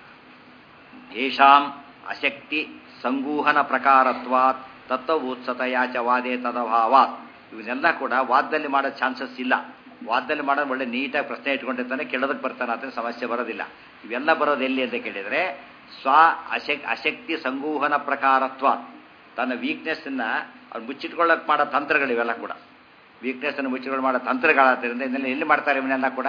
ಯೇಷಾಂ ಅಶಕ್ತಿ ಸಂಗೂಹನ ಪ್ರಕಾರತ್ವಾತ್ ತತ್ವೋತ್ಸತಯಾಚ ವಾದೇ ತದಭಾವಾತ್ ಇವನ್ನೆಲ್ಲ ಕೂಡ ವಾದದಲ್ಲಿ ಮಾಡೋ ಚಾನ್ಸಸ್ ಇಲ್ಲ ವಾದದಲ್ಲಿ ಮಾಡೋದು ಒಳ್ಳೆ ನೀಟಾಗಿ ಪ್ರಶ್ನೆ ಇಟ್ಕೊಂಡಿರ್ತಾನೆ ಕೇಳೋದಕ್ಕೆ ಬರ್ತಾನೆ ಅಂತ ಸಮಸ್ಯೆ ಬರೋದಿಲ್ಲ ಇವೆಲ್ಲ ಬರೋದು ಎಲ್ಲಿ ಅಂತ ಕೇಳಿದರೆ ಸ್ವ ಅಶಕ್ ಅಶಕ್ತಿ ಸಂಗೂಹನ ಪ್ರಕಾರತ್ವ ತನ್ನ ವೀಕ್ನೆಸ್ಸನ್ನು ಅವ್ರು ಮುಚ್ಚಿಟ್ಕೊಳ್ಳೋಕೆ ಮಾಡೋ ತಂತ್ರಗಳಿವೆಲ್ಲ ಕೂಡ ವೀಕ್ನೆಸ್ಸನ್ನು ಮುಚ್ಚಿಟ್ಕೊಂಡು ಮಾಡೋ ತಂತ್ರಗಳಾದ್ದರಿಂದ ಇದನ್ನೆಲ್ಲ ಎಲ್ಲಿ ಮಾಡ್ತಾರೆ ಇವನ್ನೆಲ್ಲ ಕೂಡ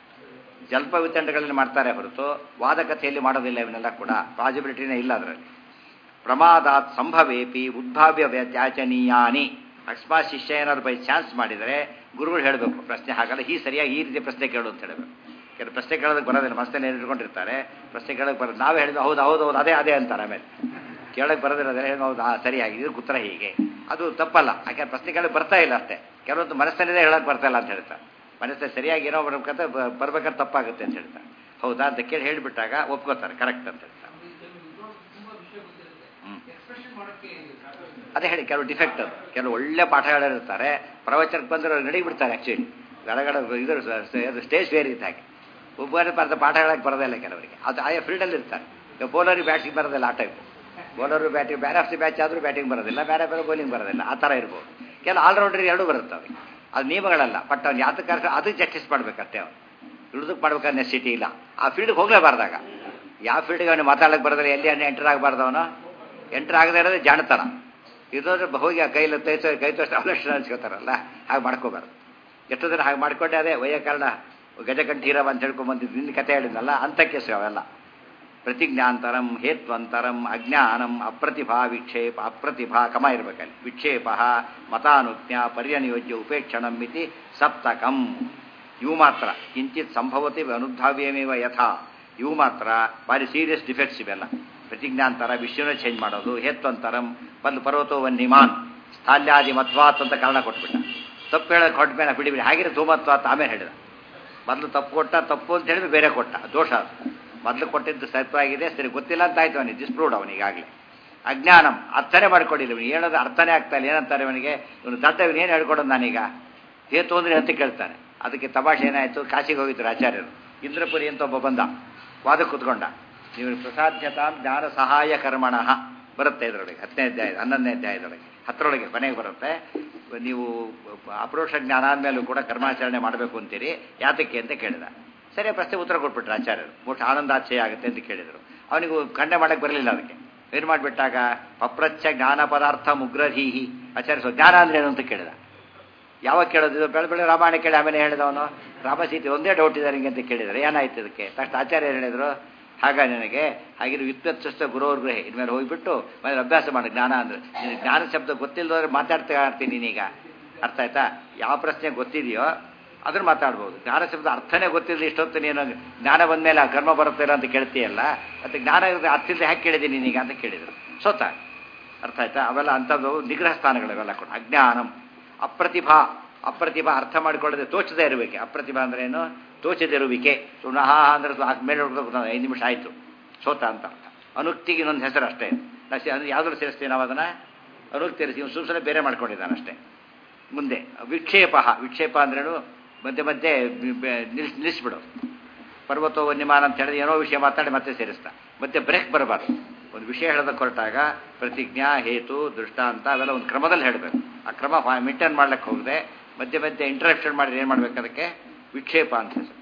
ಜಲ್ಪ ವಿತಂಡಗಳಲ್ಲಿ ಮಾಡ್ತಾರೆ ಹೊರತು ವಾದಕಥೆಯಲ್ಲಿ ಮಾಡೋದಿಲ್ಲ ಇವನ್ನೆಲ್ಲ ಕೂಡ ಪಾಸಿಬಿಲಿಟಿನೇ ಇಲ್ಲ ಅದರಲ್ಲಿ ಪ್ರಮಾದಾತ್ ಸಂಭವೇಪಿ ಉದ್ಭಾವ್ಯ ವ್ಯಾಚಾಚನೀಯಾನಿ ಅಕಸ್ಮಾತ್ ಶಿಷ್ಯ ಏನಾದ್ರು ಬೈ ಚಾನ್ಸ್ ಮಾಡಿದರೆ ಗುರುಗಳು ಹೇಳಬೇಕು ಪ್ರಶ್ನೆ ಹಾಗಲ್ಲ ಈ ಸರಿಯಾಗಿ ಈ ರೀತಿ ಪ್ರಶ್ನೆ ಕೇಳು ಅಂತ ಹೇಳಬೇಕು ಕೆಲವು ಪ್ರಶ್ನೆ ಕೇಳೋದಕ್ಕೆ ಬರೋದಿಲ್ಲ ಮಸ್ತಲ್ಲಿ ಇಟ್ಕೊಂಡಿರ್ತಾರೆ ಪ್ರಶ್ನೆ ಕೇಳೋಕೆ ಬರೋದು ನಾವೇ ಹೇಳಿದ್ವಿ ಹೌದು ಹೌದು ಹೌದು ಅದೇ ಅದೇ ಅಂತಾರೆ ಆಮೇಲೆ ಕೇಳೋಕೆ ಬರೋದಿಲ್ಲ ಅದೇ ಹೌದು ಆ ಸರಿಯಾಗಿ ಇದು ಉತ್ತರ ಹೀಗೆ ಅದು ತಪ್ಪಲ್ಲ ಯಾಕೆ ಪ್ರಶ್ನೆ ಕೇಳೋಕೆ ಬರ್ತಾ ಇಲ್ಲ ಅಷ್ಟೇ ಕೆಲವೊಂದು ಮನಸ್ಸಲ್ಲಿದೆ ಹೇಳೋಕೆ ಬರ್ತಾ ಇಲ್ಲ ಅಂತ ಹೇಳ್ತಾರೆ ಮನಸ್ಸಲ್ಲಿ ಸರಿಯಾಗಿ ಏನೋ ಬರ್ಬೇಕಂತ ಬರ್ಬೇಕಾದ್ರೆ ತಪ್ಪಾಗುತ್ತೆ ಅಂತ ಹೇಳ್ತಾರೆ ಹೌದಾ ಅಂತ ಕೇಳಿ ಹೇಳಿಬಿಟ್ಟಾಗ ಒಪ್ಕೋತಾರೆ ಕರೆಕ್ಟ್ ಅಂತ ಹೇಳ್ತಾರೆ ತುಂಬಾ ವಿಷಯ ಗೊತ್ತಿರುತ್ತೆ ಎಕ್ಸ್ಪ್ರೆಷನ್ ಮಾಡೋಕ್ಕೆ ಅದೇ ಹೇಳಿ ಕೆಲವು ಡಿಫೆಕ್ಟ್ ಅದು ಕೆಲವು ಒಳ್ಳೆ ಪಾಠ ಹೇಳಿರ್ತಾರೆ ಪ್ರವಚನಕ್ಕೆ ಬಂದರೆ ನಡಿ ಬಿಡ್ತಾರೆ ಆ್ಯಕ್ಚುಲಿ ಗಡಗಡ ಇದು ಸ್ಟೇಜ್ ಬೇರೆ ಇದ್ದ ಹಾಗೆ ಒಬ್ಬರ ಬರ್ದ ಪಾಠ ಹೇಳಕ್ಕೆ ಬರೋದಿಲ್ಲ ಕೆಲವರಿಗೆ ಅದು ಆಯಾ ಫೀಲ್ಡಲ್ಲಿ ಇರ್ತಾರೆ ಈಗ ಬೌಲರಿಗೆ ಬ್ಯಾಟಿಂಗ್ ಬರೋದಿಲ್ಲ ಆ type bowler batting ban of the batch ಆದರೂ ಬ್ಯಾಟಿಂಗ್ ಬರೋದಿಲ್ಲ ಬೇರೆ ಬೇರೆ ಬೌಲಿಂಗ್ ಬರೋದಿಲ್ಲ ಆ ಥರ ಇರ್ಬೋದು ಕೆಲ ಆಲ್ರೌಂಡರ್ ಎರಡೂ ಬರುತ್ತೆ ಅವ್ರಿಗೆ ಅದು ನಿಯಮಗಳಲ್ಲ ಬಟ್ ಅವ್ನು ಯಾತಕ್ಕೆ ಕರೆಸ ಅದಕ್ಕೆ ಜಸ್ಟಿಸ್ ಮಾಡ್ಬೇಕಷ್ಟೇ ಅವ್ನು ಇಳಿದಕ್ಕೆ ಮಾಡ್ಬೇಕಾದ್ರೆ ನೆಸಿಟಿ ಇಲ್ಲ ಆ ಫೀಲ್ಡ್ಗೆ ಹೋಗಲೇಬಾರ್ದಾಗ ಯಾವ ಫೀಲ್ಡ್ಗೆ ಅವನು ಮಾತಾಡಕ್ಕೆ ಬರೋದಿಲ್ಲ ಎಲ್ಲಿ ಅವನು ಎಂಟರ್ ಆಗಬಾರ್ದು ಅವನು ಎಂಟರ್ ಆಗದೆ ಇರೋದೇ ಜಾಣತನ ಇರೋದ್ರೆ ಹೋಗಿ ಆ ಕೈಲಿ ಕೈ ತೋ ಕೈ ತೋರಿಸಿ ಅವಲಕ್ಷಣ ಹಂಚ್ಕೋತಾರಲ್ಲ ಹಾಗೆ ಮಾಡ್ಕೋಬಾರ್ದು ಎಷ್ಟೋ ದಿನ ಹಾಗೆ ಮಾಡ್ಕೊಂಡೆ ಅದೇ ವೈಯಾಕರಣ ಗಜಕಂಠೀರವ ಅಂತ ಹೇಳ್ಕೊಂಬಂದಿದ್ದು ನಿನ್ನ ಕತೆ ಹೇಳಿದ್ನಲ್ಲ ಅಂಥ ಕೇಸು ಅವೆಲ್ಲ ಪ್ರತಿಜ್ಞಾಂತರಂ ಹೇತ್ವಂತರಂ ಅಜ್ಞಾನಂ ಅಪ್ರತಿಭಾ ವಿಕ್ಷೇಪ ಅಪ್ರತಿಭಾ ಕಮ ಇರಬೇಕಲ್ಲಿ ವಿಕ್ಷೇಪ ಮತಾನುಜ್ಞ ಪರ್ಯನಿಯೋಜ್ಯ ಉಪೇಕ್ಷಣಂ ಇತಿ ಸಪ್ತಕಂ ಇವು ಮಾತ್ರ ಕಿಂಚಿತ್ ಸಂಭವತಿ ಅನುಧಾವ್ಯಮೇವ ಯಥಾ ಇವು ಮಾತ್ರ ಭಾರಿ ಸೀರಿಯಸ್ ಡಿಫೆಕ್ಟ್ಸ್ ಇವೆಲ್ಲ ಪ್ರತಿಜ್ಞಾಂತರ ವಿಷಯನ ಚೇಂಜ್ ಮಾಡೋದು ಹೇತ್ವಂತರಂ ಒಂದು ಪರ್ವತೋ ನಿಮಾನ್ ಸ್ಥಾಲ್ಯಾದಿ ಮತ್ವಾತ್ ಅಂತ ಕಾರಣ ಕೊಟ್ಬಿಟ್ಟ ತಪ್ಪು ಹೇಳೋಕೆ ಹೊಟ್ಟ ಮೇಲೆ ಬಿಡಿ ಬಿಡಿ ಹಾಗಿರೋ ಧೂಮತ್ವಾತ್ ಆಮೇಲೆ ಹೇಳಿದ ಮೊದಲು ತಪ್ಪು ಕೊಟ್ಟ ತಪ್ಪು ಅಂತ ಹೇಳಿದ್ರೆ ಬೇರೆ ಕೊಟ್ಟ ದೋಷ ಅದು ಮೊದಲು ಕೊಟ್ಟಿದ್ದು ಸತ್ಯವಾಗಿದೆ ಸರಿ ಗೊತ್ತಿಲ್ಲ ಅಂತ ಆಯ್ತು ಅವನಿಗೆ ಡಿಸ್ಪ್ರೂವ್ಡ್ ಅವನಿಗಾಗಲೇ ಅಜ್ಞಾನಂ ಅರ್ಥನೇ ಮಾಡ್ಕೊಂಡಿಲ್ಲ ಇವನು ಹೇಳೋದು ಅರ್ಥನೇ ಆಗ್ತಾ ಇಲ್ಲ ಏನಂತಾರೆ ಇವನಿಗೆ ಇವನು ದಡ್ಡ ಇವನು ಏನು ಹೇಳ್ಕೊಡೋದು ನಾನೀಗ ಹೇತು ಅಂದ್ರೆ ಅಂತ ಕೇಳ್ತಾನೆ ಅದಕ್ಕೆ ತಮಾಷೆ ಏನಾಯಿತು ಕಾಶಿಗೆ ಹೋಗಿದ್ರು ಆಚಾರ್ಯರು ಇಂದ್ರಪುರಿ ಅಂತ ಒಬ್ಬ ಬಂದ ವಾದ ಕೂತ್ಕೊಂಡ ನೀವು ಪ್ರಸಾಧ್ಯತಾ ಜ್ಞಾನ ಸಹಾಯ ಕರ್ಮಣ ಬರುತ್ತೆ ಇದರೊಳಗೆ ಹತ್ತನೇ ಅಧ್ಯಾಯ ಹನ್ನೊಂದನೇ ಅಧ್ಯಾಯದೊಳಗೆ ಹತ್ತರೊಳಗೆ ಕೊನೆಗೆ ಬರುತ್ತೆ ನೀವು ಅಪರೋಕ್ಷ ಜ್ಞಾನ ಆದ್ಮೇಲೂ ಕೂಡ ಕರ್ಮಾಚರಣೆ ಮಾಡಬೇಕು ಅಂತೀರಿ ಯಾತಕ್ಕೆ ಅಂತ ಕೇಳಿದ ಸರಿ ಪ್ರಶ್ನೆ ಉತ್ತರ ಕೊಟ್ಬಿಟ್ರು ಆಚಾರ್ಯರು ಬಹುಶಃ ಆನಂದಾಚಯ ಆಗುತ್ತೆ ಅಂತ ಕೇಳಿದರು ಅವನಿಗೂ ಖಂಡನೆ ಮಾಡಕ್ಕೆ ಬರಲಿಲ್ಲ ಅದಕ್ಕೆ ಏನು ಮಾಡಿಬಿಟ್ಟಾಗ ಪಪ್ರಚ್ಛ ಜ್ಞಾನ ಪದಾರ್ಥ ಮುಗ್ರಹೀಹಿ ಆಚಾರ್ಯ ಸ್ವ ಜ್ಞಾನ ಅಂದ್ರೆ ಏನು ಅಂತ ಕೇಳಿದ ಯಾವಾಗ ಕೇಳೋದು ಬೆಳೆ ಬೆಳೆ ರಾಮಾಯಣ ಕೇಳಿ ಆಮೇಲೆ ಹೇಳಿದವನು ರಾಮಸೀತೆ ಒಂದೇ ಡೌಟ್ ಇದೆ ನಿಮಗೆ ಅಂತ ಕೇಳಿದರೆ ಏನಾಯ್ತು ಇದಕ್ಕೆ ತಕ್ಷಣ ಆಚಾರ್ಯ ಹೇಳಿದ್ರು ಹಾಗ ನನಗೆ ಹಾಗಿರೋ ವ್ಯುತ್ಪತ್ಸಸ್ತ ಗುರೋರ್ಗ್ರಹೆ ಇನ್ಮೇಲೆ ಹೋಗ್ಬಿಟ್ಟು ಮೇಲೆ ಅಭ್ಯಾಸ ಮಾಡಿ ಜ್ಞಾನ ಅಂದ್ರೆ ನಿನಗೆ ಜ್ಞಾನ ಶಬ್ದ ಗೊತ್ತಿಲ್ಲದವ್ರೆ ಮಾತಾಡ್ತಾ ಇರ್ತೀನಿ ನೀನೀಗ ಅರ್ಥ ಆಯ್ತಾ ಯಾವ ಪ್ರಶ್ನೆ ಗೊತ್ತಿದೆಯೋ ಅದನ್ನು ಮಾತಾಡ್ಬೋದು ಜ್ಞಾನ ಶಬ್ದ ಅರ್ಥನೇ ಗೊತ್ತಿಲ್ಲ ಇಷ್ಟೊತ್ತು ನೀನು ಜ್ಞಾನ ಬಂದಮೇಲೆ ಆ ಕರ್ಮ ಬರುತ್ತಿಲ್ಲ ಅಂತ ಕೇಳ್ತೀಯಲ್ಲ ಮತ್ತು ಜ್ಞಾನ ಅರ್ಥ ಇಲ್ಲದೆ ಹ್ಯಾಕೆ ಕೇಳಿದ್ದೀನಿ ನೀನೀಗ ಅಂತ ಕೇಳಿದರು ಸ್ವತ ಅರ್ಥ ಆಯ್ತಾ ಅವೆಲ್ಲ ಅಂಥದ್ದು ನಿಗ್ರಹ ಸ್ಥಾನಗಳು ಇವೆಲ್ಲ ಕೂಡ ಅಜ್ಞಾನಂ ಅಪ್ರತಿಭಾ ಅಪ್ರತಿಭಾ ಅರ್ಥ ಮಾಡಿಕೊಳ್ಳದೆ ತೋಚದೇ ಇರಬೇಕೆ ಅಪ್ರತಿಭಾ ಅಂದ್ರೆ ಏನು ತೋಚದಿರುವಿಕೆ ಸುಮ್ಮನೆ ಹಾ ಅಂದ್ರೆ ಮೇಲೆ ನೋಡ್ಬೇಕು ಐದು ನಿಮಿಷ ಆಯಿತು ಸೋತ ಅಂತ ಅರ್ಥ ಅನುಕ್ತಿಗೆ ಇನ್ನೊಂದು ಹೆಸರು ಅಷ್ಟೇ ನಾವು ಅದು ಯಾವ್ದಾದ್ರು ಸೇರಿಸ್ತೀವಿ ನಾವು ಅದನ್ನು ಅನುಕ್ತಿ ಸೇರಿಸಿ ಸುಮ್ಮನೆ ಬೇರೆ ಮಾಡ್ಕೊಂಡಿದ್ದಾನೆ ಅಷ್ಟೇ ಮುಂದೆ ವಿಕ್ಷೇಪ ವಿಕ್ಷೇಪ ಅಂದ್ರೇನು ಮಧ್ಯೆ ಮಧ್ಯೆ ನಿಲ್ಸ್ ನಿಲ್ಲಿಸ್ಬಿಡು ಪರ್ವತೋ ವನ್ಯಮಾನ ಅಂತ ಹೇಳಿದ್ರೆ ಏನೋ ವಿಷಯ ಮಾತಾಡಿ ಮತ್ತೆ ಸೇರಿಸ್ತಾ ಮತ್ತೆ ಬ್ರೇಕ್ ಬರಬಾರ್ದು ಒಂದು ವಿಷಯ ಹೇಳೋದಕ್ಕೆ ಹೊರಟಾಗ ಪ್ರತಿಜ್ಞಾ ಹೇತು ದೃಷ್ಟಾಂತ ಅವೆಲ್ಲ ಒಂದು ಕ್ರಮದಲ್ಲಿ ಹೇಳಬೇಕು ಆ ಕ್ರಮ ಮೇಂಟೈನ್ ಮಾಡ್ಲಿಕ್ಕೆ ಹೋಗದೆ ಮಧ್ಯೆ ಮಧ್ಯೆ ಇಂಟರಪ್ಷನ್ ಮಾಡಿದ್ರೆ ಏನು ಮಾಡ್ಬೇಕು ಅದಕ್ಕೆ ವಿಕ್ಷೇಪ ಅಂತ ಹೆಸರು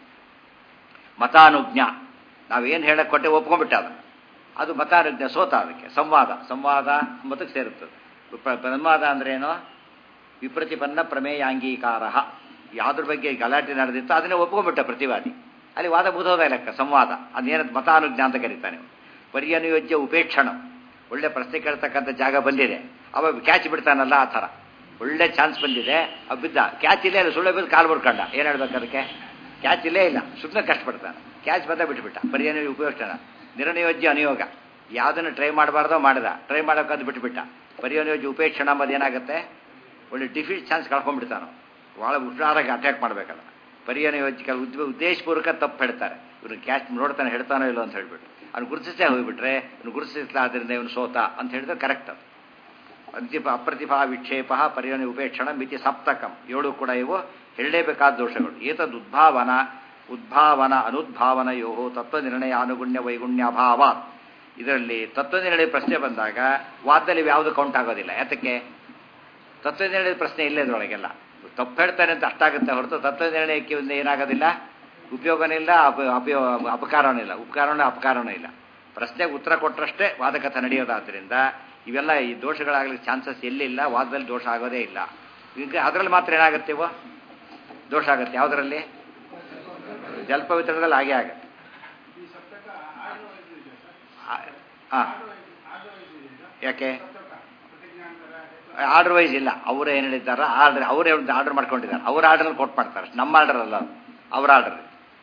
ಮತಾನುಜ್ಞಾ ನಾವೇನು ಹೇಳಕ್ಕೆ ಕೊಟ್ಟೆ ಒಪ್ಕೊಂಡ್ಬಿಟ್ಟ ಅದು ಅದು ಮತಾನುಜ್ಞ ಸೋತ ಅದಕ್ಕೆ ಸಂವಾದ ಸಂವಾದ ಮತಕ್ಕೆ ಸೇರುತ್ತದೆ ಸಂವಾದ ಅಂದ್ರೇನು ವಿಪ್ರತಿಪನ್ನ ಪ್ರಮೇಯಾಂಗೀಕಾರ ಯಾವ್ದ್ರ ಬಗ್ಗೆ ಗಲಾಟೆ ನಡೆದಿತ್ತು ಅದನ್ನೇ ಒಪ್ಕೊಂಡ್ಬಿಟ್ಟ ಪ್ರತಿವಾದಿ ಅಲ್ಲಿ ವಾದ ಬುಧೋದ ಲೆಕ್ಕ ಸಂವಾದ ಅದೇನ ಮತಾನುಜ್ಞಾ ಅಂತ ಕರೀತಾನೆ ಪರ್ಯನುಯೋಜ್ಯ ಉಪೇಕ್ಷಣ ಒಳ್ಳೆ ಪ್ರಶ್ನೆ ಕೇಳ್ತಕ್ಕಂಥ ಜಾಗ ಬಂದಿದೆ ಅವಾಗ ಕ್ಯಾಚ್ ಬಿಡ್ತಾನಲ್ಲ ಆ ಥರ ಒಳ್ಳೆ ಚಾನ್ಸ್ ಬಂದಿದೆ ಅವ್ ಬಿದ್ದ ಕ್ಯಾಚ್ ಇಲ್ಲೇ ಇಲ್ಲ ಸುಳ್ಳೆ ಬಿದ್ದು ಕಾಲು ಬಿಡ್ಕೊಂಡ ಏನು ಹೇಳ್ಬೇಕು ಅದಕ್ಕೆ ಕ್ಯಾಚ್ ಇಲ್ಲೇ ಇಲ್ಲ ಸುಮ್ಮನೆ ಕಷ್ಟಪಡ್ತಾನೆ ಕ್ಯಾಚ್ ಬಂದ ಬಿಟ್ಬಿಟ್ಟ ಪರ್ಯನುಯ ಉಪಯೋಕ್ಷಣ ನಿರನಿಯೋಜ್ಯ ಅನಿಯೋಗ ಯಾವುದನ್ನು ಟ್ರೈ ಮಾಡಬಾರ್ದೋ ಮಾಡಿದ ಟ್ರೈ ಮಾಡೋಕ್ಕಂತ ಬಿಟ್ಬಿಟ್ಟ ಪರ್ಯನುಯೋಜ್ಯ ಉಪೇಕ್ಷಣ ಅಂಬೋದು ಏನಾಗುತ್ತೆ ಒಳ್ಳೆ ಡಿಫೀಟ್ ಚಾನ್ಸ್ ಕಳ್ಕೊಂಡ್ಬಿಡ್ತಾನೆ ಭಾಳ ಹುಷಾರಾಗಿ ಅಟ್ಯಾಕ್ ಮಾಡಬೇಕಲ್ಲ ಪರಿಯನ ಯೋಚಿಕಲ್ ಉದ್ ಉದ್ದೇಶಪೂರ್ವಕ ತಪ್ಪು ಹೇಳ್ತಾರೆ ಇವನು ಕ್ಯಾಚ್ ನೋಡ್ತಾನೆ ಹೇಳ್ತಾನೋ ಇಲ್ಲೋ ಅಂತ ಹೇಳ್ಬಿಟ್ಟು ಅವ್ನು ಗುರುತಿಸೇ ಹೋಗ್ಬಿಟ್ರೆ ಇವನು ಗುರುತಿಸಲಿಲ್ಲ ಆದ್ದರಿಂದ ಇವನು ಸೋತ ಅಂತ ಹೇಳಿದ್ರೆ ಕರೆಕ್ಟ್ ಅದು ಅಂತಿಪ ಅಪ್ರತಿಭಾ ವಿಕ್ಷೇಪ ಪರಿಯನ ಉಪೇಕ್ಷಣ ಮಿತಿ ಸಪ್ತಕಂ ಏಳು ಕೂಡ ಇವು ಹೇಳಲೇಬೇಕಾದ ದೋಷಗಳು ಏತದ್ ಉದ್ಭಾವನ ಉದ್ಭಾವನ ಅನುದ್ಭಾವನಯೋ ತತ್ವ ನಿರ್ಣಯ ಅನುಗುಣ್ಯ ವೈಗುಣ್ಯಾಭಾವ ಇದರಲ್ಲಿ ತತ್ವ ನಿರ್ಣಯ ಪ್ರಶ್ನೆ ಬಂದಾಗ ವಾದದಲ್ಲಿ ಯಾವುದು ಕೌಂಟ್ ಆಗೋದಿಲ್ಲ ಯಾತಕ್ಕೆ ತತ್ವ ನಿರ್ಣಯದ ಪ್ರಶ್ನೆ ಇಲ್ಲ ಇದ್ರೊಳಗೆಲ್ಲ ತಪ್ಪು ಹೇಳ್ತಾನೆ ಅಂತ ಅಷ್ಟಾಗುತ್ತೆ ಹೊರತು ತತ್ವ ನಿರ್ಣಯಕ್ಕೆ ಒಂದು ಏನಾಗೋದಿಲ್ಲ ಉಪಯೋಗನೂ ಇಲ್ಲ ಅಪ ಅಪಯೋ ಅಪಕಾರನೂ ಇಲ್ಲ ಉಪಕಾರನೂ ಅಪಕಾರನೂ ಇಲ್ಲ ಪ್ರಶ್ನೆಗೆ ಉತ್ತರ ಕೊಟ್ಟರಷ್ಟೇ ವಾದಕಥ ನಡೆಯೋದಾದ್ರಿಂದ ಇವೆಲ್ಲ ಈ ದೋಷಗಳಾಗಲಿಕ್ಕೆ ಚಾನ್ಸಸ್ ಎಲ್ಲಿಲ್ಲ ವಾದದಲ್ಲಿ ದೋಷ ಆಗೋದೇ ಇಲ್ಲ ಈಗ ಅದರಲ್ಲಿ ಮಾತ್ರ ಏನಾಗುತ್ತೇವೋ ದೋಷ ಆಗುತ್ತೆ ಯಾವುದರಲ್ಲಿ ಜಲ್ಪ ವಿತರಣದಲ್ಲಿ ಹಾಗೆ ಆಗುತ್ತೆ ಈ ಸಪ್ತಕ ಆರು ವಯಸ್ಸು ಇದೆ ಸರ್ ಹಾಂ ಆರು ವಯಸ್ಸು ಆರು ವಯಸ್ಸು ಇದೆ ಸರ್ ಯಾಕೆ ಸಪ್ತಕ ಪ್ರತಿಜ್ಞಾಂತರ ಆರ್ಡರ್ ವೈಸ್ ಇಲ್ಲ ಅವರು ಏನು ಹೇಳಿದ್ದಾರೆ ಆರ್ಡರ್ ಅವರೇ ಒಂದು ಆರ್ಡರ್ ಮಾಡ್ಕೊಂಡಿದ್ದಾರೆ ಅವ್ರ ಆರ್ಡರ್ ಕೊಟ್ಟು ಮಾಡ್ತಾರೆ ನಮ್ಮ ಆರ್ಡರ್ ಅಲ್ಲ ಅದು. ಅವ್ರ ಆರ್ಡರ್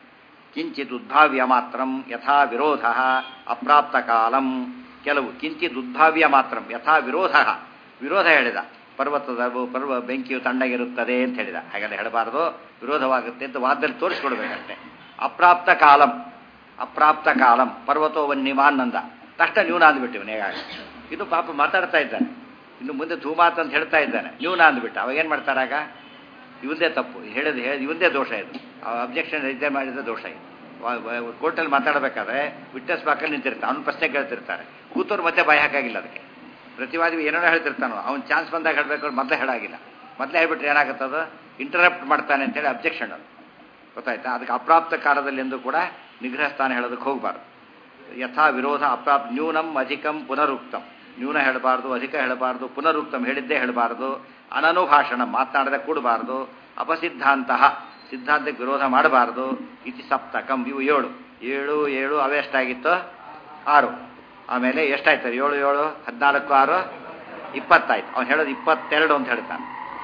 ಕಿಂಚಿತ್ ಉದ್ಭಾವ್ಯ ಮಾತ್ರ ಯಥಾ ವಿರೋಧ ಅಪ್ರಾಪ್ತ ಕಾಲಂ ಕೆಲವು ಕಿಂಚಿತ್ ಉದ್ಭಾವ್ಯ ಮಾತ್ರ ಯಥಾ ವಿರೋಧ ವಿರೋಧ ಹೇಳಿದ ಪರ್ವತದ ಪರ್ವ ಬೆಂಕಿಯು ತಣ್ಣಗಿರುತ್ತದೆ ಅಂತ ಹೇಳಿದ ಹಾಗೆಲ್ಲ ಹೇಳಬಾರ್ದು ವಿರೋಧವಾಗುತ್ತೆ ಅಂತ ವಾದದಲ್ಲಿ ತೋರಿಸ್ಕೊಡ್ಬೇಕಷ್ಟೆ ಅಪ್ರಾಪ್ತ ಕಾಲಂ ಅಪ್ರಾಪ್ತ ಕಾಲಂ ಪರ್ವತೋ ವನ್ಯಮಾನಂದ ತಕ್ಷಣ ನ್ಯೂನ ಅಂದ್ಬಿಟ್ಟಿವ್ ನೇಗಾಗ ಇದು ಪಾಪ ಮಾತಾಡ್ತಾ ಇದ್ದಾನೆ ಇನ್ನು ಮುಂದೆ ಧೂಮಾತ್ ಅಂತ ಹೇಳ್ತಾ ಇದ್ದಾನೆ ನ್ಯೂನ ಅಂದ್ಬಿಟ್ಟ ಅವಾಗ ಏನು ಮಾಡ್ತಾರಾಗ ಇವಂದೇ ತಪ್ಪು ಹೇಳಿದ ಹೇಳಿ ಇವಂದೇ ದೋಷ ಇದು ಅಬ್ಜೆಕ್ಷನ್ ರೈತೆ ಮಾಡಿದ ದೋಷ ಇದು ಕೋರ್ಟಲ್ಲಿ ಮಾತಾಡಬೇಕಾದ್ರೆ ವಿಟ್ನೆಸ್ ಬಾಕಲ್ಲಿ ನಿಂತಿರ್ತಾರೆ ಅವ್ನು ಪ್ರಶ್ನೆ ಕೇಳ್ತಿರ್ತಾರೆ ಕೂತವ್ರು ಮತ್ತೆ ಬಾಯಿ ಹಾಕಾಗಿಲ್ಲ ಅದಕ್ಕೆ ಪ್ರತಿವಾದಿ ಏನೇನೋ ಹೇಳ್ತಿರ್ತಾನೋ ಅವ್ನು ಚಾನ್ಸ್ ಬಂದಾಗ ಹೇಳಬೇಕು ಮೊದಲೇ ಹೇಳಾಗಿಲ್ಲ ಮೊದಲೇ ಹೇಳ್ಬಿಟ್ರೆ ಏನಾಗುತ್ತದು ಇಂಟರಪ್ಟ್ ಮಾಡ್ತಾನೆ ಅಂತೇಳಿ ಅಬ್ಜೆಕ್ಷನ್ ಅದು ಗೊತ್ತಾಯ್ತಾ ಅದಕ್ಕೆ ಅಪ್ರಾಪ್ತ ಕಾಲದಲ್ಲಿ ಎಂದು ಕೂಡ ನಿಗ್ರಹ ಸ್ಥಾನ ಹೇಳೋದಕ್ಕೆ ಹೋಗಬಾರ್ದು ಯಥಾ ವಿರೋಧ ಅಪ್ರಾಪ್ ನ್ಯೂನಂ ಅಧಿಕಂ ಪುನರುಕ್ತಂ ನ್ಯೂನ ಹೇಳಬಾರ್ದು ಅಧಿಕ ಹೇಳಬಾರ್ದು ಪುನರುಕ್ತಂ ಹೇಳಿದ್ದೇ ಹೇಳಬಾರ್ದು ಅನನುಭಾಷಣ ಮಾತನಾಡದೆ ಕೂಡಬಾರ್ದು ಅಪಸಿದ್ಧಾಂತಹ ಸಿದ್ಧಾಂತಕ್ಕೆ ವಿರೋಧ ಮಾಡಬಾರ್ದು ಇತಿ ಸಪ್ತಕಂ ಇವು ಏಳು ಏಳು ಏಳು ಅವೇ ಎಷ್ಟಾಗಿತ್ತು ಆರು ಆಮೇಲೆ ಎಷ್ಟಾಯ್ತು ಏಳು ಏಳು ಹದಿನಾಲ್ಕು ಆರು ಇಪ್ಪತ್ತಾಯ್ತು ಅವ್ನು ಹೇಳೋದು ಇಪ್ಪತ್ತೆರಡು ಅಂತ ಹೇಳ್ತಾನೆ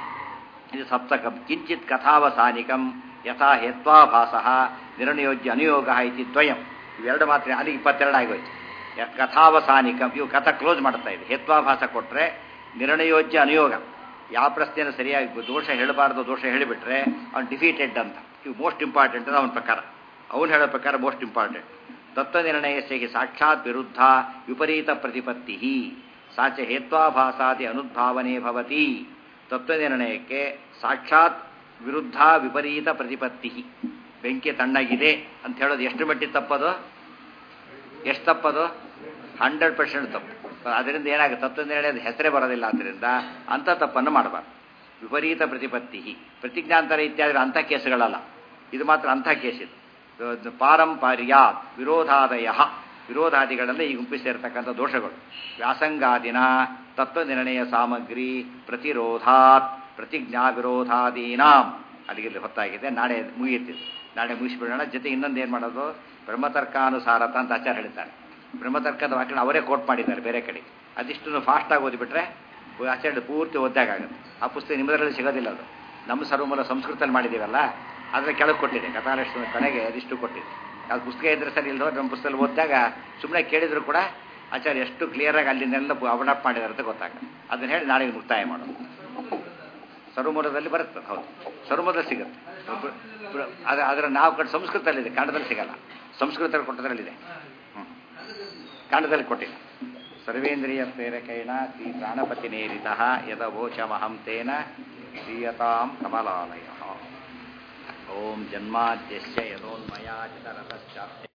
ಇದು ಸಪ್ತಕಂ ಕಿಂಚಿತ್ ಕಥಾವಸಾನಿಕಂ ಯಥಾ ಹೇತ್ವಾಭಾಸ ನಿರನಿಯೋಜ್ಯ ಅನುಯೋಗ ಇತಿ ದ್ವಯಂ ಇವೆರಡು ಮಾತ್ರ ಅಲ್ಲಿ ಇಪ್ಪತ್ತೆರಡು ಆಗೋಯ್ತು ಯ- ಕಥಾವಸಾನಿಕಂ ಇವು ಕಥಾ ಕ್ಲೋಸ್ ಮಾಡ್ತಾ ಇದೆ ಹೇತ್ವಾಭಾಸ ಕೊಟ್ಟರೆ ನಿರ್ಣಯೋಜ್ಯ ಅನುಯೋಗ ಯಾವ ಪ್ರಶ್ನೆಯನ್ನು ಸರಿಯಾಗಿ ದೋಷ ಹೇಳಬಾರ್ದು ದೋಷ ಹೇಳಿಬಿಟ್ರೆ ಅವ್ನು ಡಿಫೀಟೆಡ್ ಅಂತ ಇವು ಮೋಸ್ಟ್ ಇಂಪಾರ್ಟೆಂಟ್ ಅಂತ ಅವನ ಪ್ರಕಾರ ಅವನು ಹೇಳೋ ಪ್ರಕಾರ ಮೋಸ್ಟ್ ಇಂಪಾರ್ಟೆಂಟ್ ತತ್ವ ನಿರ್ಣಯಸ್ಯ ಸಾಕ್ಷಾತ್ ವಿರುದ್ಧ ವಿಪರೀತ ಪ್ರತಿಪತ್ತಿ ಸಾಚ ಹೇತ್ವಾಭಾಸಾದಿ ಅನುದ್ಭಾವನೆ ಭವತಿ ತತ್ವ ನಿರ್ಣಯಕ್ಕೆ ಸಾಕ್ಷಾತ್ ವಿರುದ್ಧ ವಿಪರೀತ ಪ್ರತಿಪತ್ತಿ ಬೆಂಕಿ ತಣ್ಣಗಿದೆ ಅಂತ ಹೇಳೋದು ಎಷ್ಟು ಮಟ್ಟಿಗೆ ತಪ್ಪದು ಎಷ್ಟು ತಪ್ಪದು ಹಂಡ್ರೆಡ್ ಪರ್ಸೆಂಟ್ ತಪ್ಪು ಅದರಿಂದ ಏನಾಗುತ್ತೆ ತತ್ವನಿರ್ಣಯ ಅದು ಹೆಸರೇ ಬರೋದಿಲ್ಲ ಆದ್ದರಿಂದ ಅಂಥ ತಪ್ಪನ್ನು ಮಾಡಬಾರ್ದು ವಿಪರೀತ ಪ್ರತಿಪತ್ತಿ ಪ್ರತಿಜ್ಞಾಂತರ ಇತ್ಯಾದಿ ಅಂಥ ಕೇಸುಗಳಲ್ಲ ಇದು ಮಾತ್ರ ಅಂಥ ಕೇಸ್ ಇದು ಪಾರಂಪರ್ಯಾತ್ ವಿರೋಧಾದಯ ವಿರೋಧಾದಿಗಳೆಲ್ಲ ಈ ಗುಂಪಿ ಸೇರ್ತಕ್ಕಂಥ ದೋಷಗಳು ವ್ಯಾಸಂಗಾದಿನ ತತ್ವನಿರ್ಣಯ ಸಾಮಗ್ರಿ ಪ್ರತಿರೋಧಾತ್ ಪ್ರತಿಜ್ಞಾ ವಿರೋಧಾದೀನಾಂ ಅಲ್ಲಿಗೆ ಹೊತ್ತಾಗಿದೆ ನಾಳೆ ಮುಗಿಯುತ್ತಿದೆ ನಾಳೆ ಮುಗಿಸ್ಬಿಡೋಣ ಜೊತೆ ಇನ್ನೊಂದು ಏನು ಮಾಡೋದು ಬ್ರಹ್ಮತರ್ಕಾನುಸಾರತ ಅಂತ ಆಚಾರ ಹೇಳ್ತಾರೆ ಬ್ರಹ್ಮತರ್ಕದ ವಾಕ್ಯನ ಅವರೇ ಕೋಟ್ ಮಾಡಿದ್ದಾರೆ ಬೇರೆ ಕಡೆ ಅದಿಷ್ಟು ಫಾಸ್ಟಾಗಿ ಓದಿಬಿಟ್ರೆ ಆಚಾರ್ಯ ಪೂರ್ತಿ ಓದ್ದಾಗುತ್ತೆ ಆ ಪುಸ್ತಕ ನಿಮ್ಮದರಲ್ಲಿ ಸಿಗೋದಿಲ್ಲ ಅದು ನಮ್ಮ ಸರ್ವಮೂಲ ಸಂಸ್ಕೃತದಲ್ಲಿ ಮಾಡಿದ್ದೀವಲ್ಲ ಅದರ ಕೆಳಗೆ ಕೊಟ್ಟಿದೆ ಕಥಾಲಕ್ಷ್ಮಿ ಕಡೆಗೆ ಅದಿಷ್ಟು ಕೊಟ್ಟಿದೆ ಅದು ಪುಸ್ತಕ ಇದ್ರೆ ಸರಿ ಇಲ್ಲದೋ ನಮ್ಮ ಪುಸ್ತಕದಲ್ಲಿ ಓದಿದಾಗ ಸುಮ್ಮನೆ ಕೇಳಿದ್ರು ಕೂಡ ಆಚಾರ್ಯ ಎಷ್ಟು ಕ್ಲಿಯರಾಗಿ ಅಲ್ಲಿಂದೆಲ್ಲ ಅವಡಪ್ ಮಾಡಿದ್ದಾರೆ ಅಂತ ಗೊತ್ತಾಗುತ್ತೆ ಅದನ್ನ ಹೇಳಿ ನಾಳೆಗೆ ಮುಕ್ತಾಯ ಮಾಡೋದು ಸರ್ವಮೂಲದಲ್ಲಿ ಬರುತ್ತೆ ಹೌದು ಸರ್ವಮೂಲದಲ್ಲಿ ಸಿಗುತ್ತೆ ಅದು ಅದರ ನಾವು ಕಡೆ ಸಂಸ್ಕೃತದಲ್ಲಿದೆ ಕನ್ನಡದಲ್ಲಿ ಸಿಗಲ್ಲ ಸಂಸ್ಕೃತದಲ್ಲಿ ಕೊಟ್ಟದ್ರಲ್ಲಿದೆ ಹ್ಞೂ ಕನ್ನಡದಲ್ಲಿ ಕೊಟ್ಟಿಲ್ಲ ಸರ್ವೇಂದ್ರಿಯ ಪ್ರೇರಕೇಣ ಶ್ರೀ ಪ್ರಾಣಪತಿ ನೇರಿತ ಯದವೋಚಮಹಂ ತೇನ ಶ್ರೀಯತಾಂ ಕಮಲಾಲಯ ಓಂ ಜನ್ಮಾದ್ಯಸ್ಯ ಯದೋನ್ಮಯಾಚಿತರತಶ್ಚಾಪ್ತೆ